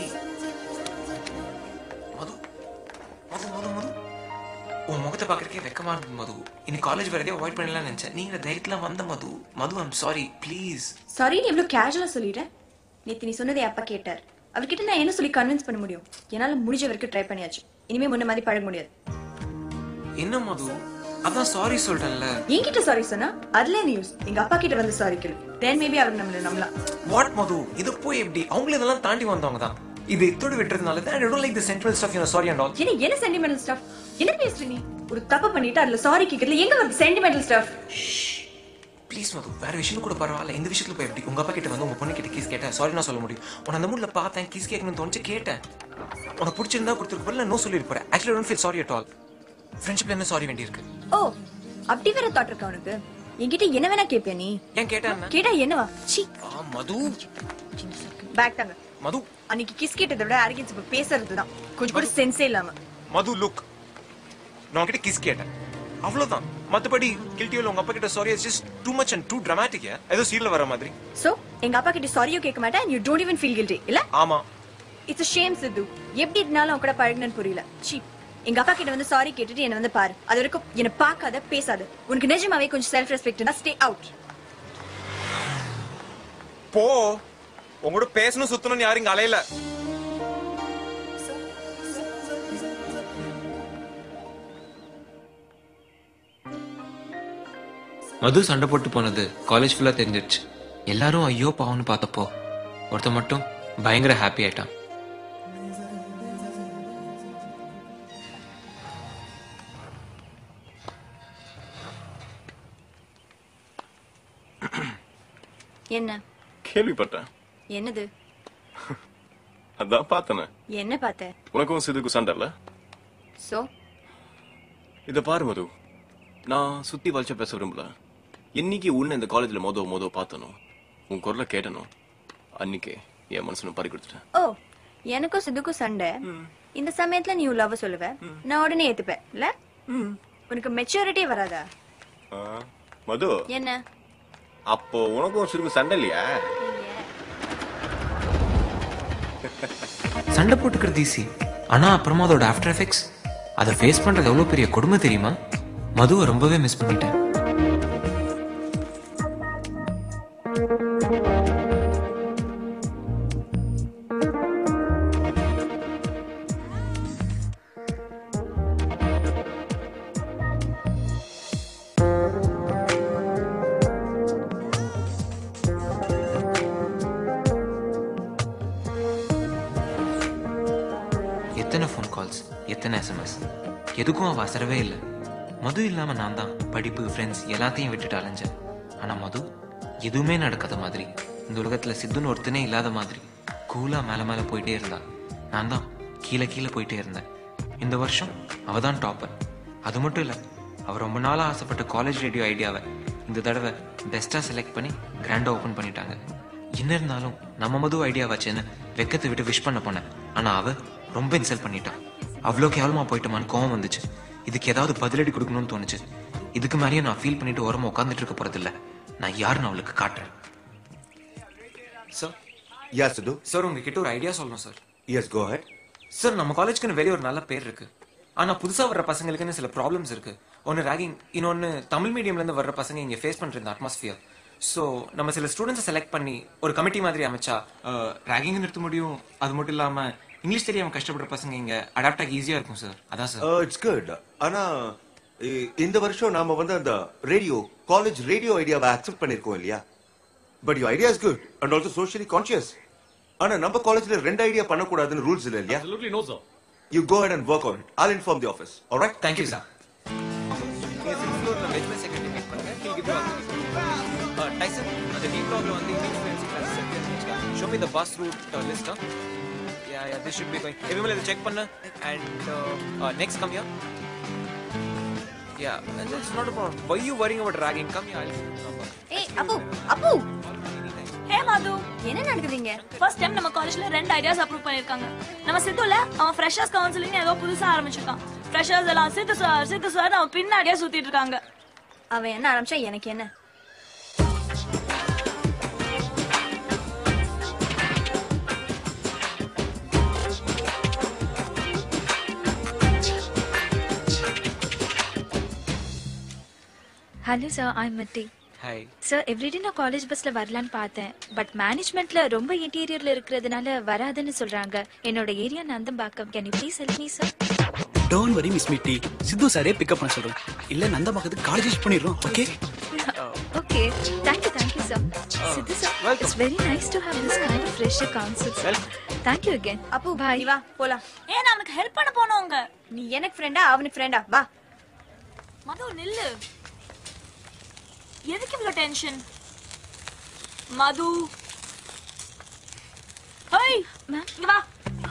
மது மது மது மது உன் முகத்தை பார்க்கறதுக்கே வெக்கமா இருந்தது மது இன்னைக்கு காலேஜ் வரதே அவாய்ட் பண்ணலாம்னு நினைச்சேன் நீங்க தைரியத்துல வந்த Madhu Madhu I'm sorry please sorry நீ எவ்வளவு கேஷுவலா சொல்லிடுற நேத்து நீ சொன்னதை அப்பா கேட்டார் அவர்கிட்ட நான் என்ன சொல்லி கன்வின்ஸ் பண்ண முடியும் என்னால முடிஞ்ச வரைக்கும் ட்ரை பண்ணியாச்சு இனிமே முன்ன மாதிரி பழக முடியாது என்ன மது அதான் சாரி சொல்லிட்டேன்ல என்கிட்ட சாரி சொன்னா அதுல நியூஸ் எங்க அப்பா கிட்ட வந்து சாரி கேளு தென் மேபி அவர் நம்மள நம்பலாம் வாட் மது இது போய் எப்படி அவங்களும் இதெல்லாம் தாண்டி வந்தவங்க தான் இது இத்தோடு விட்டுறதுனால தான் I don't like the central stuff you sorry and all என்ன என்ன சென்டிமெண்டல் ஸ்டஃப் என்ன பேசுற நீ ஒரு தப்பு பண்ணிட்டு அதுல சாரி கேக்குறதுல எங்க வருது சென்டிமெண்டல் ஸ்டஃப் ப்ளீஸ் மது வேற விஷயம் கூட பரவாயில்ல இந்த விஷயத்துல போய் எப்படி உங்க அப்பா கிட்ட வந்து உங்க பொண்ணு கிட்ட கீஸ் கேட்டேன் சாரி நான் சொல்ல முடியும் உன அந்த மூட்ல பார்த்தேன் கீஸ் கேட்கணும்னு தோணுச்சு கேட்டேன் உனக்கு பிடிச்சிருந்தா கொடுத்துருக்கு பதில் நோ சொல்லிட்டு போறேன் actually don't feel sorry at all ஃப்ரெண்ட்ஷிப்ல என்ன சாரி வேண்டியிருக்கு ஓ அப்படி வேற தாட் இருக்கா உனக்கு என்கிட்ட என்ன வேணா கேப்பியா நீ ஏன் கேட்டேன் கேட்டா என்னவா சி ஆ மது பேக் தாங்க மது அன்னைக்கு கிஸ் கேட்டதை விட அரகன்ஸ் இப்ப பேசுறது தான் கொஞ்சம் கூட சென்ஸே இல்லாம மது லுக் நான் உன்கிட்ட கிஸ் கேட்டேன் அவ்வளவுதான் மத்தபடி கில்ட்டியோல உங்க அப்பா கிட்ட sorry just too much and too dramatic ஏதோ சீரியல் வர மாதிரி சோ எங்க அப்பா கிட்ட சாரியும் கேட்க மாட்டேன் you don't even feel guilty இல்ல ஆமா இட்ஸ் ஷேம் சித்து எப்படி இருந்தாலும் அவன் கூட பழகுனன்னு புரியல சீப் எங்க அப்பா கிட்ட வந்து சாரி கேட்டுட்டு என்ன வந்து பாரு அது வரைக்கும் என்ன பார்க்காத பேசாத உனக்கு நிஜமாவே கொஞ்சம் செல்ஃப் ரெஸ்பெக்ட் இருந்தா ஸ்டே அவுட் போ உங்களோட பேசணும் சுத்தணும்னு யாரும் இங்க அலையல மது சண்டை போட்டு போனது காலேஜ் ஃபுல்லா தெரிஞ்சிருச்சு எல்லாரும் ஐயோ பாவம்னு பார்த்தப்போ ஒருத்தன் மட்டும் பயங்கர ஹாப்பி ஆயிட்டான் என்ன கேள்விப்பட்டேன் என்னது அதான் பார்த்தனே என்ன பார்த்த உனக்கும் சிதுக்கு சண்டை இல்ல சோ இத பாரு மது நான் சுத்தி வளைச்ச பேச விரும்பல என்னைக்கு உன்னை இந்த காலேஜ்ல மொத மொத பார்த்தனோ உன் குரலை கேட்டனோ அன்னைக்கே என் மனசுல பறி கொடுத்துட்டேன் ஓ எனக்கும் சித்துக்கும் சண்டை இந்த சமயத்துல நீ லவ் சொல்லுவ நான் உடனே ஏத்துப்பேன் இல்ல உனக்கு மெச்சூரிட்டி வராதா ஆ, மது என்ன அப்போ உனக்கும் சிறுக்கு சண்டை இல்லையா சண்டை போட்டுக்கிறது ஈஸி ஆனா அப்புறமா அதோட ஆஃப்டர் எஃபெக்ட்ஸ் அதை ஃபேஸ் பண்றது எவ்வளவு பெரிய கொடுமை தெரியுமா மதுவை ரொம்பவே மிஸ் பண்ணிட்டேன் எத்தனை ஃபோன் கால்ஸ் எத்தனை எஸ்எம்எஸ் எதுக்கும் அவ அசரவே இல்லை மது இல்லாம நான் தான் படிப்பு ஃப்ரெண்ட்ஸ் எல்லாத்தையும் விட்டுட்டு அலைஞ்சேன் ஆனா மது எதுவுமே நடக்காத மாதிரி இந்த உலகத்துல சித்துன்னு ஒருத்தனே இல்லாத மாதிரி கூலா மேல மேல போயிட்டே இருந்தா நான் தான் கீழே கீழே போயிட்டே இருந்தேன் இந்த வருஷம் அவ தான் டாப்பர் அது மட்டும் இல்ல அவ ரொம்ப நாளா ஆசைப்பட்ட காலேஜ் ரேடியோ ஐடியாவை இந்த தடவை பெஸ்டா செலக்ட் பண்ணி கிராண்டா ஓபன் பண்ணிட்டாங்க என்ன இருந்தாலும் நம்ம மது ஐடியா வச்சேன்னு வெக்கத்தை விட்டு விஷ் பண்ண போனேன் ஆனா அவ ரொம்ப இன்சல்ட் பண்ணிட்டான் அவ்வளோ கேவலமா போயிட்டோமான்னு கோவம் வந்துச்சு இதுக்கு ஏதாவது பதிலடி கொடுக்கணும்னு தோணுச்சு இதுக்கு மேலேயும் நான் ஃபீல் பண்ணிட்டு ஓரமா உட்காந்துட்டு இருக்க போறது இல்ல நான் யாருன்னு அவளுக்கு காட்டுறேன் சார் Yes, Sidhu. சார் உங்ககிட்ட ஒரு ஐடியா சொல்லணும் sir Yes, go ahead. Sir நம்ம காலேஜ்க்குன்னு வெளியே ஒரு நல்ல பேர் இருக்கு ஆனா புதுசா வர்ற பசங்களுக்குன்னு சில ப்ராப்ளம்ஸ் இருக்கு ஒன்னு ரேகிங் இன்னொன்னு தமிழ் மீடியம்ல இருந்து வர்ற பசங்க இங்க ஃபேஸ் பண்ற இந்த அட்மாஸ்பியர் ஸோ நம்ம சில ஸ்டூடெண்ட்ஸை செலக்ட் பண்ணி ஒரு கமிட்டி மாதிரி அமைச்சா ரேகிங் நிறுத்த முடியும் அது மட்டும் இல்லாம இங்கிலீஷ் தெரியாம கஷ்டப்படுற பசங்க இங்க அடாப்ட் ஆகி ஈஸியா இருக்கும் சார் அதான் சார் Uh, it's good. ஆனா இ- இந்த வருஷம் நாம வந்து அந்த ரேடியோ காலேஜ் ரேடியோ ஐடியாவை அக்செப்ட் பண்ணிருக்கோம் இல்லையா but you idea is good and also socially conscious ஆனா நம்ம காலேஜ்ல ரெண்டு ஐடியா பண்ணக்கூடாதுன்னு ரூல்ஸ் இல்ல இல்லையா Absolutely no, sir. You go and and work on it all inform the office alright thank you sir நீங்க சிக்ஸ் ஃப்ளோர்ல வெஜ்மஸ் செக்ரட்டரி மீட் பண்ணுங்க ஹில் கிவ் யூ டைசன் அந்த டி பிளாக்ல வந்து இங்கிலீஷ் ஃப்ளூயன்சி கிளாஸ் இருக்கு show me the bus route list yeah yeah this should be going everyone இதை check பண்ணு and next come here yeah it's not a problem why you worrying about ragging come here ஏய் அப்பு அப்பு ஹே மது என்ன நடக்குதுங்க first time நம்ம காலேஜ்ல ரெண்டு ideas approve பண்ணிருக்காங்க நம்ம சித்துல அவன் ஃப்ரெஷர்ஸ் கவுன்சிலிங் ஏதோ புதுசா ஆரம்பிச்சிருக்கான் ஃப்ரெஷர்ஸ் எல்லாம் சித்து சார் சித்து சார் அவன் பின்னாடியே சுத்திட்டு இருக்காங்க அவன் என்ன ஆரம்பிச்சா எனக்கு என்ன hello sir I Mitti hi sir everyday நான் காலேஜ் பஸ்ல வரலான்னு பார்த்தேன் பட் மேனேஜ்மெண்ட்ல ரொம்ப இன்டீரியர்ல இருக்கிறதுனால வராதுன்னு சொல்றாங்க என்னோட area Nandambakkam can you please help me sir don't worry miss Mitti Siddhu சாரே பிக்கப் பண்ண சொல்றேன் இல்ல நந்த பக்கத்துக்கு காலேஜ் பண்ணிடுறோம் okay okay thank you thank you sir Siddhu sir it's very nice to have this kind of fresh council thank you again Appu bye வா போலாம் ஏ நான் அவனுக்கு ஹெல்ப் பண்ண போனவங்க நீ எனக்கு ஃப்ரெண்டா அவனுக்கு ஃப்ரெண்டா வா மது நில்லு எதுக்கு இவ்வளவு டென்ஷன் மது ஹேய் இங்க வா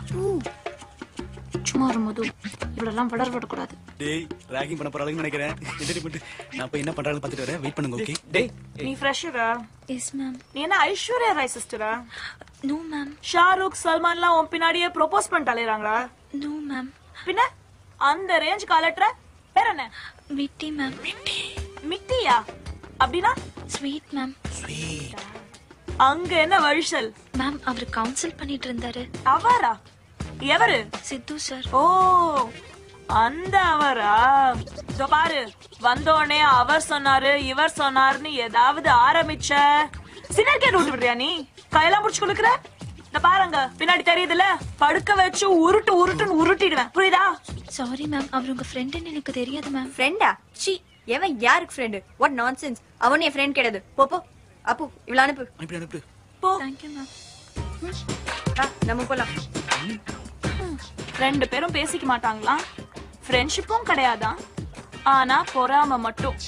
சும்மா ஒரு மது இவ்வளவு வளர விடக்கூடாது டேய் ராகிங் பண்ண போறாங்கன்னு நினைக்கிறேன் என்டர்டைன்மெண்ட் நான் போய் என்ன பண்றாங்கன்னு பார்த்துட்டு வரேன் வெயிட் பண்ணுங்க ஓகே டேய் நீ ஃப்ரெஷரா எஸ் மேம் நீ என்ன ஐஸ்வர்யா ராய் சிஸ்டரா நோ மேம் ஷாருக் சல்மான்லாம் உன் பின்னாடியே ப்ரோபோஸ் பண்ணிட்டு அலையறாங்களா நோ மேம் பின்ன அந்த ரேஞ்ச் காலட்ற பேர் என்ன மிட்டி மேம் மிட்டியா அப்படின்னா ஸ்வீட் மேம் அங்க என்ன வழிசல் மேம் அவர் கவுன்சில் பண்ணிட்டு இருந்தாரு அவரா எவரு சித்து சார் ஓ அந்த அவரா இதோ பாரு வந்தோடனே அவர் சொன்னாரு இவர் சொன்னாருன்னு ஏதாவது ஆரம்பிச்ச சின்னர்கே விட்டு விடுறியா நீ கையெல்லாம் புடிச்சு கொடுக்குற இந்த பாருங்க பின்னாடி தெரியுதுல படுக்க வச்சு உருட்டு உருட்டுன்னு உருட்டிடுவேன் புரியுதா சாரி மேம் அவர் உங்க ஃப்ரெண்டுன்னு எனக்கு தெரியாது மேம் ஃப்ரெண்டா சி எவன் யாருக்கு ஃப்ரெண்டு வாட் நான்சென்ஸ் அவன் என் ஃப்ரெண்ட் கிடையாது போ போ அப்பு இவ்வளவு அனுப்பு அனுப்பி அனுப்பு போ தேங்க்யூ மேம் வா, நம்ம போலாம் ரெண்டு பேரும் பேசிக்க மாட்டாங்களாம் ஃப்ரெண்ட்ஷிப்பும் கிடையாதான் ஆனா பொறாம மட்டும்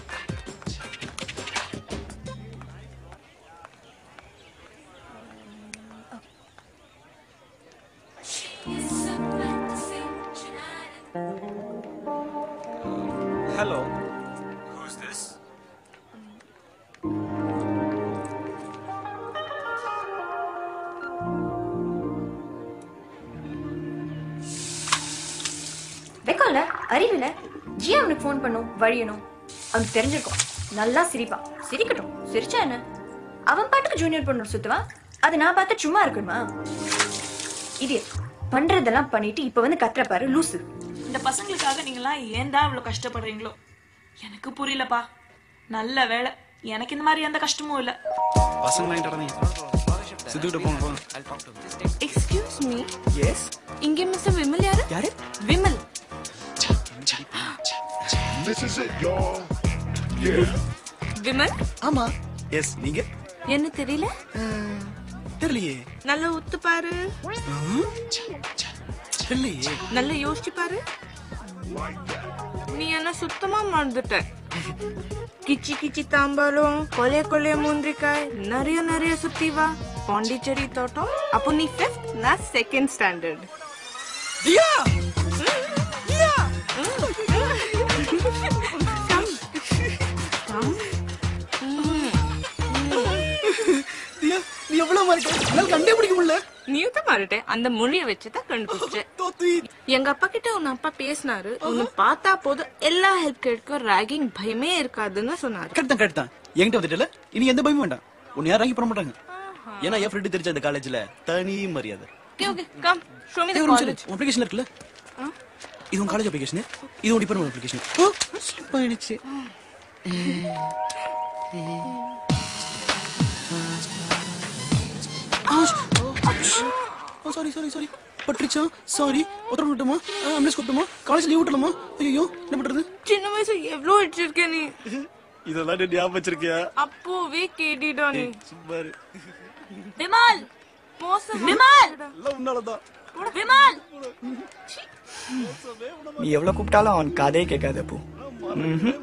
Hello. Who's this? வெக்கம்ல அறிவில ஏன் அவனுக்கு ஃபோன் பண்ணும் வழியணும் அவனுக்கு தெரிஞ்சிருக்கும் நல்லா சிரிப்பான் சிரிக்கட்டும் சிரிச்சா என்ன அவன் பாட்டுக்கு ஜூனியர் பொண்ணு சுத்துவான் அது நான் பார்த்து சும்மா இருக்கணுமா இது பண்றதெல்லாம் பண்ணிட்டு இப்ப வந்து கத்துற பாரு லூசு இந்த பசங்களுக்காக நீங்களாம் ஏன் தான் இவ்வளவு கஷ்டப்படுறீங்களோ எனக்கு புரியலப்பா நல்ல வேலை எனக்கு இந்த மாதிரி எந்த கஷ்டமும் இல்ல பசங்க வாங்கிட்டு சித்துக்கிட்ட போங்க போங்க எக்ஸ்கியூஸ் மீ எஸ் இங்க மிஸ்டர் விமல் யாரு யாரு Vimal This is it, y'all. Yeah. Vimal ஆமா எஸ் நீங்க என்ன தெரியல தெரியலையே நல்லா உத்து பாரு தெரியலையே நல்லா யோசிச்சு பாரு நீ என்ன சுத்தமா மறந்துட்ட கிச்சி கிச்சி தாம்பாலம் கொலைய கொலைய முந்திரிக்காய் நிறைய நிறைய சுத்தி வா பாண்டிச்சேரி தோட்டம் அப்போ நீ ஃபிஃப்த் நான் செகண்ட் ஸ்டாண்டர்ட் தியா தியா தியா நீ எவ்வளவு மாறிட்ட என்னால கண்டே பிடிக்க முடியல நீயும் தான் மாறிட்டேன் அந்த மொழிய வச்சு தான் கண்டுபிடிச்சேன் எங்க அப்பா கிட்ட உன் அப்பா பேசினாரு உன்னை பார்த்தா போதும் எல்லா ஹெல்ப் கிடைக்கும் ராகிங் பயமே இருக்காதுன்னு சொன்னாரு கரெக்ட் தான் கரெக்ட் தான் என்கிட்ட வந்துட்டல இனி எந்த பயமும் வேண்டாம் உன்னை யாரும் வாங்கி போட மாட்டாங்க ஏன்னா என் ஃப்ரெண்டு தெரிஞ்ச அந்த காலேஜ்ல தனி மரியாதை okay okay come show me the ஒரு நிமிஷம் காலேஜ் இரு. உன் அப்ளிகேஷன் இருக்குல்ல இது உன் காலேஜ் அப்ளிகேஷன் இது உன் டிபார்ட்மெண்ட் அப்ளிகேஷன் ஓ ஸ்லிப் ஆயிடுச்சு சாரி சாரி சாரி பட்டுருச்சா சாரி உத்தரவு விட்டுமா ஆம்புலன்ஸ் கூப்பிட்டுமா காலேஜ் லீவ் விட்டுலாமா ஐயோ என்ன பண்றது சின்ன வயசு எவ்வளவு வச்சிருக்க நீ இதெல்லாம் நீ ஞாபகம் வச்சிருக்கியா அப்போவே கேட்டிடா நீ சும்மாரு விமல் மோசம் விமல் எல்லாம் உன்னாலதான் விமல் நீ எவ்வளவு கூப்பிட்டாலும் அவன் காதே கேட்காது அப்போ ம்ஹும்.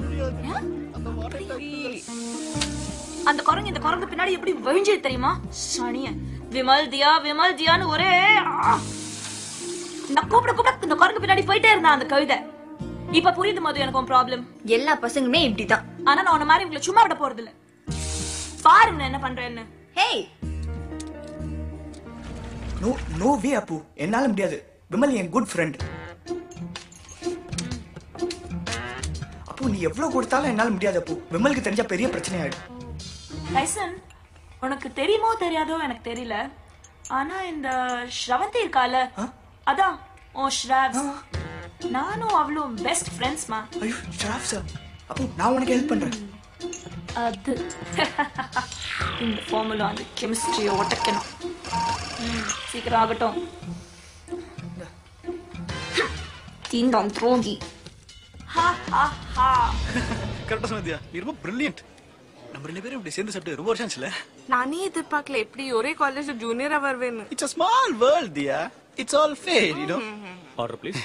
அந்த குரங்கு இந்த குரங்கு பின்னாடி எப்படி விழிஞ்சது தெரியுமா சனிய விமல் தியா விமல் தியான்னு ஒரே ஆ! நான் கூப்பிட கூப்பிட இந்த குரங்கு பின்னாடி போயிட்டே இருந்தான் அந்த கவிதை இப்ப புரியுது மது எனக்கு ப்ராப்ளம் எல்லா பசங்களுமே இப்படிதான் ஆனா நான் உன்ன மாதிரி உங்களை சும்மா விட போறது இல்ல பாருங்க நான் என்ன பண்றேன்னு hey no no way Appu என்னால முடியாது விமல் என் குட் ஃப்ரெண்ட் அப்போ நீ எவ்வளவு கொடுத்தாலும் என்னால முடியாது அப்போ விமலுக்கு தெரிஞ்சா பெரிய பிரச்சனை ஆயிடும் டைசன் உனக்கு தெரியுமோ தெரியாதோ எனக்கு தெரியல ஆனா இந்த ஸ்ரவந்தி இருக்கால அதான் ஓ ஸ்ராவ் நானும் அவளும் பெஸ்ட் ஃப்ரெண்ட்ஸ்மா ஐயோ ஷராப் சார் அப்போ நான் உனக்கு ஹெல்ப் பண்றேன் அது இந்த ஃபார்முலா அந்த கெமிஸ்ட்ரியை ஒட்டக்கணும் ம், சீக்கிரம் ஆகட்டும் தீண்டாம் துரோகி ஹா ஹா ஹா கரெக்டா சொன்னதியா நீ ரொம்ப பிரில்லியன்ட் நம்ம ரெண்டு பேரும் இப்படி சேர்ந்து சாப்பிட்டு ரொம்ப வருஷம் ஆச்சுல நானே எதிர்பார்க்கல எப்படி ஒரே காலேஜ் ஜூனியரா வருவேன்னு it's a small world Diya it's all fair you know order please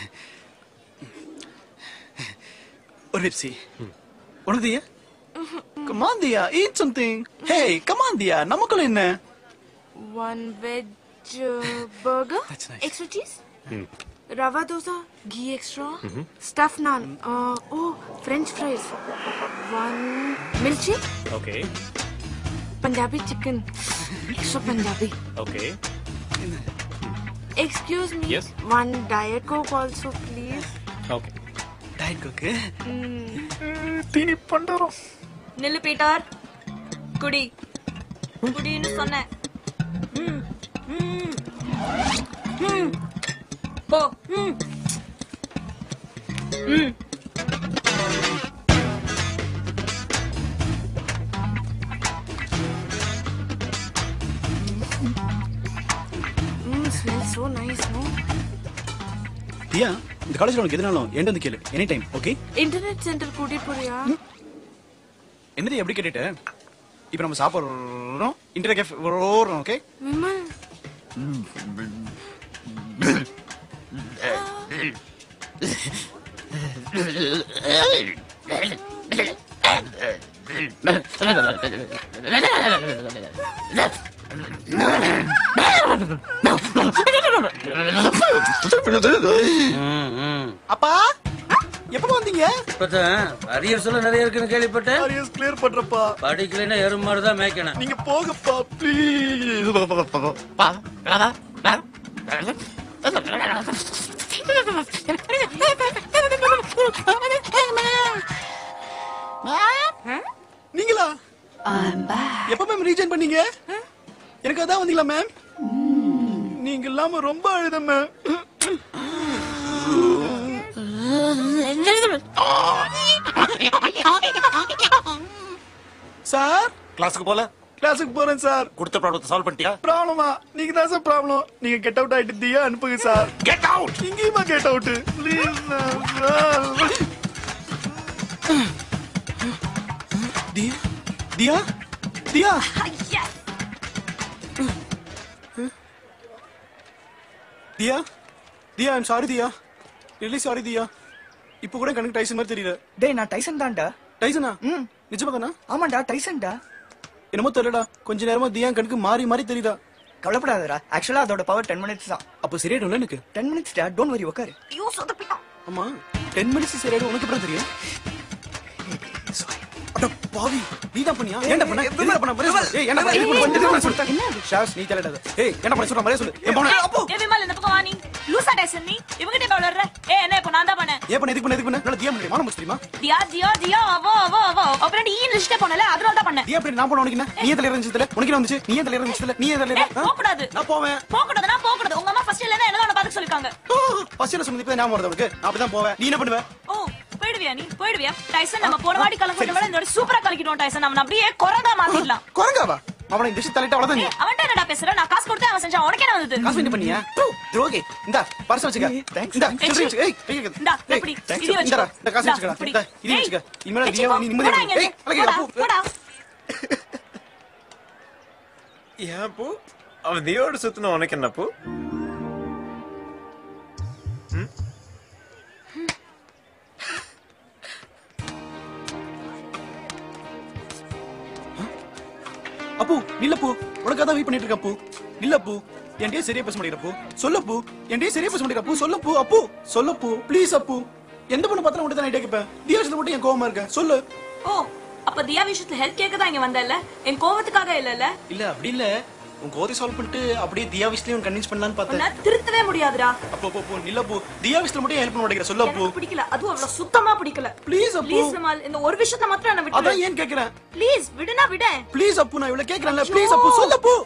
ஒரு மிர்ச்சி உனக்கு Diya come on Diya eat something hey come on Diya நமக்குள்ள என்ன one veg burger That's nice. Extra cheese rava dosa ghee extra stuff naan ओ french fries one milkshake okay Punjabi chicken extra Punjabi okay excuse me Yes. One diet coke also please okay diet coke தீனி பண்டோம் நில்லு Peter குடி குடின்னு சொன்னேன் ம், ம், ம். போ ம். ம். Mm, smells so nice, no? தியா இந்த காலேஜ்ல உனக்கு எதுனாலும் என்கிட்ட வந்து கேளு any time okay internet centre கூட்டிட்டு போறியா என்னது எப்படி கேட்டுட்டு இப்போ நம்ம சாப்பிடுறோம் இன்டர்நெட் கேஃப் வரோம் ஓகே விமல் அப்பா எப்ப வந்தீங்க அரியர் சொல்ல நிறைய இருக்குன்னு கேள்விப்பட்டேன் அரியர்ஸ் கிளியர் பண்றப்பா படிக்கலைன்னா எறும்பு மாதிரி தான் மேய்க்கணும் நீங்க போகப்பா ப்ளீஸ் நீங்களா எப்ப மேம் ரீஜன் பண்ணீங்க எனக்கு அதான் வந்தீங்களா மேம் நீங்க இல்லாம ரொம்ப அழுத மேம் சார் கிளாஸுக்கு போல கிளாஸுக்கு போறேன் சார் கொடுத்த ப்ராப்ளத்தை சால்வ் பண்ணிட்டியா ப்ராப்ளமா நீங்க தான் சார் ப்ராப்ளம் நீங்க கெட் அவுட் ஆயிட்டு தியா அனுப்புங்க சார் கெட் அவுட் இங்கேயுமா get out please Diya Diya Diya Diya Diya I'm sorry Diya really sorry Diya இப்போ கூட கணக்கு டைசன் மாதிரி தெரியல டேய் நான் டைசன் தான்டா டைசனா ம் நிஜமாதானா ஆமாண்டா டைசன்டா என்னமோ தெரியலடா கொஞ்ச நேரமா தியா கணக்கு மாறி மாறி தெரியுதா கவலைப்படாதடா ஆக்சுவலா அதோட பவர் டென் மினிட்ஸ் தான் அப்போ சரியாயிடும்ல எனக்கு டென் மினிட்ஸ் டா டோன்ட் வரி உட்காரு ஆமா டென் மினிட்ஸ் சரியாயிடும் உனக்கு எப்படி தெரியும் அட பாவி நீ தான் பண்ணியா ஏன்டா பண்ண என்ன பண்ண மரியாதை சொல்லு. ஏய் என்ன பண்ண ஏய், பண்ண ஏய், பண்ண சொல்லு என்ன ஷாஸ் நீ தெரியல ஏய் என்ன பண்ண சொல்ற மரியாதை சொல்லு ஏன் போன ஏய், ஏய், விமல் இந்த பக்கம் வா நீ லூசா டைசன் நீ இவங்கிட்ட இப்ப விளையாடுற ஏய் என்ன இப்போ நான் தான் பண்ணேன் ஏன் பண்ண இதுக்கு பண்ண இதுக்கு பண்ண நல்லா தியா பண்ணி மானம் தெரியுமா தியா தியா தியா அவோ அவோ அவோ அப்புறம் நீ லிஸ்ட்டே போனல அதனால தான் பண்ணேன் தியா அப்படி நான் போன உனக்கு என்ன நீ ஏன் தலையில இருந்துச்சு உனக்கு என்ன வந்துச்சு நீ ஏன் தலையில இருந்துச்சு நீ ஏன் தலையில ஏய், போக கூடாது நான் போவேன் போக கூடாது நான் போக கூடாது உங்க அம்மா ஃபர்ஸ்ட் இல்ல என்ன தான் பாத்து சொல்லிருக்காங்க ஃபர்ஸ்ட் என்ன சொன்னது இப்போ ஞாபகம் வருது உனக்கு நான் அப்படிதான் போவேன் நீ என்ன பண்ணுவ ஓ போயிடுவியா நீ போயிடுவியா டைசன் நம்ம போன வாட்டி கலக்கிட்ட விட இந்த வாட்டி சூப்பரா கலக்கிட்டோம் டைசன் அவன் அப்படியே குரங்கா மாத்திடலாம் குரங்காவா அவனை இந்த விஷயம் தலையிட்டு அவ்வளவுதான் நீ ஏய், அவன்கிட்ட என்னடா பேசுற நான் காசு கொடுத்து அவன் செஞ்சான் உனக்கு என்ன வந்தது காசு என்ன பண்ணியா துரோகி இந்தா பர்ஸ் வச்சுக்க இந்தா சில்லறை வச்சுக்க ஏய் கை வைக்க. இந்தா, ஏய், எப்படி? thanks. இது வச்சுக்கோ. இந்தாடா, இந்த காசு இந்தா, வச்சுக்கடா இப்படி. இந்தா, இது ஏய், வச்சுக்க இனிமேல் வச்சுக்கோ. நீ நிம்மதியா போடா இரு. இங்க ஏய் இருந்து. அழகே போடா, அப்போ போடா. ஏன் பூ அவன் தியோட சுத்தின உனக்கு என்ன பூ அப்பு நில்லப்பு உனக்காக தான் வெயிட் பண்ணிட்டு இருக்க அப்பு நில்லப்பு என்கிட்டயே சரியா பேச மாட்டேங்கிறப்போ சொல்லப்பு என்கிட்டயே சரியா பேச மாட்டேங்கிறப்போ சொல்லப்பு அப்பு சொல்லப்பு ப்ளீஸ் அப்பு எந்த பொண்ணு பார்த்தாலும் உன்கிட்ட தான் நான் கேட்பேன் தியாசத்துல மட்டும் என் கோவமா இருக்கேன் சொல்லு ஓ அப்ப தியா விஷயத்துல ஹெல்ப் கேட்க தான் இங்க வந்தல்ல என் கோவத்துக்காக இல்லல்ல இல்ல அப்படி இல்ல உன் கோதை சால்வ் பண்ணிட்டு அப்படியே தியா விஷயத்தையும் கன்வின்ஸ் பண்ணலாம்னு உன்னை பார்த்தேன் திருத்தவே முடியாதுடா அப்போ அப்போ, அப்போ நில்லப்பு தியா விஷயத்துல மட்டும் ஹெல்ப் பண்ண மாட்டேங்கிற சொல்லு அப்பு எனக்கு பிடிக்கல அதுவும் அவ்வளவு சுத்தமா பிடிக்கல ப்ளீஸ் அப்பு ப்ளீஸ் விமல் இந்த ஒரு விஷயத்த மாத்திரம் என்ன அதான் விட்டு ஏன் கேக்குறேன் ப்ளீஸ் விடுனா விட ப்ளீஸ் அப்பு நான் இவ்வளவு கேக்குறேன்ல ப்ளீஸ் அப்பு சொல்லு அப்பு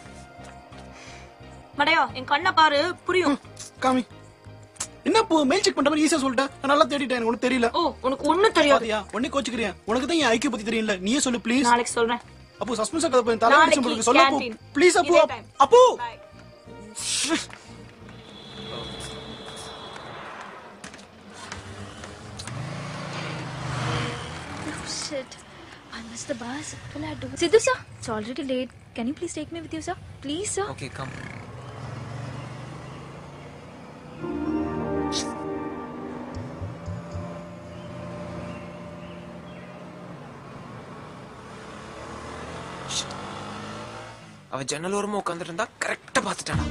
மடையா என் கண்ணை பாரு புரியும் காமி என்ன பூ மெயில் செக் பண்ற மாதிரி ஈஸியா சொல்லிட்டேன் நான் நல்லா தேடிட்டேன் எனக்கு ஒன்றும் தெரியல ஓ உனக்கு ஒண்ணு தெரியாது பாத்தியா உடனே கோச்சுக்கிறியா உனக்கு தான் என் ஐக்கிய பத்தி தெரியல நீயே சொல்லு ப்ளீஸ் நாளைக்கு சொல்றேன் அப்போ சஸ்பென்ஸ் கதை போய் தலை நாளைக்கு அடிச்சு சொல்லு அப்போ canteen. ப்ளீஸ் அப்போ இதே time. அப்போ Oh shit. I missed the bus. What will I do? Sidhu sir, it's already late. Can you please take me with you, sir? Please, sir. Okay, come. அவ ஜன்னல் ஓரமா உட்காந்துட்டு இருந்தா கரெக்டா பாத்துட்டானா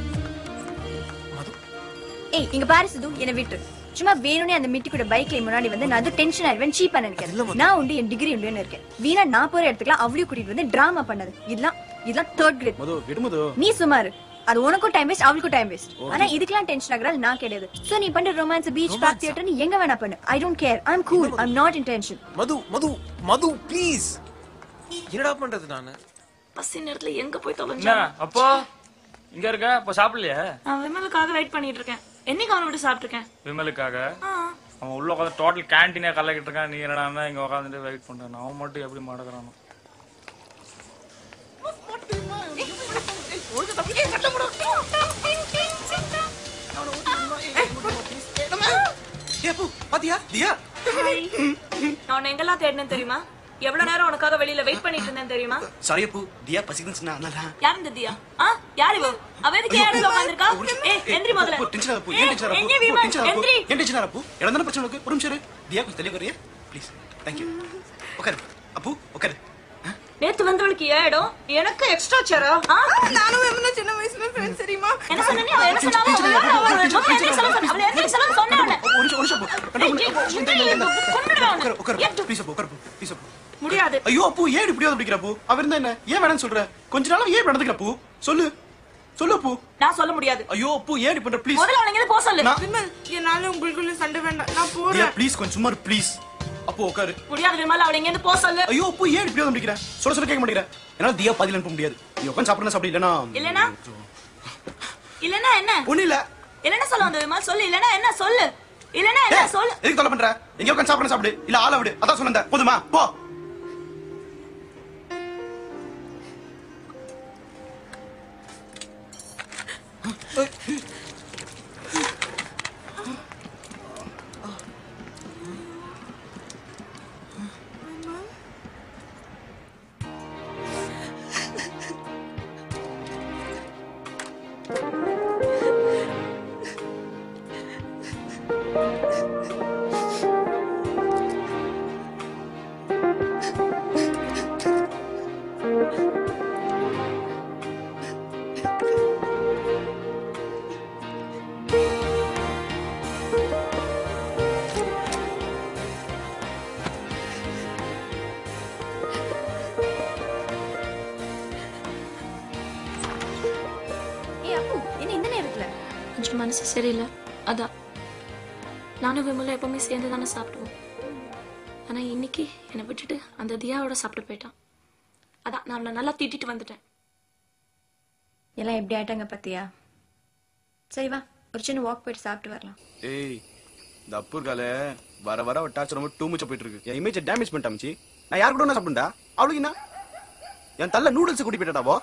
ஏய் இங்க பாரு சிது என்ன விட்டு சும்மா வேணும்னே அந்த மிட்டி கூட பைக்ல முன்னாடி வந்து நான் அது டென்ஷன் ஆயிடுவேன் சீப்பா நினைக்கிறேன் நான் உண்டு என் டிகிரி உண்டுன்னு இருக்கேன் வீணா நான் போற இடத்துக்குலாம் அவளையும் கூட்டிட்டு வந்து டிராமா பண்ணது இதெல்லாம் இதெல்லாம் தேர்ட் கிரேட் மது விடுமது நீ சுமாரு அது உனக்கும் டைம் வேஸ்ட் அவளுக்கும் டைம் வேஸ்ட் ஆனா இதுக்கெல்லாம் டென்ஷன் ஆகுறாள் நான் கிடையாது சோ நீ பண்ற ரொமான்ஸ் பீச் பார்க் தியேட்டர் நீ எங்க வேணா பண்ணு I don't care I am cool I am not in tension Madhu Madhu Madhu please என்னடா பண்றது நானு பசி நேரத்துல எங்க போய் என்ன தொலைஞ்சா அப்போ இங்க இருக்க அப்ப சாப்பிடலையா நான் விமலுக்காக வெயிட் பண்ணிட்டு இருக்கேன் என்னைக்கு அவனை விட்டு சாப்பிட்டுருக்கேன் விமலுக்காக அவன் உள்ள உட்காந்து டோட்டல் கேன்டீனே கலக்கிட்டு இருக்கான் நீ என்னடா இங்க உட்காந்துட்டு வெயிட் பண்றான் அவன் மட்டும் எப்படி மடக்குறானோ பாத்தியா தியா நான் உன்னை எங்கெல்லாம் தேடினேன் தெரியுமா எவ்வளவு நேரம் உனக்காக வெளியில வெயிட் பண்ணிட்டு இருந்தேன் தெரியுமா சாரி அப்பு தியா பசிக்குதுன்னு சொன்னா அதனால யார் இந்த தியா ஆ யார் இவ அவ எதுக்கு ஏன் இடத்துல உட்கார்ந்திருக்கா ஏய் எந்திரி முதல்ல அப்பு, டென்ஷன் ஆகுது, அப்பு. ஏன் டென்ஷன் ஆகுது, எங்க அப்பு? விமல் டென்ஷன் ஆகுது, எந்திரி அப்பு. ஏன் டென்ஷன் ஆகுது, அப்பு? இடம் தானே பிரச்சனை உனக்கு? ஒரு நிமிஷம் இரு. தியா, கொஞ்சம் தெளிவா வரியா? Please. Thank you. உட்காரு. அப்பு, உட்காரு. நேத்து வந்தவளுக்கு ஏன் இடம் எனக்கு எக்ஸ்ட்ரா சேரா நானும் என்ன சின்ன வயசுல ஃப்ரெண்ட்ஸ் தெரியுமா என்ன சொன்ன நீ அவ என்ன சொன்னாலும் அவ அவ அவ அவ என்ன சொல்ல சொன்னா அவ என்ன சொல்ல சொன்னா அவள ஒரு நிமிஷம், ஒரு நிமிஷம், அப்பு. ஏய், ஏய், இந்த இந்த கொன்னுடுவேன் உட்காரு, உட்காரு. Please, அப்பு, உட்காரு, அப்பு. Please, அப்பு. முடியாது ஐயோ அப்பு ஏன் இப்படி பிடிக்கிற அப்பு அவர் இருந்தா என்ன ஏன் வேணாம்னு சொல்ற கொஞ்ச நாளா ஏன் நடந்துக்கிற அப்பு சொல்லு சொல்லு அப்பு நான் சொல்ல முடியாது ஐயோ அப்பு ஏன் இப்படி பண்ற ப்ளீஸ் முதல்ல அவனை இங்க போ சொல்லு நான்- விமல் என்னால உங்களுக்குள்ள சண்டை வேண்டாம் நான் தியா ப்ளீஸ் கொஞ்சம் சும்மா ப்ளீஸ் அப்போ உட்காரு முடியாது விமல் அவளை இங்க இருந்து போ சொல்லு ஐயோ அப்போ ஏன் இப்படி வந்து முடிக்கிற சொல்ல சொல்ல கேட்க மாட்டேங்கிற என்னால தியா பதில் அனுப்ப முடியாது நீ உட்காந்து சாப்பிடணும் சாப்பிட இல்லனா இல்லனா இல்லனா என்ன ஒண்ணு இல்ல இல்லனா சொல்ல வந்த விமல் சொல்லு இல்லனா என்ன சொல்லு இல்லனா என்ன சொல்லு எதுக்கு தொலை பண்ற எங்க உட்காந்து சாப்பிடணும் சாப்பிடு இல்ல ஆள விடு அதான் சொன்னேன் போதுமா போ ஏய் அப்பு என்ன இந்த நேரத்துல கொஞ்சம் மனசு சரியில்லை அதான் நானும் விமலும் எப்பவுமே சேர்ந்து தானே சாப்பிடுவோம் ஆனா இன்னைக்கு என்னை விட்டுட்டு அந்த தியாவோட சாப்பிட்டு போயிட்டான் அதான் நான் அவனை நல்லா திட்டிட்டு வந்துட்டேன் எல்லாம் எப்படி ஆயிட்டாங்க பாத்தியா சரி வா ஒரு சின்ன வாக் போயிட்டு சாப்பிட்டு வரலாம் ஏய் இந்த அப்பு இருக்கால வர வர அவ டார்ச்சர் ரொம்ப டூ மச்சா போயிட்டு இருக்கு என் இமேஜ் டேமேஜ் பண்ணிட்டாமச்சி நான் யார் கூட வேணா சாப்பிடுண்டா அவளுக்கு என்ன என் தள்ள நூடுல்ஸ் கூட்டி போயிட்டாவோ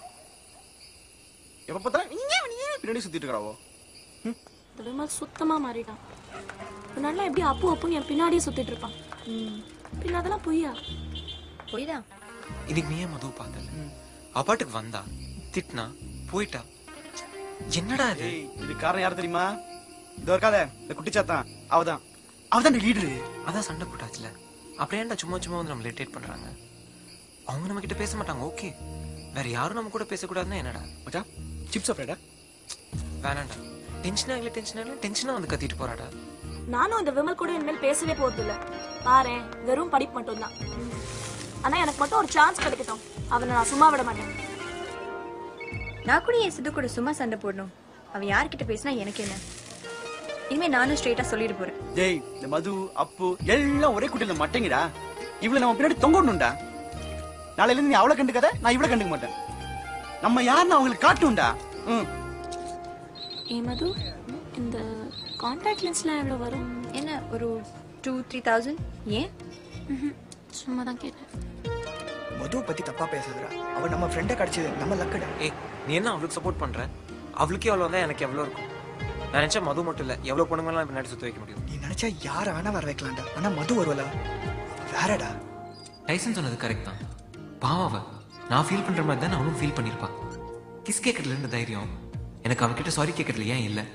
எப்ப பார்த்தாலும் இங்கே இங்கே பின்னாடி சுத்திட்டு இருக்காவோ இந்த விமல் சுத்தமா மாறிட்டான் முன்னாடிலாம் எப்படி அப்பு அப்புன்னு என் பின்னாடியே சுத்திட்டு இருப்பான் பின்ன அதெல்லாம் பொய்யா பொய்தான் இன்னைக்கு நீ ஏன் மதுவை பார்த்தல அப்பாட்டுக்கு வந்தா திட்டினா போயிட்டா என்னடா இது இது காரணம் யார் தெரியுமா இது இருக்காத இந்த குட்டிச்சாத்தான் அவதான் அவதான் லீடரு அதான் சண்டை போட்டாச்சுல அப்புறம் ஏன்டா சும்மா சும்மா வந்து நம்ம லேட்டேட் பண்றாங்க அவங்க நம்ம கிட்ட பேச மாட்டாங்க ஓகே வேற யாரும் நம்ம கூட பேசக்கூடாதுன்னா என்னடா மச்சான் சிப்ஸ் சாப்பிடா வேணாண்டா டென்ஷன் ஆகல டென்ஷன் ஆகல டென்ஷனா வந்து கத்திட்டு போறாடா நானும் இந்த விமல் கூட இனிமேல் பேசவே போறது இல்ல பாரேன் வெறும் படிப்பு மட்டும்தான் ஆனா எனக்கு மட்டும் ஒரு சான்ஸ் கிடைக்கட்டும் அவனை நான் சும்மா விட மாட்டேன் நான் கூட என் சித்து கூட சும்மா சண்டை போடணும் அவ யார்கிட்ட பேசினா எனக்கு என்ன இனிமே நானும் ஸ்ட்ரெயிட்டா சொல்லிட்டு போறேன் டேய் இந்த மது அப்பு எல்லாம் ஒரே குட்டியில மட்டேங்கடா இவ்வளவு நம்ம பின்னாடி தொங்கணும்டா நாளையில இருந்து நீ அவளை கண்டுக்காத நான் இவ்வளவு கண்டுக்க மாட்டேன் நம்ம யாருன்னு அவங்களுக்கு காட்டும்டா ம் ஏ மது இந்த கான்டாக்ட் லென்ஸ்லாம் எவ்வளோ வரும் என்ன ஒரு டூ த்ரீ தௌசண்ட் ஏன் சும்மா தான் கேட்டேன் மதுவை பத்தி தப்பா பேசாதடா அவ நம்ம ஃப்ரெண்டை கிடைச்சது நம்ம லக்கடா ஏய் நீ என்ன அவளுக்கு சப்போர்ட் பண்ற அவளுக்கே எவ்வளவு வந்தா எனக்கு எவ்வளவு இருக்கும் நான் நினைச்சா மது மட்டும் இல்ல எவ்வளவு பொண்ணுங்களாம் பின்னாடி சுத்த வைக்க முடியும் நீ நினைச்சா யார வேணா வர வைக்கலாம்டா ஆனா மது வருவல வேறடா டைசன் சொன்னது கரெக்ட் தான் பாவம் அவ நான் ஃபீல் பண்ற மாதிரி தான் அவனும் ஃபீல் பண்ணிருப்பா கிஸ் கேட்கறதுல இருந்து தைரியம் எனக்கு அவகிட்ட சாரி கேட்கறதுல ஏன் இல்ல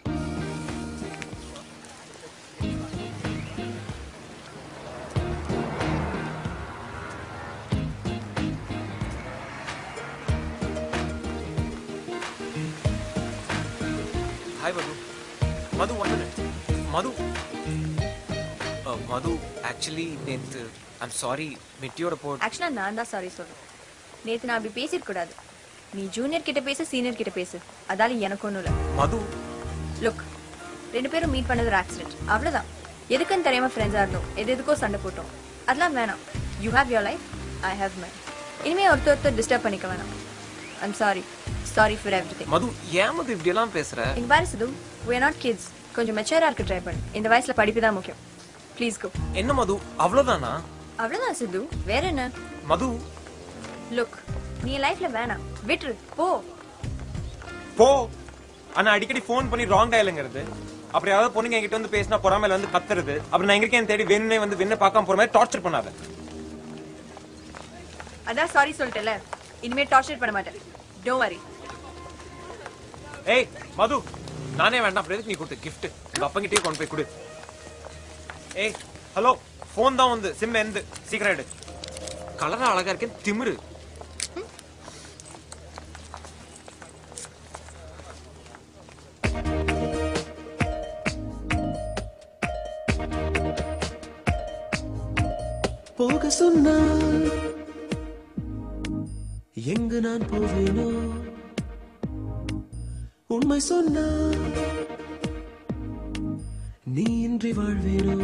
hi Madhu Madhu one minute Madhu ah, Madhu actually நேத்து ஐம் சாரி மிட்டியோட போ ஆக்சுவலா நான் தான் சாரி சொல்றேன் நேத்து நான் அப்படி பேசிருக்க கூடாது நீ ஜூனியர் கிட்ட பேசு சீனியர் கிட்ட பேசு அதால எனக்கு ஒண்ணும் இல்ல மது லுக் ரெண்டு பேரும் மீட் பண்ணது ஒரு ஆக்சிடென்ட் அவ்வளவுதான் எதுக்குன்னு தெரியாம ஃப்ரெண்ட்ஸா இருந்தோம் எது எதுக்கோ சண்டை போட்டோம் அதெல்லாம் வேணாம் you have your life I have my இனிமே ஒருத்தர் ஒருத்தர் டிஸ்டர்ப் பண்ணிக்க வேணாம் I'm sorry sorry for every Madhu ஏன் மது இப்படி எல்லாம் பேசுற இங்க பாரு Siddhu we are not kids கொஞ்சம் மெச்சூரா இருக்க ட்ரை பண்ணு இந்த வயசுல படிப்பு தான் முக்கியம் ப்ளீஸ் கோ என்ன மது அவ்வளவுதானா அவ்வளவுதான் சித்து வேற என்ன மது லுக் நீ லைஃப்ல வேணாம் விட்டுரு போ போ ஆனா அடிக்கடி ஃபோன் பண்ணி ராங் டயலுங்கிறது அப்புறம் யாராவது பொண்ணுங்க என்கிட்ட வந்து பேசினா பொறாமையில வந்து கத்துறது அப்புறம் நான் எங்க இருக்கேன் தேடி வெண்ணே வந்து வெண்ணை பார்க்காம போற மாதிரி டார்ச்சர் பண்ணாத அதான் சாரி சொல்லிட்டேல இனிமே டார்ச்சர் பண்ண மாட்டேன் டோன்ட் வரி ஏய் மது நானே வேண்டாம் அப்புறம் எதுக்கு நீ கொடுத்த கிஃப்ட் உங்க அப்பங்கிட்டே கொண்டு போய் கொடு ஏய் ஹலோ ஃபோன் தான் வந்து சிம் எந்த சீக்கிரம் எடு கலரா அழகா இருக்கேன் திமிரு போக சொன்னால் எங்கு நான் போவேனோ உண்மை சொன்னால் நீ இன்றி வாழ்வேனோ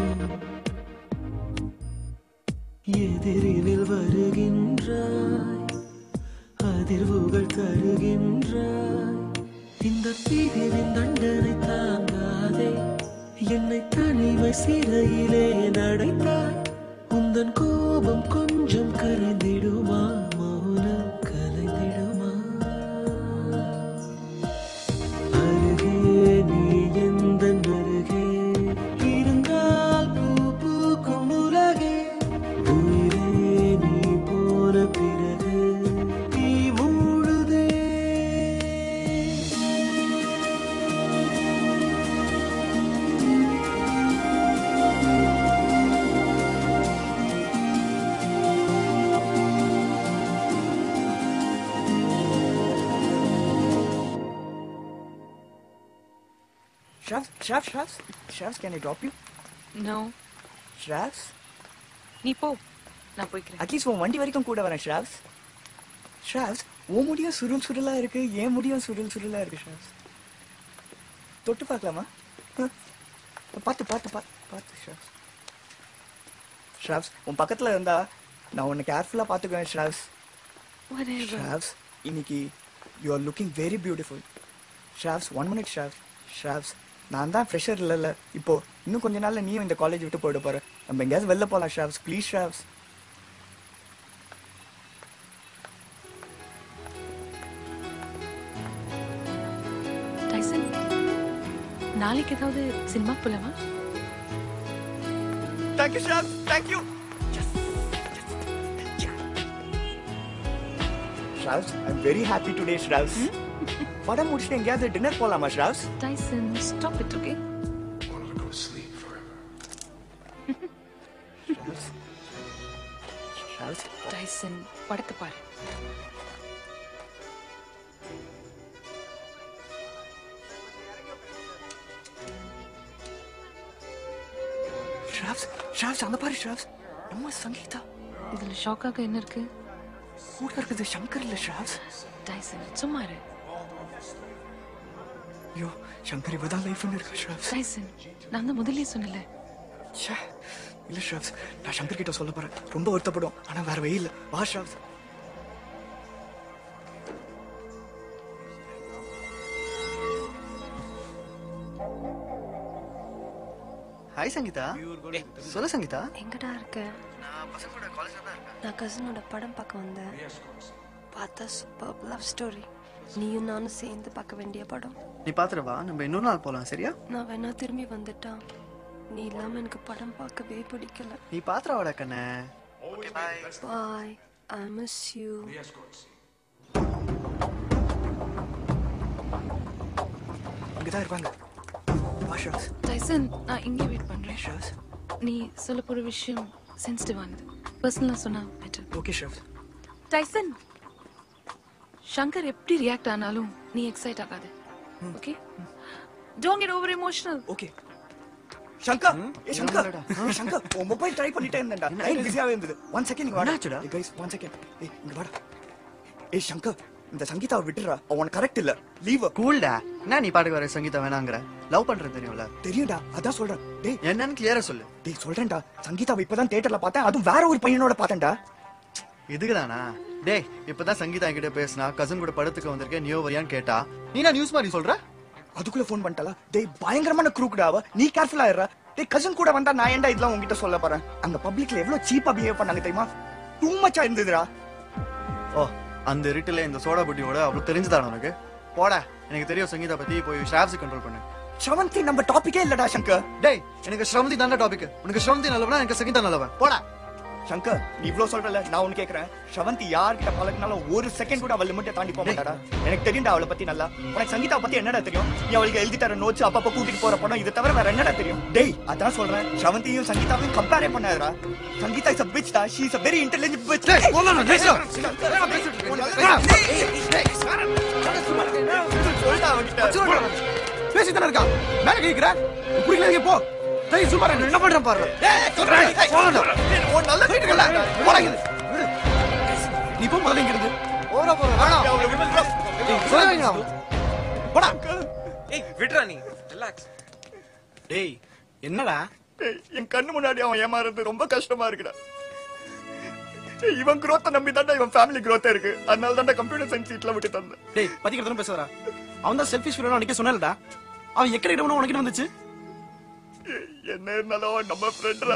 எதிரினில் வருகின்றாய் அதிர்வுகள் தருகின்றாய் இந்த பிரிவின் தண்டனை தாங்காதே என்னை தனிமை சிறையிலே நடைத்தாய் உந்தன் கோபம் கொஞ்சம் கரைந்திடுமா மௌனம் கலைந்திடுமா அருகே நீ எந்த அருகே இருந்தால் பூ பூக்கும் உலகே உயிரே நீ போன பிறகு நீ மூழுதே Shrafs, Shrafs, Shrafs, Shrafs, can I drop you? No Shrafs, நீ போ நான் போய்க்கிறேன் அட்லீஸ்ட் உன் வண்டி வரைக்கும் கூட வரேன் ஷ்ராவ்ஸ் ஷ்ராவ்ஸ் உன் முடியும் சுருள் சுருளா இருக்கு என் முடியும் சுருள் சுருளா இருக்கு ஷ்ராவ்ஸ் தொட்டு பார்க்கலாமா ஆ? பார்த்து பார்த்து பார்த்து பார்த்து ஷ்ராவ்ஸ் ஷ்ராவ்ஸ் உன் பக்கத்துல இருந்தா நான் உன்னை கேர்ஃபுல்லா பார்த்துக்குவேன் ஷ்ராவ்ஸ் Whatever. ஷ்ராவ்ஸ் இன்னைக்கு you are looking very beautiful Shravs one minute Shravs Shravs நான் தான் ஃப்ரெஷர் இல்லைல்ல இப்போ இன்னும் கொஞ்ச நாள்ல நீயும் இந்த காலேஜ் விட்டு போயிட போற நம்ம எங்கேயாவது வெளில போகலாம் ஷ்ராவ்ஸ் ப்ளீஸ் ஷ்ராவ்ஸ் டைசன் நாளைக்கு ஏதாவது சினிமா போலாமா Thank you, Shrav. Thank you. Shravs, I'm very happy today, Shravs. படம் முடிச்சுட்டு எங்கேயாவது டின்னர் போலாமா Shravs Tyson stop it okay Shravs Tyson படத்தை பாரு ஷ்ராவ்ஸ் ஷ்ராவ்ஸ் அங்க பாரு ஷ்ராவ்ஸ் நம்ம சங்கீதா இதுல ஷாக்காக என்ன இருக்கு கூட இருக்குது சங்கர் இல்ல ஷ்ராவ்ஸ் டைசன் சும்மா இரு ஐயோ சங்கர் இவதான் லைஃப்னு இருக்கா ஷ்ராவ்ஸ் டைசன் நான் தான் முதல்லயே சொன்னல ச்சே இல்ல ஷ்ராவ்ஸ் நான் சங்கர் கிட்ட சொல்ல போறேன் ரொம்ப வருத்தப்படும் ஆனா வேற வழி இல்ல வா ஷ்ராவ்ஸ் ஹாய் சங்கீதா சொல்லு சங்கீதா எங்கடா இருக்க நான் கசினோட படம் பார்க்க வந்தேன் பார்த்தா சூப்பர் லவ் ஸ்டோரி நீயும் நானும் சேர்ந்து பார்க்க வேண்டிய படம் நீ பாத்துட்டு வா நம்ம இன்னொரு நாள் போலாம் சரியா நான் வேணா திரும்பி வந்துட்டா நீ இல்லாம எனக்கு படம் பார்க்கவே பிடிக்கல நீ பாத்துட்டு வாடா கண்ணே பாய் ஐ மிஸ் யூ இங்கதான் இருப்பாங்க வா ஷ்ராவ்ஸ் டைசன் நான் இங்கே வெயிட் பண்றேன் நீ சொல்ல போற விஷயம் சென்சிட்டிவானது பர்சனலா சொன்னா better okay Shravs Tyson Shankar எப்படி ரியாக்ட் ஆனாலும் நீ எக்ஸைட் ஆகாத okay don't get over emotional okay Shankar ஏ சங்கர் ஏய் சங்கர் உன் மொபைல் ட்ரை பண்ணிட்டே இருந்தேன்டா லைன் பிஸியாவே இருந்தது ஒன் செகண்ட் இங்க வாடா என்னாச்சுடா? ஏய் கைஸ் ஒன் செகண்ட் ஏய் இங்க வாடா ஏய் சங்கர் இந்த சங்கீதாவை விட்டுறா அவன் கரெக்ட் இல்ல லீவ் கூல்டா என்ன நீ பாட்டுக்கு வர சங்கீதா வேணாங்கிற லவ் பண்றது தெரியும்ல தெரியும்டா அதான் சொல்றேன் டேய் என்னன்னு கிளியரா சொல்லு டேய் சொல்றேன்டா சங்கீதாவை இப்பதான் தியேட்டர்ல பார்த்தேன் அதுவும் வேற ஒரு பையனோட பார்த்தேன்டா இதுக்குதானா டேய் இப்பதான் சங்கீதா என்கிட்ட பேசினா கசன் கூட படத்துக்கு வந்திருக்கேன் நியோ வரியான்னு கேட்டா நீ என்ன நியூஸ் மாதிரி சொல்ற அதுக்குள்ள ஃபோன் பண்ணிட்டாளா டேய் பயங்கரமான குரூக்குடா அவ நீ கேர்ஃபுல்லா இருடா டேய் கசன் கூட வந்தா நான் ஏன்டா இதெல்லாம் உன்கிட்ட சொல்ல போறேன் அந்த பப்ளிக்ல எவ்வளவு சீப்பா பிஹேவ் பண்ணாங்க தெரியுமா டூ மச்சா இருந்ததுடா ஓ அந்த இருட்டுல இந்த சோடா புட்டியோட அவ்வளவு தெரிஞ்சுதாடா உனக்கு போடா எனக்கு தெரியும் சங்கீதா பத்தி போய் ஷாப்ஸ் கண்ட்ரோல் பண்ணு ஸ்ரவந்தி நம்ம டாபிக்கே இல்லடா சங்கர் டேய் எனக்கு ஸ்ரவந்தி தான்டா டாபிக் உனக்கு ஸ்ரவந்தி நல்லவனா எனக்கு சங்கீதா நல்லவன் போடா சங்கர் நீ இவ்ளோ சொல்றல நான் உனக்கு கேக்குறேன் ஸ்ரவந்தி யார்கிட்ட பழகினாலும் ஒரு செகண்ட் கூட அவள் லிமிட்டை தாண்டி போக மாட்டாடா எனக்கு தெரியும்டா அவளை பத்தி நல்லா உனக்கு சங்கீதா பத்தி என்னடா தெரியும் நீ அவளுக்கு எழுதி தர நோட்ஸ் அப்பப்ப கூட்டிட்டு போற படம் இதை தவிர வேற என்னடா தெரியும் டேய் அதான் சொல்றேன் ஸ்ரவந்தியும் சங்கீதாவையும் கம்பேரே பண்ணாதடா சங்கீதா இஸ் a bitch டா she is a very intelligent bitch டேய், போலாம் நான் பேசுறேன். சொல்டா அவன்கிட்ட பேசித்தானே இருக்கா மேல கேக்குற குடிக்கல இங்க போ டேய் சும்மா இரு, என்ன பண்றேன் பாரு டேய் சொல்றேன் போடா உன் நல்ல வீட்டுக்குள்ள போடா இங்க விடு நீ போ முதல்ல இங்க இருந்து ஓரா போற வேணாம் சொல்லுங்க போடா ஏய் விட்றா நீ ரிலாக்ஸ் டேய் என்னடா டேய், என் கண்ணு முன்னாடி அவன் ஏமாறது ரொம்ப கஷ்டமா இருக்குடா டேய், இவன் growth நம்பி தான்டா இவன் ஃபேமிலி growth இருக்கு அதனால தான்டா கம்ப்யூட்டர் சயின்ஸ் சீட்ல விட்டு தந்தேன் டேய் பத்திக்கிறதும் பேசுறா அவன் தான் செல்ஃபிஷ் ஃபீல் அன்னைக்கு சொன்னலடா அவன் எக்கடி கிட்ட உனக்கு என்ன வந்துச்சு என்ன இருந்தாலும் அவன் நம்ம ஃப்ரெண்ட்ரா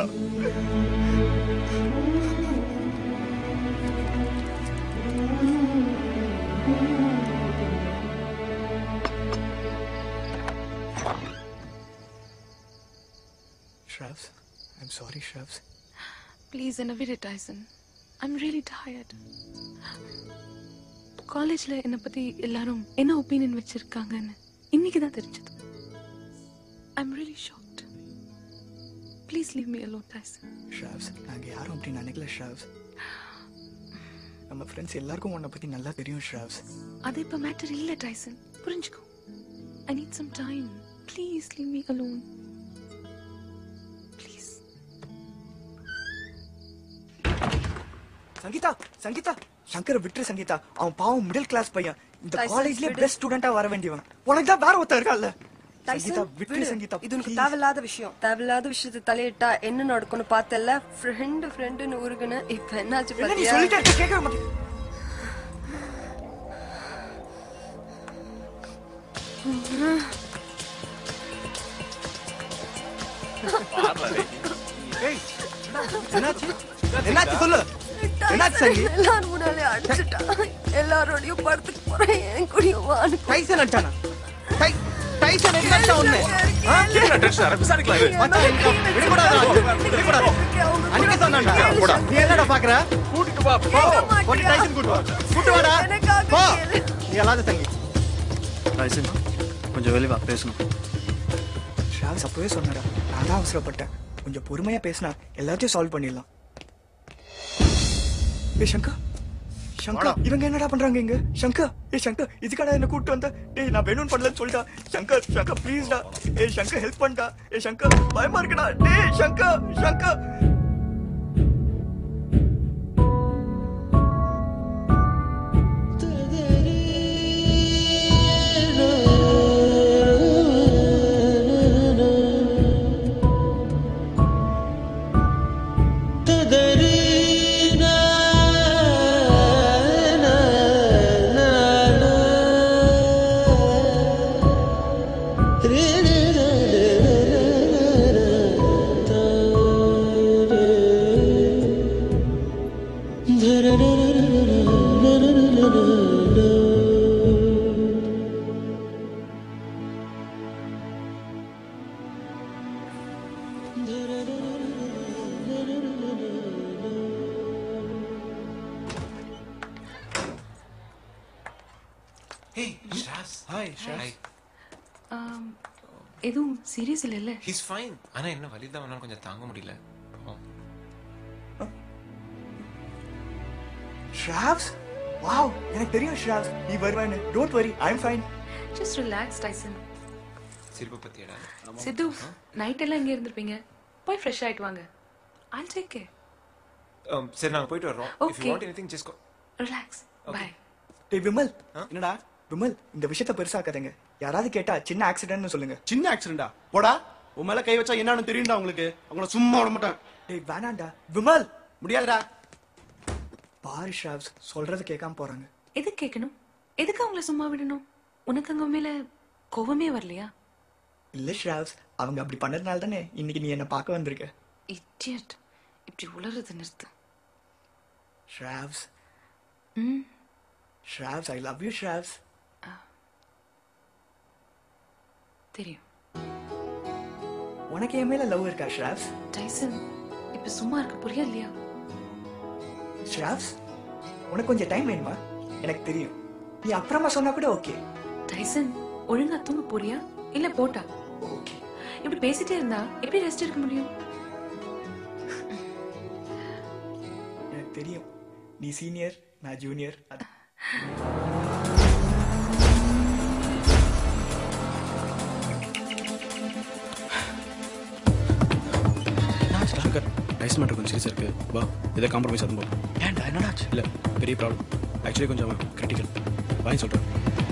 Shrubs, I'm sorry, Shrubs. Please என்ன விடு டைசன் ஐம் ரியலி டயர்ட் காலேஜ்ல என்னை பத்தி எல்லாரும் என்ன ஒப்பீனியன் வச்சிருக்காங்கன்னு இன்னைக்கு தான் தெரிஞ்சது I'm really shocked please leave me alone Tyson ஷாவ்ஸ் நாங்க யாரும் அப்படி நினைக்கல ஷாவ்ஸ் நம்ம ஃப்ரெண்ட்ஸ் எல்லாருக்கும் உன்னை பத்தி நல்லா தெரியும் ஷாவ்ஸ் அது இப்ப மேட்டர் இல்ல டைசன் புரிஞ்சுக்கோ I need some time please leave me alone Sangeetha Sangeetha சங்கர விட்டுரு சங்கீதா அவன் பாவம் மிடில் கிளாஸ் பையன் இந்த டைசன், காலேஜ்ல விடு. பெஸ்ட் ஸ்டூடெண்டா வர வேண்டியவன் உனக்கு தான் வேற ஒருத்தர் இருக்கான்ல சங்கீதா டைசன் விட்டுரு விடு. சங்கீதா இது உனக்கு தேவையில்லாத விஷயம் தேவையில்லாத விஷயத்தை தலையிட்டா என்ன நடக்கும்னு பார்த்தல ஃப்ரெண்டு ஃப்ரெண்டுன்னு உருகுன இப்ப என்னாச்சு என்ன நீ பாத்தியா? சொல்லிட்டே இருக்க, கேட்கவே மாட்டேன் ஏய் என்னாச்சு என்னாச்சு சொல்லு என்னாச்சு சங்கி எல்லாரும் முன்னாலே அடிச்சுட்டா எல்லாரோடையும் படத்துக்கு போறேன் என் கூடயும் வான்னு டைசன் அடிச்சானா டை டைசன் அடிச்சா ஒண்ணு என்ன டென்ஷன் ஆற விசாரிக்கலாம் இரு. மச்சான் எனக்கு விடக்கூடாது விடக்கூடாது அன்னைக்கு சொன்னான்டா போடா. நீ என்னடா பாக்குற கூட்டிட்டு வா போ போட்டு டைசன் கூட்டு வா கூட்டு வாடா போ நீ எல்லாரும் தங்கி டைசன் கொஞ்சம் வெளிவா பேசணும் ஷாவ்ஸ் அப்பவே சொன்னடா நான் தான் அவசரப்பட்டேன் கொஞ்சம் பொறுமையா பேசினா எல்லாத்தையும் சால்வ் பண்ணிடலாம் ஏ சங்கர் சங்கர் இவங்க என்னடா பண்றாங்க இங்க சங்கர் ஏ சங்கர் இதுக்காடா என்ன கூட்டு வந்த டேய் நான் வேணும்னு பண்ணலன்னு சொல்லிட்டா சங்கர் சங்கர் ப்ளீஸ்டா ஏ சங்கர் ஹெல்ப் பண்ணடா ஏ சங்கர் பயமா இருக்குடா டேய் Shankar Shankar Hey, Shaz. Hi, Shaz. Hi. ஆம், எதுவும் சீரியஸ் இல்லைல்ல He's fine. ஆனா என்ன வலி தான் வேணாலும் கொஞ்சம் தாங்க முடியல பாவம். ஷாவ்ஸ் வாவ் எனக்கு தெரியும் ஷாவ்ஸ் நீ வருவான்னு don't worry I am fine just relax Tyson சிரிப்பு பத்தியடா சித்து நைட் எல்லாம் இங்கே இருந்திருப்பீங்க போய் ஃப்ரெஷ் ஆயிட்டு வாங்க I'll take care Um, சரி நாங்க போயிட்டு வர்றோம் if you Okay. want anything just go relax bye டேய் விமல் என்னடா விமல் இந்த விஷயத்த பெருசாக்காதீங்க யாராவது கேட்டா சின்ன ஆக்சிடென்ட்னு சொல்லுங்க சின்ன ஆக்சிடென்டா போடா உன் மேல கை வச்சா என்னன்னு தெரியும்டா உங்களுக்கு அவங்கள சும்மா விட மாட்டேன் டேய் வேணாண்டா விமல் முடியாதுடா பாரு ஷாப்ஸ் சொல்றது கேட்காம போறாங்க எதுக்கு கேட்கணும் எதுக்கு அவங்கள சும்மா விடணும் உனக்கு அவங்க மேல கோவமே வரலையா இல்ல ஷாப்ஸ் அவங்க அப்படி பண்ணதுனால தானே இன்னைக்கு நீ என்ன பார்க்க வந்திருக்க இடியட் இப்படி உளறது நிறுத்து ஷாப்ஸ் ம் Shravs I love you Shravs தெரியும் உனக்கு என் மேல லவ் இருக்கா ஷாப்ஸ் டைசன் இப்ப சும்மா இருக்க புரியா இல்லையா ஷாப்ஸ் உனக்கு கொஞ்சம் டைம் வேணுமா எனக்கு தெரியும் நீ அப்புறமா சொன்னா கூட ஓகே டைசன் ஒழுங்கா தூங்க போறியா இல்ல போட்டா ஓகே இப்படி பேசிட்டே இருந்தா எப்படி ரெஸ்ட் எடுக்க முடியும் எனக்கு தெரியும் நீ சீனியர் நான் ஜூனியர் அது சங்கர் டைஸ் மேட்டர் கொஞ்சம் சீரியஸாக இருக்கு வா இதை காம்ப்ரமைஸ் அதுவும் பார்ப்போம் ஏன்டா என்னடாச்சு இல்லை பெரிய ப்ராப்ளம் ஆக்சுவலி கொஞ்சம் கிரிட்டிக்கல் வாங்கி சொல்கிறேன்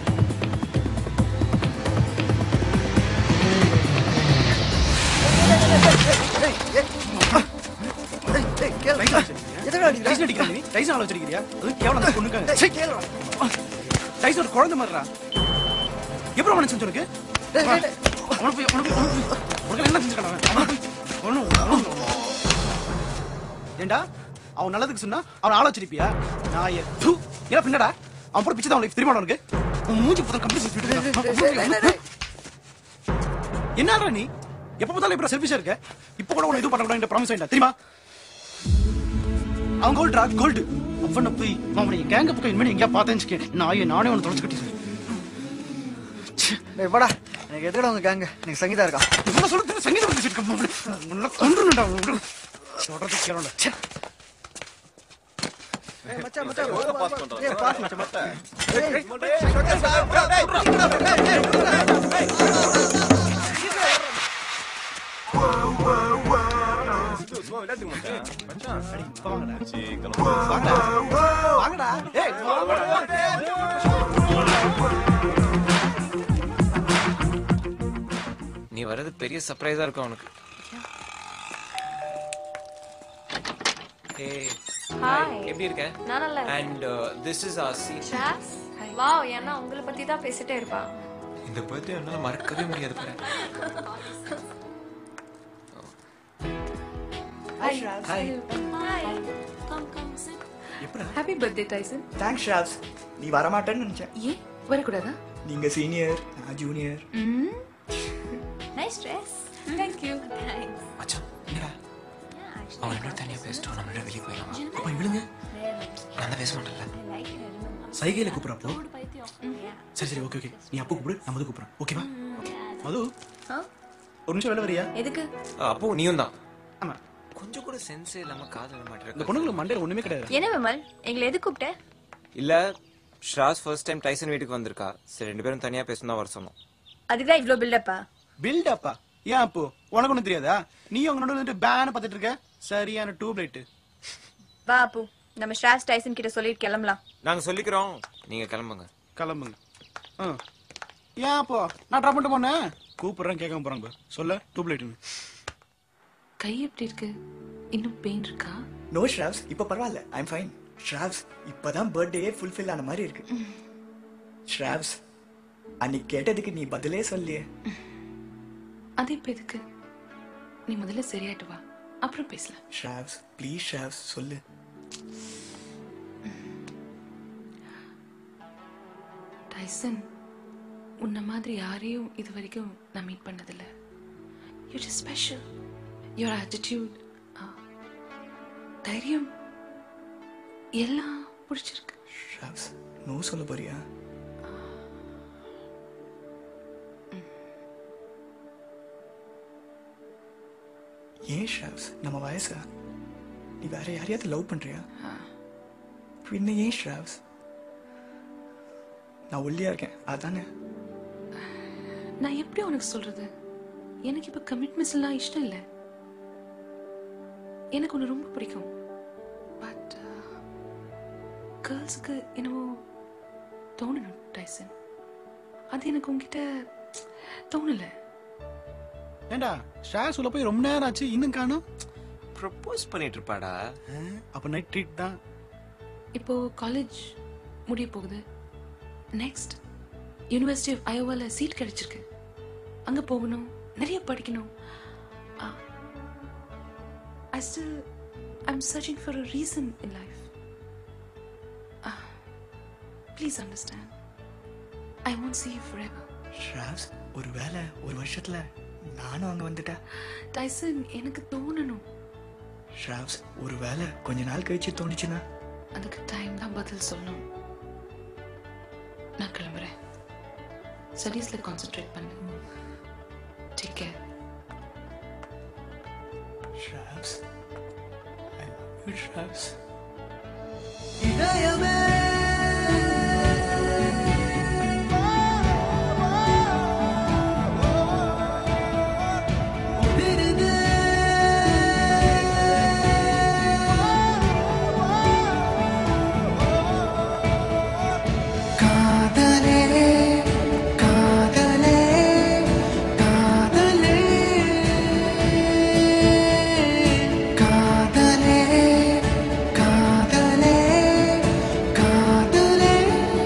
டைசன் அடிக்கிறா நீ டைசன் ஆள வச்சிருக்கிறியா அது கேவலம் அந்த பொண்ணுக்காக சே டைசன் ஒரு குழந்தை மாதிரிடா எப்படி மனுஷன் உனக்கு உனக்கு போய் உனக்கு உனக்கு உனக்கு என்ன செஞ்சுக்கணும் அவன் போய் ஒண்ணும் ஒண்ணும் ஏண்டா அவன் நல்லதுக்கு சொன்னா அவன் ஆள வச்சிருப்பியா நான் ஏன் பின்னடா அவன் போட பிச்சை தான் அவனுக்கு தெரியுமா உனக்கு உன் மூஞ்சி புத்தம் கம்பி என்னடா நீ எப்ப பார்த்தாலும் இப்ப செல்ஃபிஷா இருக்க இப்ப கூட உன எதுவும் பண்ண கூட ப்ராமிஸ் ஆயிட்டா தெரியுமா அவன் கோல்ட்ரா கோல்டு அவனை போய் அவனை என் கேங்க பக்கம் இனிமேல் எங்கேயா பார்த்தேன்னு வச்சுக்கேன் நான் நானே அவனை தொலைச்சு கட்டி டேய் வாடா எனக்கு எதுக்கடா உங்க கேங்க எனக்கு சங்கீதா இருக்கா இவ்வளவு சொல்ல சங்கீதம் வந்துட்டு கொண்டுடா சொல்றது கேளோட ஏய் மச்சான் மச்சான் ஏய் பாஸ் மச்சான் மச்சான் வாங்கடா ஏய் நீ வர்றது பெரிய சர்ப்ரைஸா இருக்கும் அவனுக்கு ஏய் Hi. எப்படி இருக்க நான் நல்லா இருக்கேன். அண்ட் திஸ் இஸ் ஆர் சி ஷாஸ் வாவ் ஏன்னா உங்களை பத்தி தான் பேசிட்டே இருப்பா இந்த பர்த்டே என்னால மறக்கவே முடியாது பாரு Hi, Shravs. Hi. Hi come come sit happy birthday Tyson thanks Shravs நீ வரமாட்டேன்னு நினைச்சேன் ஏன் வரக்கூடாதா நீங்க சீனியர் நான் ஜூனியர் ம் nice dress thank you thanks மச்சான் என்னடா அவன் ரெண்டு தனியா பேசிட்டோம் நம்ம ரெண்டு வெளியே போயிடலாம் அப்ப இவளுங்க நான் தான் பேச மாட்டேன்ல சைகையில கூப்பிடுறப்போ சரி சரி ஓகே ஓகே நீ அப்போ கூப்பிடு நான் மது கூப்பிடுறேன் ஓகேவா மது ஒரு நிமிஷம் வேலை வரியா எதுக்கு அப்போ நீயும் தான் ஆமா கொஞ்சம் கூட சென்ஸே இல்லாம காதல இந்த மாட்டேன் பொண்ணுங்களுக்கு மண்டையில ஒண்ணுமே கிடையாது என்ன விமல் எங்களை எது கூப்பிட்ட இல்ல ஷாஸ் ஃபர்ஸ்ட் டைம் டைசன் வீட்டுக்கு வந்திருக்கா சரி ரெண்டு பேரும் தனியா பேசணும் தான் வர சொன்னோம் அதுதான் இவ்ளோ பில்டப்பா பில்டப்பா ஏன் அப்போ உனக்கு ஒண்ணும் தெரியாதா நீ அவங்க நடுவில் வந்துட்டு பேன பார்த்துட்டு இருக்க சரியான டியூப் லைட் வா அப்பு நம்ம ஷாஸ் டைசன் கிட்ட சொல்லிட்டு கிளம்பலாம் நாங்க சொல்லிக்கிறோம் நீங்க கிளம்புங்க கிளம்புங்க ஆ. ஏன் அப்போ நான் ட்ராப் பண்ணிட்டு போனேன் கூப்பிடுறேன் கேட்காம போறாங்க பாரு. சொல்ல டியூப் லைட்னு கை எப்படி இருக்கு இன்னும் பெயின் இருக்கா நோ ஷ்ராவ்ஸ் இப்ப பரவாயில்ல ஐம் ஃபைன் ஷ்ராவ்ஸ் இப்பதான் பர்த்டே ஃபுல்ஃபில் ஆன மாதிரி இருக்கு ஷ்ராவ்ஸ் அன்னைக்கு கேட்டதுக்கு நீ பதிலே சொல்லியே அது இப்ப எதுக்கு நீ முதல்ல சரியாயிட்டு வா அப்புறம் பேசலாம் ஷ்ராவ்ஸ் ப்ளீஸ் ஷ்ராவ்ஸ் சொல்லு டைசன் உன்ன மாதிரி யாரையும் இது வரைக்கும் நான் மீட் பண்ணதில்ல you just special your attitude தைரியம் எல்லாம் பிடிச்சிருக்கு ஷ்ராவ்ஸ் நோ சொல்ல போறியா ஏன் ஷ்ராவ்ஸ் நம்ம வயசா நீ வேற யாரையாவது லவ் பண்றியா பின்ன ஏன் ஷ்ராவ்ஸ் நான் ஒல்லியா இருக்கேன் அதானே நான் எப்படி உனக்கு சொல்றது எனக்கு இப்ப கமிட்மெண்ட்ஸ் எல்லாம் இஷ்டம் இல்ல எனக்கு உன்னை ரொம்ப பிடிக்கும் பட் கேர்ள்ஸுக்கு என்னவோ தோணணும் டைசன் அது எனக்கு உங்ககிட்ட தோணல ஏண்டா ஷேர் சொல்ல போய் ரொம்ப நேரம் ஆச்சு இன்னும் காணும் ப்ரப்போஸ் பண்ணிட்டு இருப்பாடா அப்ப நைட் ட்ரீட் தான் இப்போ காலேஜ் முடிய போகுது நெக்ஸ்ட் யூனிவர்சிட்டி ஆஃப் அயோவால சீட் கிடைச்சிருக்கு அங்க போகணும் நிறைய படிக்கணும் I still I'm searching for a reason in life please understand I want see you forever ஷாப்ஸ் ஒரு வேலை ஒரு வருஷத்துல நானும் அங்க வந்துட்டேன் டைசன் எனக்கு தோணணும் ஷாப்ஸ் ஒரு வேலை கொஞ்ச நாள் கழிச்சு தோணுச்சுன்னா அதுக்கு டைம் தான் பதில் சொல்லணும் நான் கிளம்புறேன் ஸ்டடீஸ்ல கான்சென்ட்ரேட் பண்ணு டேக் கேர் ஷாப்ஸ் ஷாப்ஸ் இதயமே உதிருது காதலே காதலே காதலே காதலே காதலே காதலே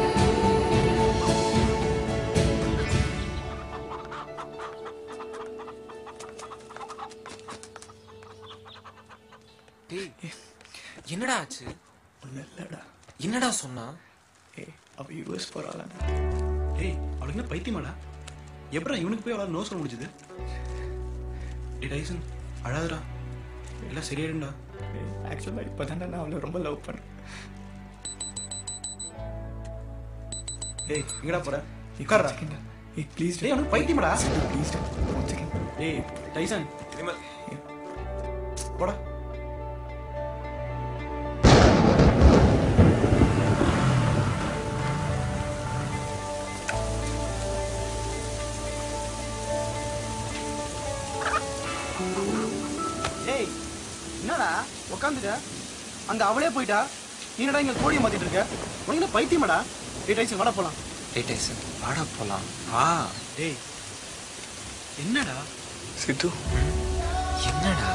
டேய் என்னடா ஆச்சு இல்லடா என்னடா சொன்னா ஏய் அவ யூஎஸ் போறாளா ஏய் அவளுக்கு என்ன பைத்தியமாடா எப்படா இவனுக்கு போய் அவளால் நோ சொல்ல முடிஞ்சது டே டைசன் அழாதடா எல்லாம் சரியாயிடும்டா ஆக்சுவலாக இப்போ தானே நான் அவளை ரொம்ப லவ் பண்ணேன் ஏய் எங்கடா போற உட்கார்றா ஏய் ப்ளீஸ் டேய் அவனுக்கு பைத்தியமாடா ப்ளீஸ் ஒன் செகண்ட் டேய் டைசன் போடா ஏய் என்னடா உட்காந்துட்ட அங்க அவளே போயிட்டா நீ என்னடா இங்க கோழியை மாத்திட்டு இருக்க உனக்கு என்ன பைத்தியமாடா ஏய் டைசன் வாடா போலாம் டேய் டைசன் வாடா போலாம் வா டேய் என்னடா சித்து என்னடா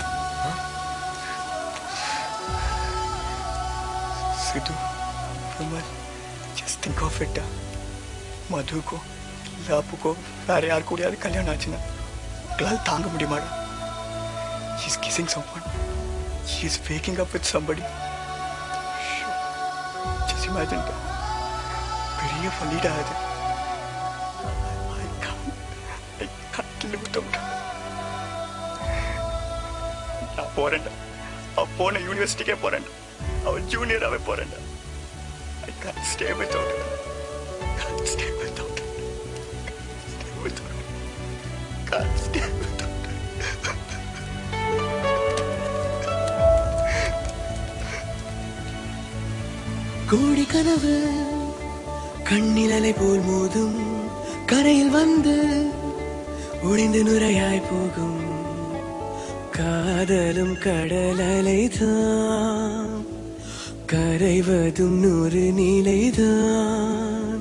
Siddhu Vimal just think of it Madhu கோ லாப்புக்கோ வேற யார் கூடயாவது கல்யாணம் ஆச்சுன்னா உங்களால் தாங்க முடியுமாடா he's kissing someone he's waking up with somebody just imagine பெரிய ஃபலிடா அது I can't- I can't live without her. நான் போறேன்டா அவ போன யூனிவர்சிட்டிக்கே போறேன்டா அவன் ஜூனியராகவே போறேன்டா ஐ can't stay without her. Can't stay without her. Can't stay without her. Can't stay without her. கோடி கனவு கண்ணில் அலை போல் மோதும் கரையில் வந்து ஒளிந்து நுரையாய் போகும் காதலும் கடல் அலைதான் கரைவதும் நூறு நிலைதான்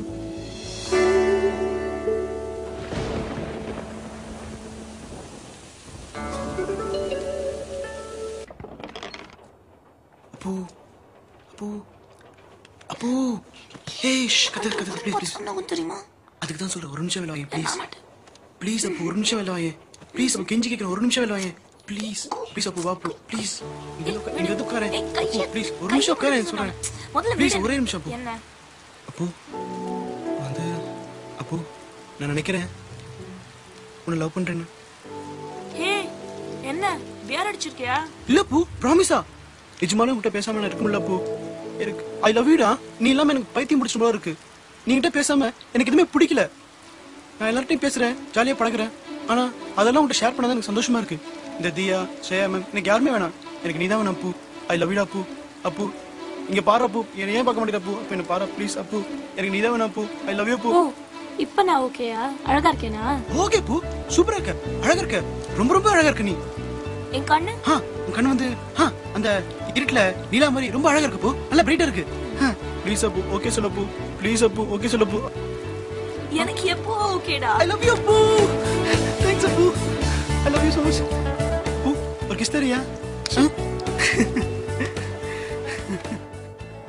அப்போ அப்போ அப்போ ஏய் ஷ், கத்து கத்து ப்ளீஸ் ப்ளீஸ் தெரியுமா அதுக்கு தான் சொல்றேன் ஒரு நிமிஷம் வேலை வாங்க ப்ளீஸ் ப்ளீஸ் அப்போ ஒரு நிமிஷம் வேலை வாங்க ப்ளீஸ் அப்போ கெஞ்சி கேட்கிறேன் ஒரு நிமிஷம் வேலை வாங்க ப்ளீஸ் ப்ளீஸ் அப்போ வா ப்ளோ ப்ளீஸ் இங்க உட்கா- இங்க வந்து உட்காரேன் அப்போ ப்ளீஸ் ஒரு நிமிஷம் உட்காரேன் சொல்றேன் முதல்ல ப்ளீஸ் விடு. ஒரே நிமிஷம் அப்போ என்ன அப்போ வந்து அப்போ நான் நினைக்கிறேன் உன்னை லவ் பண்றேன்னு ஹே என்ன வேற அடிச்சிருக்கியா இல்ல பூ ப்ராமிஸா நிஜமாலும் உன்கிட்ட பேசாம நான் இருக்க முடியல பூ எனக்கு ஐ லவ் யூடா நீ இல்லாம எனக்கு பைத்தியம் பிடிச்ச போல இருக்கு நீ கிட்ட பேசாம எனக்கு எதுவுமே பிடிக்கல நான் எல்லார்ட்டையும் பேசுறேன் ஜாலியா பழகுறேன் ஆனா அதெல்லாம் உன்கிட்ட ஷேர் பண்ணதான் எனக்கு சந்தோஷமா இருக்கு இந்த தியா ஸ்ரேயா மேம் எனக்கு யாருமே வேணாம் எனக்கு நீ தான் வேணும் அப்பு ஐ லவ் யூடா அப்பு அப்பு இங்க பாரு அப்பு என்னை ஏன் பார்க்க மாட்டேங்குது அப்பு அப்ப என்ன பாரு ப்ளீஸ் அப்பு எனக்கு நீ தான் வேணும் அப்பு ஐ லவ் யூ அப்பு ஓ இப்ப நான் ஓகேயா அழகா இருக்கேனா ஓகே பூ சூப்பரா இருக்க அழகா இருக்க ரொம்ப ரொம்ப அழகா இருக்க நீ என் கண்ணு ஆ உன் கண்ணு வந்து ஆ அந்த இருட்டுல நீலா மாதிரி ரொம்ப அழகா இருக்கு பூ நல்லா பிரைட்டா இருக்கு ப்ளீஸ் அப்பு ஓகே சொல்ல பூ ப்ளீஸ் அப்பு ஓகே சொல்ல பூ எனக்கு எப்போ ஓகேடா I love you Appu thanks Appu I love you so much பூ ஒரு கிஸ் தரியா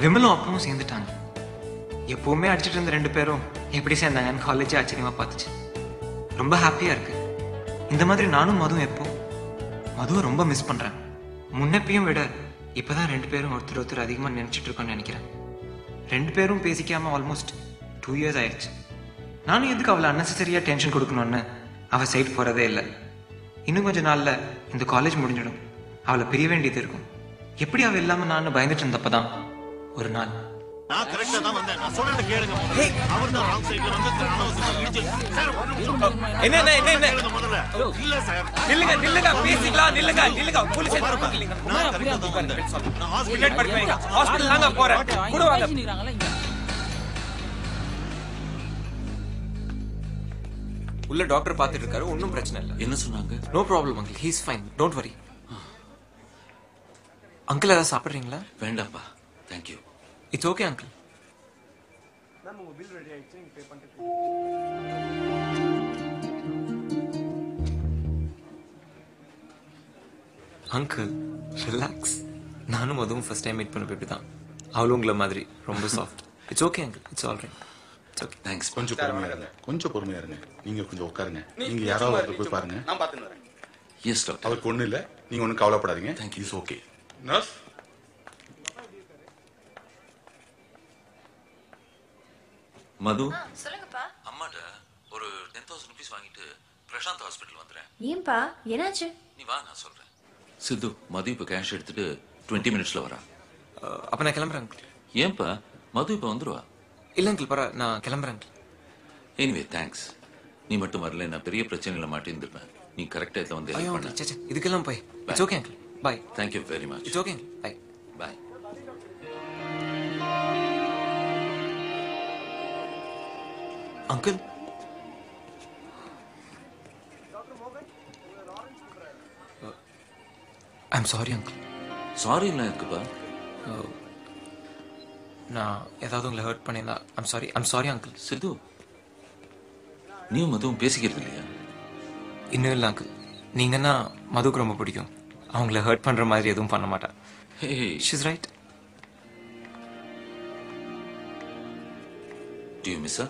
விமலும் அப்பவும் சேர்ந்துட்டாங்க எப்பவுமே அடிச்சிட்டு இருந்த ரெண்டு பேரும் எப்படி சேர்ந்தாங்கன்னு காலேஜே ஆச்சரியமா பார்த்துச்சு ரொம்ப ஹாப்பியா இருக்கு இந்த மாதிரி நானும் மதுவும் எப்போ மதுவை ரொம்ப மிஸ் பண்றேன் முன்னப்பையும் விட இப்பதான் ரெண்டு பேரும் ஒருத்தர் ஒருத்தர் அதிகமா நினைச்சிட்டு இருக்கோம்னு நினைக்கிறேன் ரெண்டு பேரும் பேசிக்காம ஆல்மோஸ்ட் டூ இயர்ஸ் ஆயிடுச்சு நானும் எதுக்கு அவளை அன்னெசரியா டென்ஷன் கொடுக்கணும்னு அவ சைட் போறதே இல்லை இன்னும் கொஞ்ச நாள்ல இந்த காலேஜ் முடிஞ்சிடும் அவளை பிரிய வேண்டியது இருக்கும் எப்படி அவ இல்லாம நான் பயந்துட்டு இருந்தப்பதான் ஒரு நாள் நான் கரெக்டா தான் வந்தேன் நான் சொல்றத கேளுங்க முதல்ல. அவர் தான் ராங் சைடுல வந்து அனாவசியமா இடிச்சு சார் ஒரு நிமிஷம். என்ன என்ன என்ன என்ன கேளுங்க முதல்ல இல்ல சார் நில்லுங்க நில்லுங்க பேசிக்கலாம் நில்லுங்க நில்லுங்க போலீஸ் இல்லைங்க நான் கரெக்டா தான் வந்தேன் நான் முன்னாடி படிக்க வைங்க ஹாஸ்பிடல் ஹாஸ்பிடல் தாங்க போறேன் கூட வாங்க உள்ள டாக்டர் பார்த்துட்டு இருக்காரு ஒன்றும் பிரச்சனை இல்லை என்ன சொன்னாங்க no problem uncle he's fine don't worry uncle ஏதாவது சாப்பிட்றீங்களா வேண்டாம்ப்பா thank you it's okay uncle ma'am உங்க பில் ரெடி ஆயிடுச்சு நீங்க பே பண்ணிட்டு அங்கிள் ரிலாக்ஸ் நானும் அதுவும் ஃபர்ஸ்ட் டைம் மீட் பண்ண இப்படி தான் அவளும் உங்களை மாதிரி ரொம்ப soft it's okay uncle it's all right it's okay thanks கொஞ்சம் பொறுமையா இருங்க கொஞ்சம் பொறுமையா இருங்க நீங்க கொஞ்சம் உட்காருங்க நீங்க யாராவது ஒருத்தர் போய் பாருங்க நான் பாத்துன்னு வரேன் எஸ் டாக்டர் அவருக்கு ஒண்ணு இல்ல நீங்க ஒண்ணும் கவலைப்படாதீங்க இஸ் ஓகே நர்ஸ் மது சொல்லுங்கப்பா அம்மாட்ட ஒரு டென் தௌசண்ட் ருபீஸ் வாங்கிட்டு பிரசாந்த் ஹாஸ்பிட்டல் வந்துடுறேன் ஏன்பா என்னாச்சு நீ வா நான் சொல்றேன் சித்து மது இப்போ கேஷ் எடுத்துட்டு டுவெண்ட்டி மினிட்ஸ்ல வரா அப்போ நான் கிளம்புறேன் அங்கிள் ஏன்பா மது இப்போ வந்துருவா இல்லை அங்கிள் பரவ நான் கிளம்புறேன் அங்கிள் எனிவே தேங்க்ஸ் நீ மட்டும் வரல நான் பெரிய பிரச்சனையில மாட்டியிருந்திருப்பேன் நீ கரெக்டா இதை வந்து ஐயோ help அங்கிள் பண்ண சே இதுக்கெல்லாம் போய் it's okay uncle bye thank you very much it's okay uncle bye bye uncle I'm sorry uncle sorry இல்லை இருக்குப்பா நான் ஏதாவது உங்களை ஹர்ட் பண்ணியிருந்தா I'm sorry I'm sorry uncle Siddhu நீயும் மதுவும் பேசிக்கிறது இல்லையா இன்னும் இல்லை அங்கிள் நீங்கன்னா மதுக்கு ரொம்ப பிடிக்கும் அவங்கள ஹர்ட் பண்ற மாதிரி எதுவும் பண்ண மாட்டேன் she's right to you miss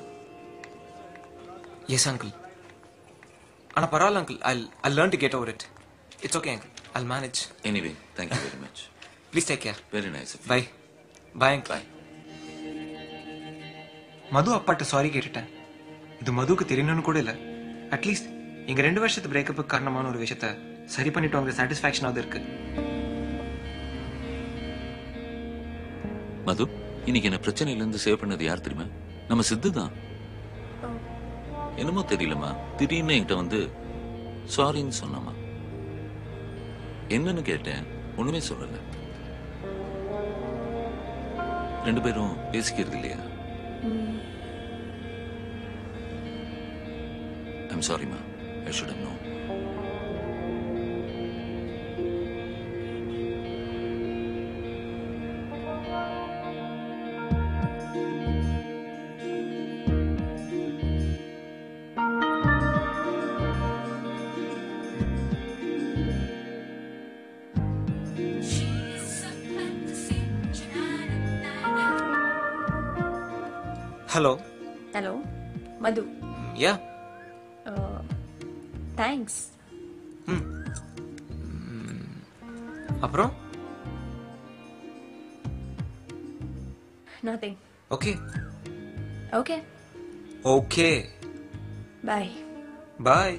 yes uncle ஆனா பரவாயில்ல uncle I I learn to get over it it's okay uncle I manage anyway thank you very much please take care very nice bye bye uncle Madhu அப்பாட்ட sorry கேட்டுட்டேன் இது மதுவுக்கு தெரியணும்னு கூட இல்லை at least எங்க ரெண்டு வருஷத்து பிரேக்கப்புக்கு காரணமான ஒரு விஷயத்த சரி பண்ணிட்டோங்கிற சாட்டிஸ்ஃபேக்ஷனாவது இருக்கு மது இன்னைக்கு என்ன பிரச்சனையில இருந்து சேவ் பண்ணது யார் தெரியுமா நம்ம சித்து தான் என்னமோ தெரியலம்மா திடீர்னு என்கிட்ட வந்து சாரின்னு சொன்னாமா என்னன்னு கேட்டேன் ஒண்ணுமே சொல்லல ரெண்டு பேரும் பேசிக்கிறது இல்லையா ஐம் சாரிம்மா I should no hello hello Madhu yeah thanks அப்புறம் nothing okay okay okay bye bye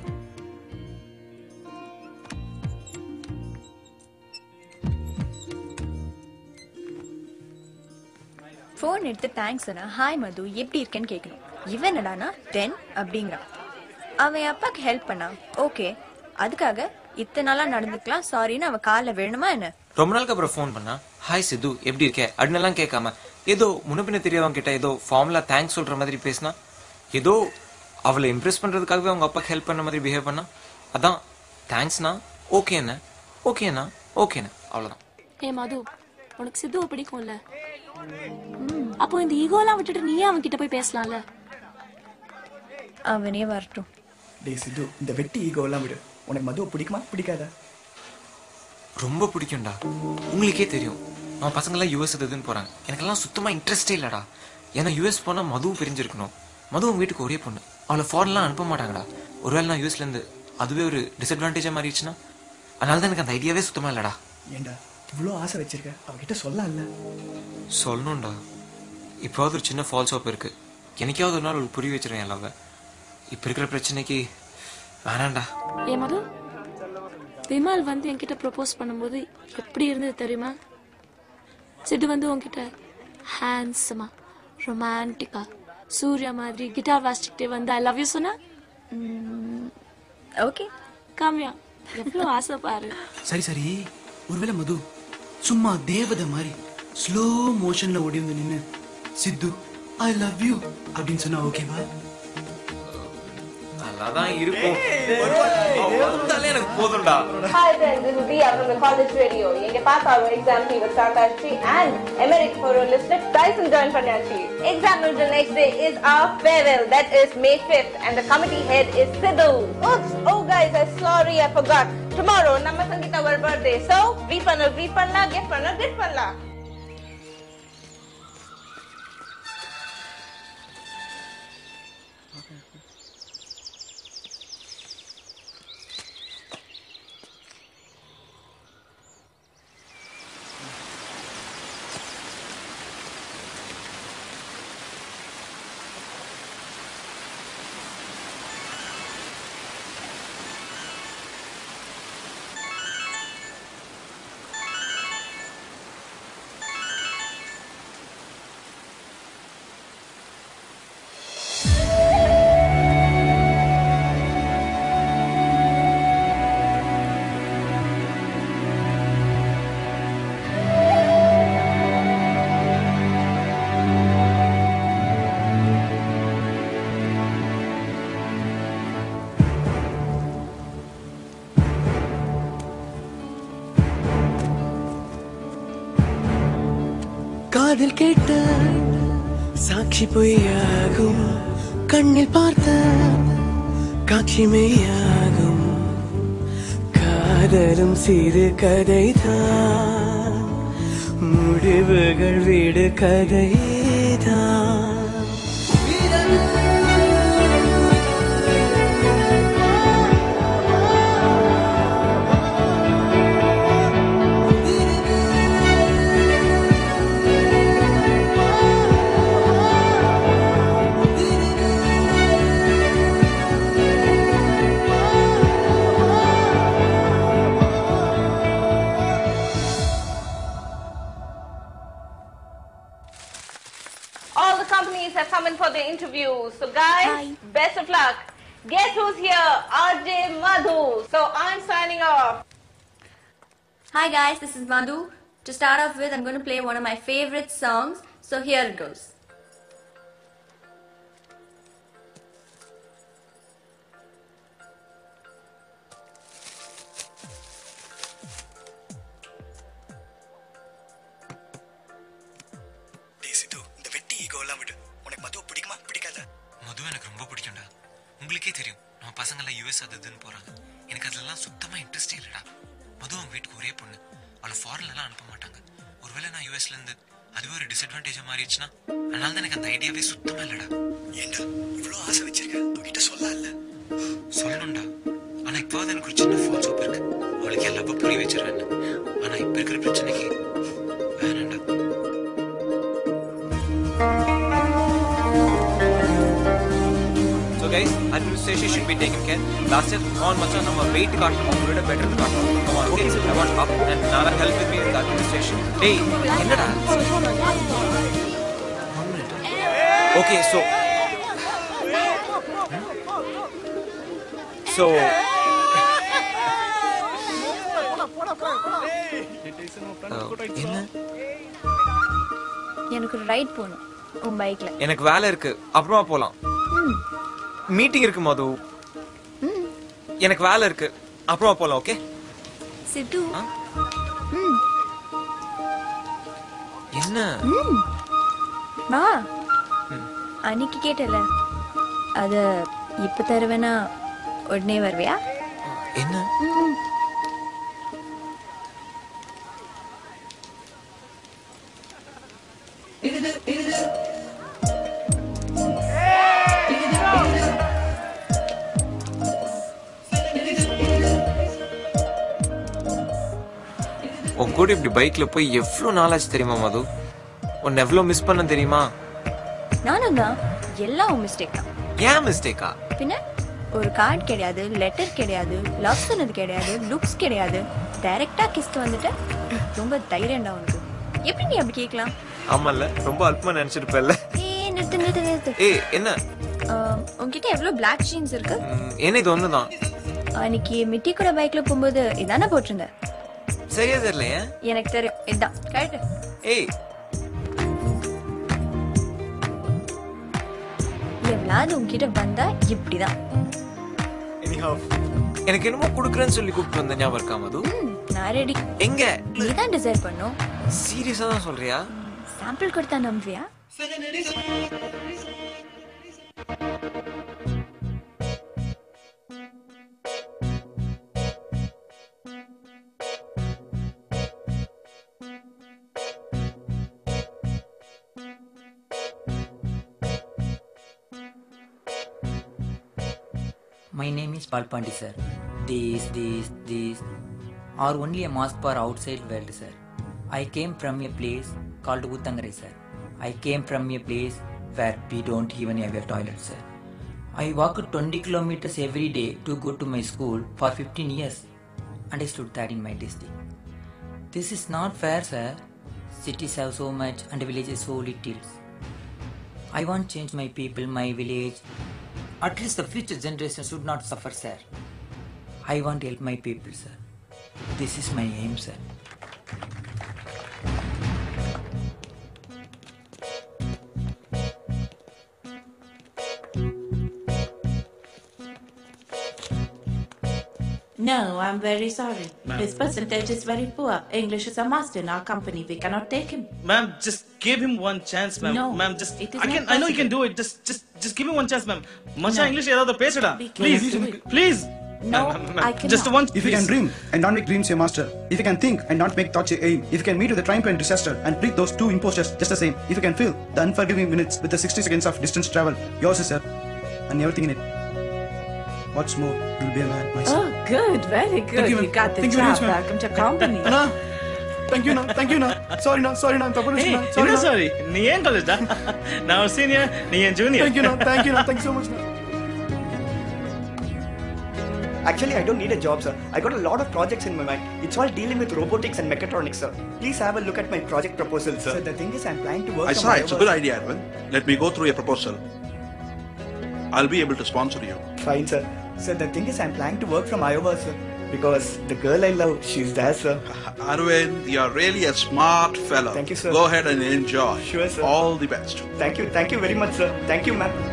phone எடுத்து தேங்க்ஸ் சொன்னா ஹாய் மது எப்படி இருக்கேன்னு கேட்கணும் இவன் என்னடானா டென் அப்படிங்கிறான் அவன் அப்பாக்கு ஹெல்ப் பண்ணான் ஓகே அதுக்காக இத்தனை நாளா நடந்துக்கலாம் சாரின்னு அவன் காலில் விழணுமா என்ன ரொம்ப நாளுக்கு அப்புறம் ஃபோன் பண்ணா ஹாய் சித்து எப்படி இருக்க அப்படின்னெல்லாம் கேட்காம ஏதோ முன்னப்பின்ன தெரியவங்க கிட்ட ஏதோ ஃபார்முலா தேங்க்ஸ் சொல்ற மாதிரி பேசினா ஏதோ அவளை இம்ப்ரெஸ் பண்றதுக்காகவே அவங்க அப்பாக்கு ஹெல்ப் பண்ண மாதிரி பிஹேவ் பண்ணா அதான் தேங்க்ஸ்னா ஓகேண்ணே ஓகேண்ணா ஓகேண்ணே அவ்வளோதான் ஏ மது உனக்கு சித்துவை பிடிக்கும்ல அப்போ இந்த ஈகோலாம் விட்டுட்டு நீயே அவன் கிட்ட போய் பேசலாம்ல அவனே வரட்டும் டேய் சித்து இந்த வெட்டி ஈகோலாம் விடு உனக்கு மதுவை பிடிக்குமா பிடிக்காதா ரொம்ப பிடிக்கும்டா உங்களுக்கே தெரியும் அவன் பசங்களாம் யூஎஸ் இதுன்னு போறாங்க எனக்கெல்லாம் சுத்தமா இன்ட்ரெஸ்டே இல்லடா ஏன்னா யூஎஸ் போனா மதுவும் பிரிஞ்சிருக்கணும் மது உங்க வீட்டுக்கு ஒரே பொண்ணு அவளை ஃபாரின்லாம் அனுப்ப மாட்டாங்கடா ஒருவேளை நான் யூஎஸ்ல இருந்து அதுவே ஒரு டிஸ்அட்வான்டேஜா மாறிடுச்சுன்னா அதனால தான் எனக்கு அந்த ஐடியாவே சுத்தமா இல்லடா ஏண்டா இவ்வளோ ஆசை வச்சிருக்க அவகிட்ட சொல்லல சொல்லணும்டா இப்போவாவது ஒரு சின்ன ஃபால்ஸ் ஆப் இருக்கு எனக்காவது ஒரு நாள் அவளுக்கு புரிய வச்சிருவேன் எல்லாவ இப்போ இருக்கிற பிரச்சனைக்கு வேணாம்டா ஏ மது விமல் வந்து என்கிட்ட ப்ரொபோஸ் பண்ணும்போது எப்படி இருந்தது தெரியுமா சிட்டு வந்து உன்கிட்ட ஹேண்ட்ஸமா ரொமான்டிக்கா சூர்யா மாதிரி கிட்டார் வாசிச்சுக்கிட்டே வந்து ஐ லவ் யூ சொன்னா ஓகே காமியா எவ்வளோ ஆசை பாரு சரி சரி ஒருவேளை மது சும்மா தேவதை மாதிரி ஸ்லோ மோஷன்ல ஓடி வந்து நின்னு சித்து ஐ லவ் யூ அப்படின்னு சொன்னா ஓகேவா நல்லாதான் இருக்கும் வந்தாலே எனக்கு போதும்டா Hi friends, this is Dia from the college radio. எங்க பாப்பாவோட எக்ஸாம் ஃபீவர் ஸ்டார்ட் ஆச்சு அண்ட் எமெரிக் ஃபார் லிஸ்ட் டைசன் ஜாயின் பண்ணியாச்சு எக்ஸாம் முடிஞ்ச next day is our farewell that is May 5th and the committee head is Sidhu. Oops, oh guys, I'm sorry I forgot. Tomorrow நம்ம சங்கீதா ஒரு birthday. So, greet பண்ண greet பண்ணலாம், gift பண்ண gift பண்ணலாம். காதில் கேட்ட சாட்சி பொய்யாகும் கண்ணில் பார்த்த காட்சி மெய்யாகும் காதலும் சிறு கதைதான் முடிவுகள் வீடு கதைதான் All the companies have come in for their interviews. So guys, best of luck. Guess who's here? RJ Madhu. So I'm signing off. Hi guys, this is Madhu. To start off with, I'm going to play one of my favorite songs. So here it goes. டேய் சித்து இந்த வெட்டி ego எல்லாம் விடு உனக்கு மதுவை பிடிக்குமா பிடிக்காதா மது எனக்கு ரொம்ப பிடிக்கும்டா உங்களுக்கே தெரியும் நம்ம பசங்கெல்லாம் யூஎஸ் அது இதுன்னு போறாங்க எனக்கு அதுலலாம் சுத்தமா இன்ட்ரெஸ்டே இல்லடா மது அவங்க வீட்டுக்கு ஒரே பொண்ணு அவளை ஃபாரின்லாம் அனுப்ப மாட்டாங்க ஒருவேளை நான் யூஎஸ்ல இருந்து அதுவே ஒரு டிஸ்அட்வான்டேஜா மாறிடுச்சுன்னா அதனால தான் எனக்கு அந்த ஐடியாவே சுத்தமா இல்லடா ஏண்டா இவ்வளோ ஆசை வச்சிருக்க அவகிட்ட சொல்லல சொல்லணும்டா ஆனா இப்போது எனக்கு ஒரு சின்ன ஃபால்ஸ் ஹோப் இருக்கு அவளுக்கு எல்லாப்ப புரிய வச்சிருவேன் ஆனா இப்ப இருக்கிற பிரச்சனைக்கு வேணாம்டா So guys, administration should be taken care. Last year, on மச்சான் நம்ம வெயிட் காட்டணும் அவங்களோட பெட்டர் காட்டணும் come on okay I want up and Nala help with me with the administration டேய் என்னடா Okay, so so என்ன எனக்கு ஒரு ரைட் போகணும் உன் பைக்ல எனக்கு வேலை இருக்கு அப்புறமா போலாம் மீட்டிங் இருக்கு மது எனக்கு வேலை இருக்கு அப்புறமா போலாம் ஓகே சிட்டு என்ன ம் வா அன்னைக்கு கேட்டல அத இப்ப தருவேனா உடனே வருவியா என்ன ம். உன் கூட இப்படி பைக்ல போய் எவ்வளவு நாளாச்சு தெரியுமா மது உன்னை எவ்வளவு மிஸ் பண்ண தெரியுமா நானும் தான் எல்லாம் உன் மிஸ்டேக் தான் ஏன் மிஸ்டேக்கா பின்ன ஒரு கார்டு கிடையாது லெட்டர் கிடையாது லவ் சொன்னது கிடையாது லுக்ஸ் கிடையாது டைரக்டா கிஸ்ட் வந்துட்டு ரொம்ப தைரியம்டா உனக்கு எப்படி நீ அப்படி கேட்கலாம் ஆமால ரொம்ப அல்பமா நினைச்சிருப்பல்ல ஏ நிறுத்து நிறுத்து நிறுத்து ஏய் என்ன ஆஹ், உன்கிட்ட எவ்வளவு பிளாக் ஜீன்ஸ் இருக்கு ம், என்ன இது ஒண்ணுதான் அன்னைக்கு மிட்டி கூட பைக்ல போகும்போது இதானே போட்டிருந்த சரியா தெரியல ஏன் எனக்கு தெரியும் இதான் கரெக்ட் ஏய் எவ்வளவு உன்கிட்ட வந்தா இப்படிதான் எனக்கு என்னமோ குடுக்குறேன்னு சொல்லி கூப்பிட்டு வந்த ஞாபகம் இருக்கா மது நான் ரெடி எங்க நீ தான் டிசைட் பண்ணும் சீரியஸா தான் சொல்றியா சாம்பிள் கொடுத்தா நம்புவியா My name is Palpandi, sir. These, these, these are only a mask for outside world, sir. I came from a place called Uttangare, sir. I came from a place where we don't even have a toilet, sir. I walked 20 kilometers every day to go to my school for 15 years. Understood that in my district. This is not fair, sir. Cities have so much and villages so little. I want change my people, my village. At least the future generation should not suffer, sir. I want to help my people, sir. This is my aim, sir. No, I'm very sorry. Ma'am. His percentage is very poor. English is a must in our company. We cannot take him. Ma'am, just give him one chance, ma'am. No, ma'am, just it is I can not I know you can possible. do it. Just just just give him one chance, ma'am. மச்சான் No. English ஏதாவது பேசுடா We cannot please do it. Please No, I cannot. Just one If you can dream and not make dreams your master, if you can think and not make thoughts your aim, if you can meet with the triumph and disaster and treat those two imposters just the same, if you can fill the unforgiving minutes with the 60 seconds of distance travel, yours is sir, and everything in it. What's more, you'll be a man, my son. Oh, good. Very good. Thank you, you, ma'am. got the Thank you very job. much, ma'am. Welcome to company. அண்ணா thank you, thank you, sorry, sorry, தப்பு ஏய், என்ன sorry நீ ஏன் காலேஜா நான் ஒரு senior நீ என் junior Thank you, Nam. Thank you, Nam. Thank you so much, Nam. Actually, I don't need a job, sir. I got a lot of projects in my mind. It's all dealing with robotics and mechatronics, sir. Please have a look at my project proposal, sir. the thing is, I'm planning to work I from saw it's a Iowa, good sir. idea, Arvind. Let me go through your proposal. I'll be able to sponsor you. Fine, sir. Sir, the thing is, I'm planning to work from Iowa, sir. Because the girl I love, she's there, sir. Arvind, you're really a smart fellow. Thank you, sir. Go ahead and enjoy. Sure, sir. All the best. Thank you, thank you very much, sir. Thank you, ma'am.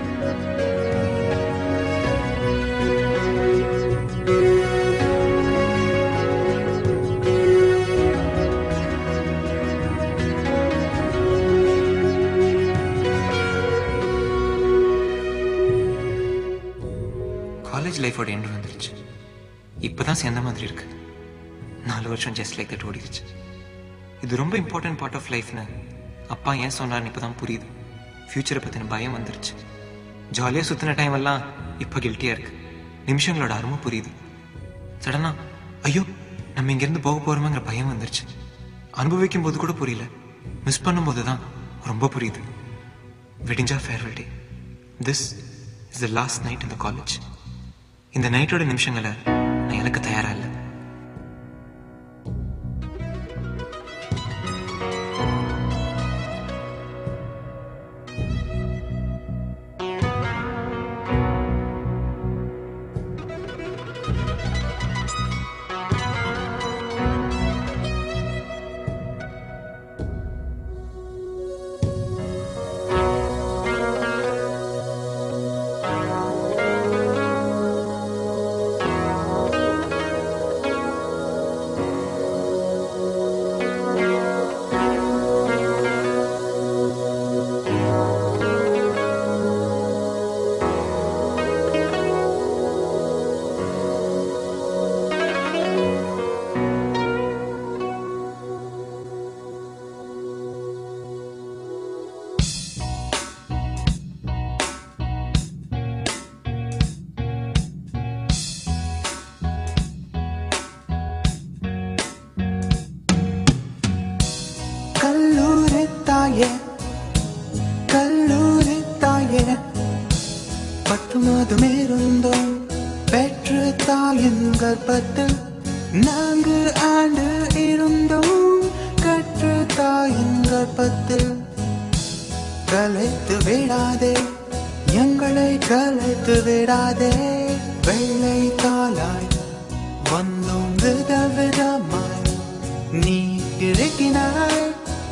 College லைஃபோட end வந்துருச்சு இப்பதான் சேர்ந்த மாதிரி இருக்கு நாலு வருஷம் just like that ஓடிடுச்சு இது ரொம்ப இம்பார்ட்டன்ட் பார்ட் ஆஃப் லைஃப்னு அப்பா ஏன் சொன்னார்னு இப்பதான் புரியுது ஃபியூச்சரை பத்தின பயம் வந்துருச்சு ஜாலியாக சுத்தின டைம் எல்லாம் இப்போ கில்ட்டியா இருக்கு நிமிஷங்களோட அருமை புரியுது சடனா ஐயோ நம்ம இங்கிருந்து போக போறோமேங்கிற பயம் வந்துருச்சு அனுபவிக்கும் போது கூட புரியல மிஸ் பண்ணும்போது தான் ரொம்ப புரியுது வெடிஞ்சா farewell day this is the last night இந்த காலேஜ் இந்த நைட்டோட நிமிஷங்களை நான் எனக்கு தயாரா இல்லை பத்து மாதம் இருந்தோம் பெற்று தாயின் கர்ப்பத்தில் நான்கு ஆண்டு இருந்தோம் கற்று தாயின் கர்ப்பத்தில் கலைத்து விடாதே எங்களை கலைத்து விடாதே வெள்ளை தாளாய் வந்தும் விதவிதமாய் நீ இருக்கிறாய்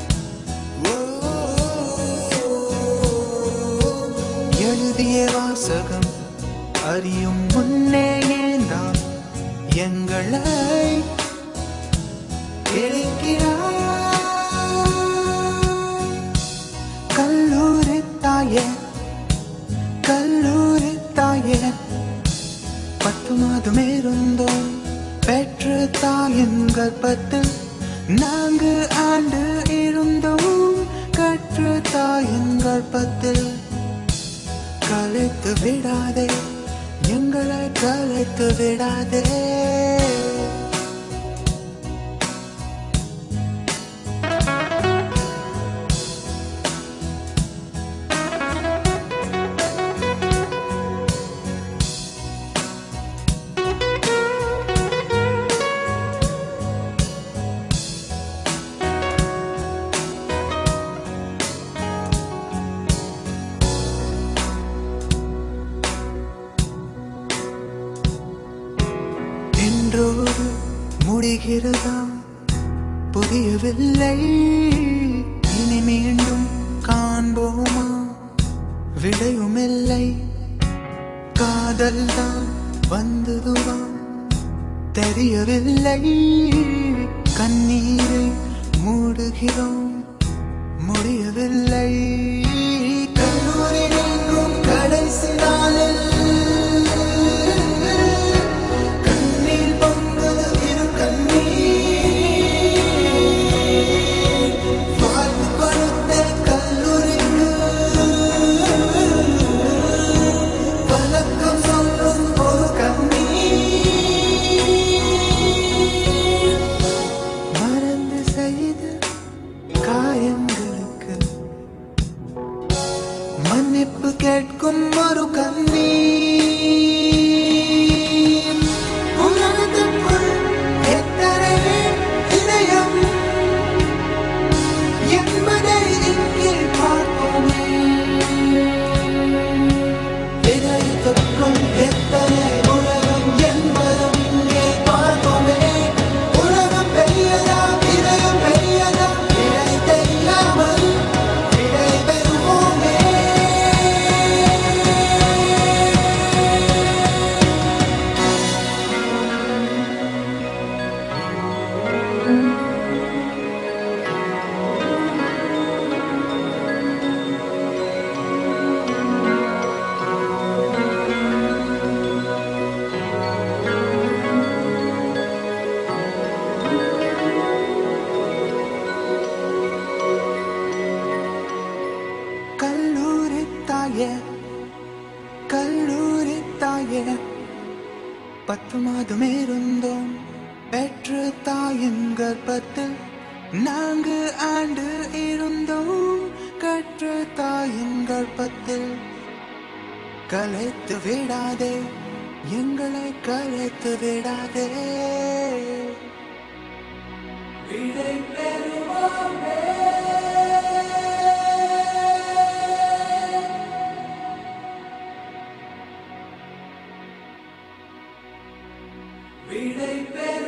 எழுதிய வாசகம் அறியும் முன்னே ஏந்தான் எங்களை இருக்கிறாய் கல்லூரி தாயே கல்லூரி தாயே பத்து மாதம் இருந்தோம் பெற்று தாயின் கர்ப்பத்தில் நான்கு ஆண்டு இருந்தோம் கற்று தாயின் கர்ப்பத்தில் கலைத்து விடாதே எங்களை கலைத்து விடாதே என்றோடு முடிகிறதா புரியவில்லை இனி மீண்டும் காண்போமா விடையுமில்லை காதல் தான் வந்ததுவா தெரியவில்லை கண்ணீரை மூடுகிறோம் முடியவில்லை கல்லூரி நீங்கும் கடைசி நாளில் கண்ணீர் பொங்குது இரு கண்ணீர் வாழ்வு கொடுத்த கல்லூரிக்கு வணக்கம் சொல்லும் ஒரு கண்ணீர் மறந்து செய்த காயங்களுக்கு மன்னிப்பு கேட்கும் ஒரு கண்ணீர் உலகத்துக்குள் எத்தனை இதயம் என்பதை இங்கே பார்ப்போமே இதயத்துக்குள் எத்தனை உலகம் என்பதும் இங்கே பார்ப்போமே உலகம் பெரியதா இதயம் பெரியதா விடை தெரியாமல் விடை பெறுவோமே கல்லூரி தாயே கல்லூரி தாயே பத்து மாதம் இருந்தோம் பெற்று தாயின் கர்ப்பத்தில் நான்கு ஆண்டு இருந்தோம் கற்று தாயின் கர்ப்பத்தில் கலைத்து விடாதே எங்களை கலைத்து விடாதே விடை பெறுவோமே விடை பெறுவோமே